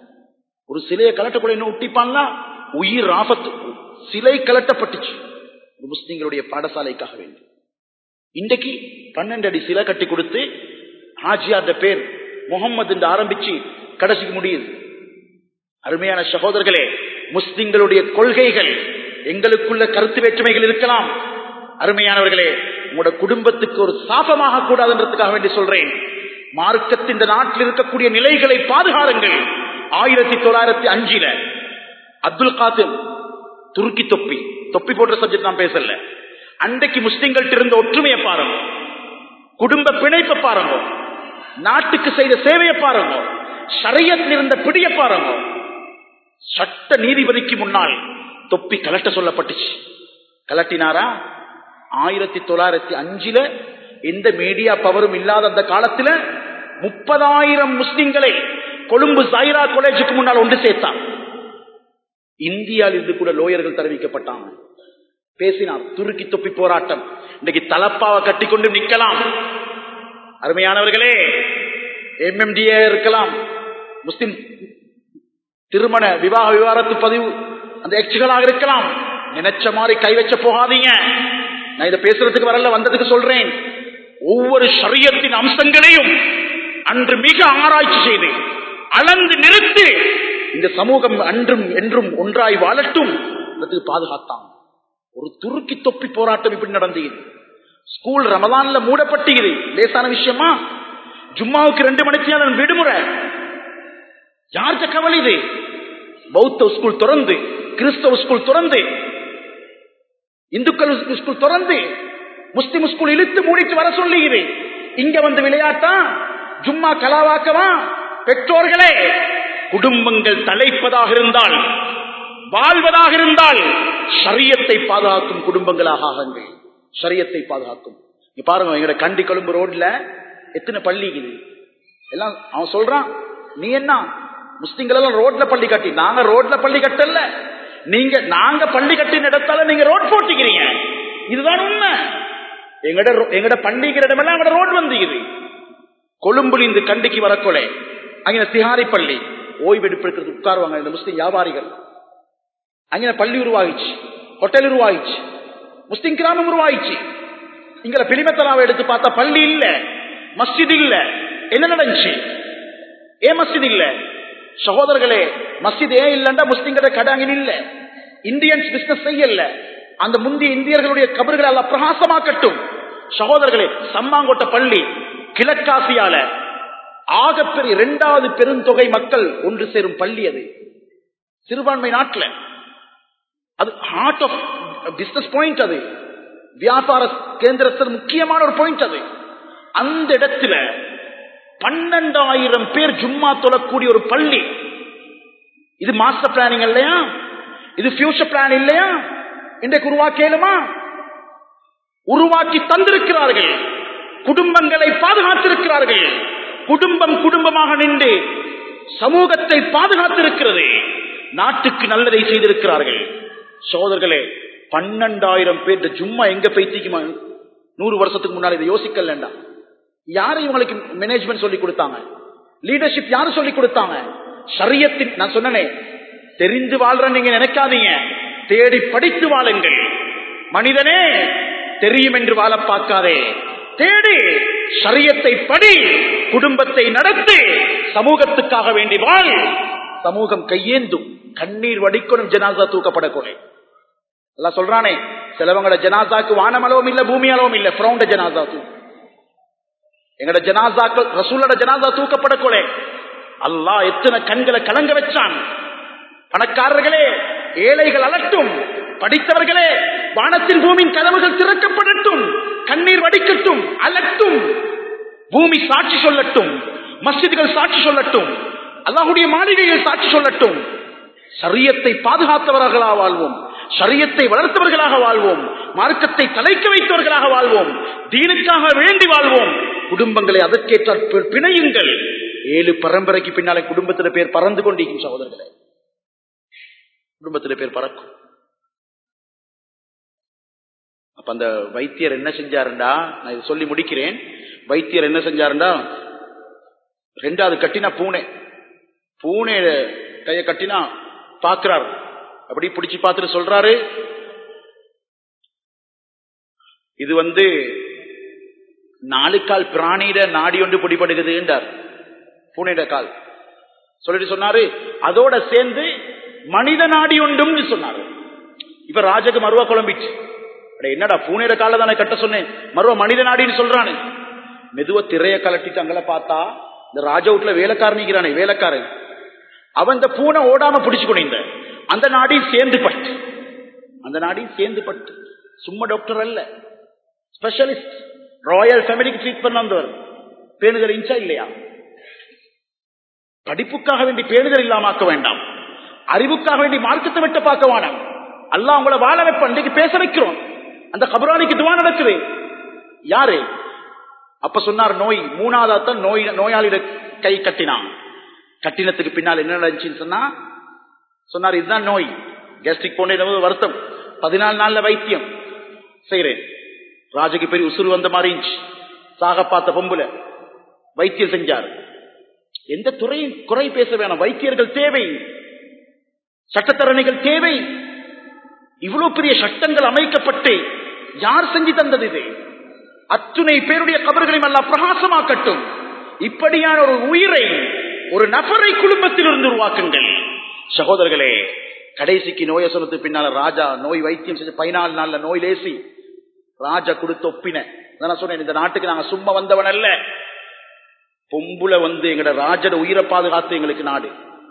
ஒரு சிலையை கலட்டக்கூட என்ன ஒட்டிப்பான்னா உயிர் ஆபத்து சிலை கலட்டப்பட்டுச்சு ஒரு முஸ்லிம்களுடைய பாடசாலைக்காக வேண்டி இன்றைக்கு பன்னெண்டு அடி சிலை கட்டி கொடுத்து ஹாஜியார்ட பேர் முகம்மது என்று ஆரம்பிச்சு கடைசிக்கு முடியுது அருமையான சகோதரர்களே முஸ்லிம்களுடைய கொள்கைகள் எங்களுக்குள்ள கருத்து வேற்றுமைகள் இருக்கலாம் அருமையானவர்களே உங்களோட குடும்பத்துக்கு ஒரு சாபமாக கூடாதுன்றதுக்காக வேண்டி சொல்றேன் மார்க்கத்தின் இந்த நாட்டில் இருக்கக்கூடிய நிலைகளை பாதுகாருங்கள் ஆயிரத்தி தொள்ளாயிரத்தி அஞ்சுல அப்துல் காசிம் துருக்கி தொப்பி தொப்பி போன்ற சப்ஜெக்ட் நான் பேசல அன்றைக்கு முஸ்லிம்கள்ட்ட இருந்த ஒற்றுமையை பாருங்க குடும்ப பிணைப்பை பாருங்க நாட்டுக்கு செய்த சேவையை பாருங்க ஷரியத்தில் இருந்த பிடிய பாருங்க சட்ட நீதிபதிக்கு முன்னால் தொப்பி கலட்ட சொல்லப்பட்டுச்சு கலட்டினாரா ஆயிரத்தி தொள்ளாயிரத்தி அஞ்சுல எந்த மீடியா பவரும் இல்லாத அந்த காலத்துல முப்பதாயிரம் முஸ்லிம்களை கொழும்பு சாயிரா காலேஜுக்கு முன்னால் ஒன்று சேர்த்தான் இந்தியாவில் இருந்து கூட லோயர்கள் தெரிவிக்கப்பட்டாங்க பேசினார் துருக்கி தொப்பி போராட்டம் இன்னைக்கு தலப்பாவை கட்டிக்கொண்டு நிக்கலாம் அருமையானவர்களே எம்எம்டிஏ இருக்கலாம் முஸ்லிம் திருமண விவாக விவாகரத்து பதிவு அந்த எக்ஸுகளாக இருக்கலாம் நினைச்ச மாதிரி கை வச்ச போகாதீங்க நான் இதை பேசுறதுக்கு வரல வந்ததுக்கு சொல்றேன் ஒவ்வொரு ஷரியத்தின் அம்சங்களையும் அன்று மிக ஆராய்ச்சி செய்து அளந்து நிறுத்தி இந்த சமூகம் அன்றும் என்றும் ஒன்றாய் வாழட்டும் அதுக்கு பாதுகாத்தான் ஒரு துருக்கி தொப்பி போராட்டம் இப்படி நடந்தது ஸ்கூல் ரமதான்ல மூடப்பட்டது லேசான விஷயமா ஜும்மாவுக்கு ரெண்டு மணிக்கு நேரம் விடுமுறை யார்கிட்ட கவலை இது பௌத்த ஸ்கூல் திறந்து கிறிஸ்தவ ஸ்கூல் திறந்து இந்துக்கள் ஸ்கூல் திறந்து முஸ்லிம் ஸ்கூல் இழுத்து மூடிட்டு வர சொல்லுகிறது இங்க வந்து விளையாட்டா ஜும்மா கலாவாக்கவா பெற்றோர்களே குடும்பங்கள் தலைப்பதாக இருந்தால் வாழ்வதாக இருந்தால் ஷரியத்தை பாதுகாக்கும் குடும்பங்களாக ஆகுங்கள் ஷரியத்தை பாதுகாக்கும் இங்க பாருங்க எங்கட கண்டி கொழும்பு ரோட்ல எத்தனை பள்ளி இது எல்லாம் அவன் சொல்றான் நீ என்ன முஸ்லிம்கள் எல்லாம் ரோட்ல பள்ளி கட்டி நாங்க ரோட்ல பள்ளி கட்டல நீங்க நாங்க பள்ளி கட்டின இடத்தால நீங்க ரோட் போட்டிக்கிறீங்க இதுதான் உண்மை எங்கட ரோ- எங்கட பள்ளிக்கிற இடமெல்லாம் எங்கட ரோட் வந்துக்குது கொழும்புல இந்த கண்டிக்கு வரக்கொலை அங்கே திஹாரி பள்ளி ஓய்வெடுப்பெடுக்கிறது உட்காருவாங்க இந்த முஸ்லிம் வியாபாரிகள் அங்கே பள்ளி உருவாகிச்சு ஹோட்டல் உருவாகிச்சு முஸ்லிம் கிராமம் உருவாகிச்சு இங்க பிலிமத்தலாவை எடுத்து பார்த்தா பள்ளி இல்ல மஸ்ஜித் இல்ல என்ன நடந்துச்சு ஏன் மஸ்ஜித் இல்ல சகோதரர்களே மஸ்ஜித் ஏன் இல்லண்டா முஸ்லிம்கிட்ட கடை அங்கே இல்ல இந்தியன்ஸ் பிசினஸ் செய்யல அந்த முந்தைய இந்தியர்களுடைய கபறுகளை அல்ல பிரகாசமாக்கட்டும் சகோதரர்களே சம்மாங்கோட்ட பள்ளி கிழக்காசியால ஆகப்பெரிய இரண்டாவது பெருந்தொகை மக்கள் ஒன்று சேரும் பள்ளி அது சிறுபான்மை நாட்டில் அது ஹார்ட் ஆஃப் பிசினஸ் பாயிண்ட் அது வியாபார கேந்திரத்தில் முக்கியமான ஒரு பாயிண்ட் அது அந்த இடத்துல பன்னெண்டாயிரம் பேர் ஜும்மா தொழக்கூடிய ஒரு பள்ளி இது மாஸ்டர் பிளானிங் இல்லையா இது ஃபியூச்சர் பிளான் இல்லையா இன்றைக்கு உருவாக்கலுமா உருவாக்கி தந்திருக்கிறார்கள் குடும்பங்களை பாதுகாத்திருக்கிறார்கள் குடும்பம் குடும்பமாக நின்று சமூகத்தை பாதுகாத்திருக்கிறது நாட்டுக்கு நல்லதை செய்திருக்கிறார்கள் சோதர்களே பன்னெண்டாயிரம் பேர் ஜும்மா எங்க பைத்திக்குமா நூறு வருஷத்துக்கு முன்னாடி இதை யோசிக்கலண்டா யாரு இவங்களுக்கு மேனேஜ்மெண்ட் சொல்லி கொடுத்தாங்க லீடர்ஷிப் யாரு சொல்லி கொடுத்தாங்க சரியத்தின் நான் சொன்னனே தெரிந்து வாழ்ற நீங்க நினைக்காதீங்க தேடி படித்து வாழுங்கள் மனிதனே தெரியும் என்று வாழ பார்க்காதே தேடி சரியத்தை படி குடும்பத்தை நடத்தி சமூகத்துக்காக வேண்டி வாழ் சமூகம் கையேந்தும் கண்ணீர் வடிக்கணும் ஜனாசா தூக்கப்படக்கூட எல்லாம் சொல்றானே சிலவங்கள ஜனாசாக்கு வானமளவும் இல்ல பூமி அளவும் இல்ல பிரவுண்ட ஜனாசா தூ எங்கட ஜனாசாக்கள் ரசூலோட ஜனாசா தூக்கப்படக்கூட அல்லாஹ் எத்தனை கண்களை கலங்க வச்சான் பணக்காரர்களே ஏழைகள் அலட்டும் படித்தவர்களே வானத்தின் பூமியின் கதவுகள் திறக்கப்படட்டும் கண்ணீர் வடிக்கட்டும் அலட்டும் பூமி சாட்சி சொல்லட்டும் மஸ்ஜிதுகள் சாட்சி சொல்லட்டும் அல்லாஹுடைய மாளிகைகள் சாட்சி சொல்லட்டும் சரியத்தை பாதுகாத்தவர்களாக வாழ்வோம் சரியத்தை வளர்த்தவர்களாக வாழ்வோம் மார்க்கத்தை தலைக்க வைத்தவர்களாக வாழ்வோம் தீனுக்காக வேண்டி வாழ்வோம் குடும்பங்களை அதற்கேற்றால் பிணையுங்கள் ஏழு பரம்பரைக்கு பின்னாலே குடும்பத்தில பேர் பறந்து கொண்டிருக்கும் சகோதரர்களே குடும்பத்தில பேர் பறக்கும் அப்ப அந்த வைத்தியர் என்ன செஞ்சாருண்டா நான் இதை சொல்லி முடிக்கிறேன் வைத்தியர் என்ன செஞ்சாருண்டா ரெண்டாவது கட்டினா பூனை பூனை கைய கட்டினா பாக்குறாரு அப்படி பிடிச்சு பார்த்துட்டு சொல்றாரு இது வந்து நாலு கால் பிராணியிட நாடி ஒன்று பிடிபடுகிறது என்றார் பூனையிட கால் சொல்லிட்டு சொன்னாரு அதோட சேர்ந்து மனித நாடி ஒன்றும் சொன்னாரு இப்ப ராஜக்கு மருவா குழம்பிச்சு என்னடா பூனையிட கால தானே கட்ட சொன்னேன் மருவ மனித நாடின்னு சொல்றானு மெதுவா திரைய கலட்டிட்டு அங்கல பார்த்தா இந்த ராஜ வீட்டுல வேலைக்காரனிக்கிறானே வேலைக்காரன் அவன் இந்த பூனை ஓடாம பிடிச்சு கொண்டிருந்த அந்த நாடி சேர்ந்து பட்டு அந்த நாடி சேர்ந்து பட்டு சும்மா டாக்டர் அல்ல ஸ்பெஷலிஸ்ட் ராயல் ஃபேமிலிக்கு ட்ரீட் பண்ண வந்தவர் பேணுதல் இன்ச்சா இல்லையா படிப்புக்காக வேண்டி பேணுதல் இல்லாமக்க வேண்டாம் அறிவுக்காக வேண்டி மார்க்கத்தை விட்டு பார்க்க வேணாம் அல்ல அவங்கள வாழ வைப்ப அன்றைக்கு பேச வைக்கிறோம் அந்த கபராளிக்கு துவா நடக்குது யாரு அப்ப சொன்னார் நோய் மூணாவதான் நோய் நோயாளியிட கை கட்டினான் கட்டினத்துக்கு பின்னால் என்ன நடந்துச்சுன்னு சொன்னா சொன்னார் இதுதான் நோய் கேஸ்ட்ரிக் போன வருத்தம் பதினாலு நாள்ல வைத்தியம் செய்யறேன் ராஜுக்கு பெரிய உசுறு வந்த மாதிரி இருந்துச்சு சாக பார்த்த பொம்புல வைத்தியம் செஞ்சார் எந்த துறையும் குறை பேச வேணாம் வைத்தியர்கள் தேவை சட்டத்தரணிகள் தேவை இவ்வளவு பெரிய சட்டங்கள் அமைக்கப்பட்டு யார் செஞ்சு தந்தது இது அத்துணை பேருடைய கபர்களையும் அல்ல பிரகாசமாக்கட்டும் இப்படியான ஒரு உயிரை ஒரு நபரை குடும்பத்தில் இருந்து உருவாக்குங்கள் சகோதரர்களே கடைசிக்கு நோய சொன்னது பின்னால ராஜா நோய் வைத்தியம் செஞ்சு பதினாலு நாள்ல நோய் லேசி ராஜா கொடுத்த ஒப்பின நான் சொன்னேன் இந்த நாட்டுக்கு நாங்க சும்மா வந்தவன் அல்ல பொம்புல வந்து எங்கட ராஜட உயிரை பாதுகாத்து எங்களுக்கு நாடு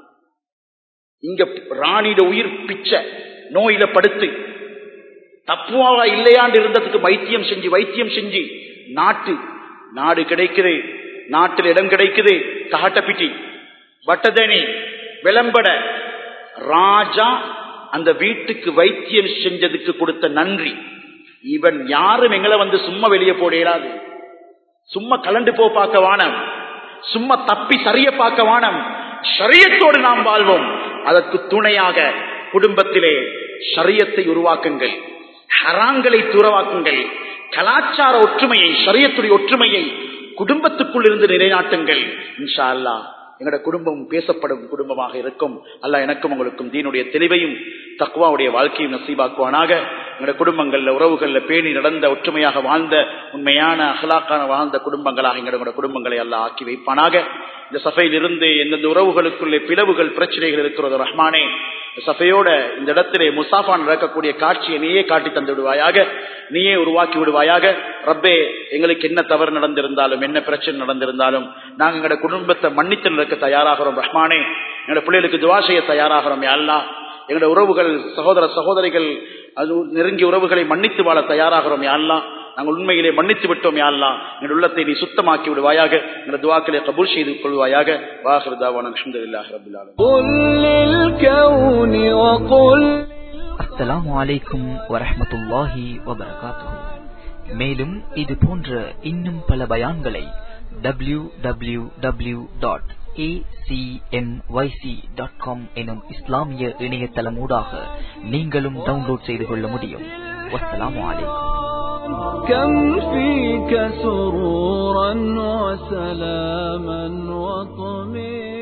இங்க ராணியோட உயிர் பிச்ச நோயில படுத்து தப்புவாவா இல்லையாண்டு இருந்ததுக்கு வைத்தியம் செஞ்சு வைத்தியம் செஞ்சு நாட்டு நாடு கிடைக்குது நாட்டில் இடம் கிடைக்குது தகட்டப்பிட்டி வட்டதேனி விளம்பட ராஜா அந்த வீட்டுக்கு வைத்தியம் செஞ்சதுக்கு கொடுத்த நன்றி இவன் யாரும் எங்களை வந்து சும்மா வெளியே போடையிடாது சும்மா கலண்டு போ பார்க்க வானம் சும்மா தப்பி சரிய பார்க்க வானம் சரியத்தோடு நாம் வாழ்வோம் அதற்கு துணையாக குடும்பத்திலே சரியத்தை உருவாக்குங்கள் ஹராங்களை தூரவாக்குங்கள் கலாச்சார ஒற்றுமையை சரியத்துடைய ஒற்றுமையை குடும்பத்துக்குள் இருந்து நிலைநாட்டுங்கள் இன்ஷா அல்லா எங்களோட குடும்பம் பேசப்படும் குடும்பமாக இருக்கும் அல்ல எனக்கும் உங்களுக்கும் தீனுடைய தெளிவையும் தக்குவாவுடைய வாழ்க்கையும் நசீபாக்குவானாக எங்களோட குடும்பங்கள்ல உறவுகள்ல பேணி நடந்த ஒற்றுமையாக வாழ்ந்த உண்மையான அகலாக்கான வாழ்ந்த குடும்பங்களாக எங்களோட குடும்பங்களை அல்ல ஆக்கி வைப்பானாக இந்த சபையில் இருந்து எந்தெந்த உறவுகளுக்குள்ளே பிளவுகள் பிரச்சனைகள் இருக்கிறதோ ரஹ்மானே சபையோட இந்த இடத்திலே முசாஃபா நடக்கக்கூடிய காட்சியை நீயே காட்டி தந்து விடுவாயாக நீயே உருவாக்கி விடுவாயாக ரப்பே எங்களுக்கு என்ன தவறு நடந்திருந்தாலும் என்ன பிரச்சனை நடந்திருந்தாலும் நாங்க எங்களோட குடும்பத்தை மன்னித்து நடக்க தயாராகிறோம் ரஹ்மானே எங்களோட பிள்ளைகளுக்கு துவா செய்ய தயாராகிறோம் யாழ்லா எங்களோட உறவுகள் சகோதர சகோதரிகள் அது நெருங்கிய உறவுகளை மன்னித்து வாழ தயாராகிறோம் யாழ்லா நாங்கள் உண்மையிலே மன்னித்து விட்டோம் யாழ்லா எங்கள் உள்ளத்தை நீ சுத்தமாக்கி விடுவாயாக எங்கள் துவாக்களை கபூல் செய்து கொள்வாயாக வாஹிருதாவான அல்ஹம்துலில்லாஹி ரப்பில் ஆலமீன் அஸ்ஸலாமு அலைக்கும் வரஹ்மத்துல்லாஹி வபரகாத்துஹு மேலும் இது போன்ற இன்னும் பல பயான்களை டபிள்யூ டபிள்யூ டபிள்யூ டாட் எனும் இஸ்லாமிய இணையதளமூடாக நீங்களும் டவுன்லோட் செய்து கொள்ள முடியும் வஸ்ஸலாமு அலைக்கும் كم فيك سرورا وسلاما وطمئنا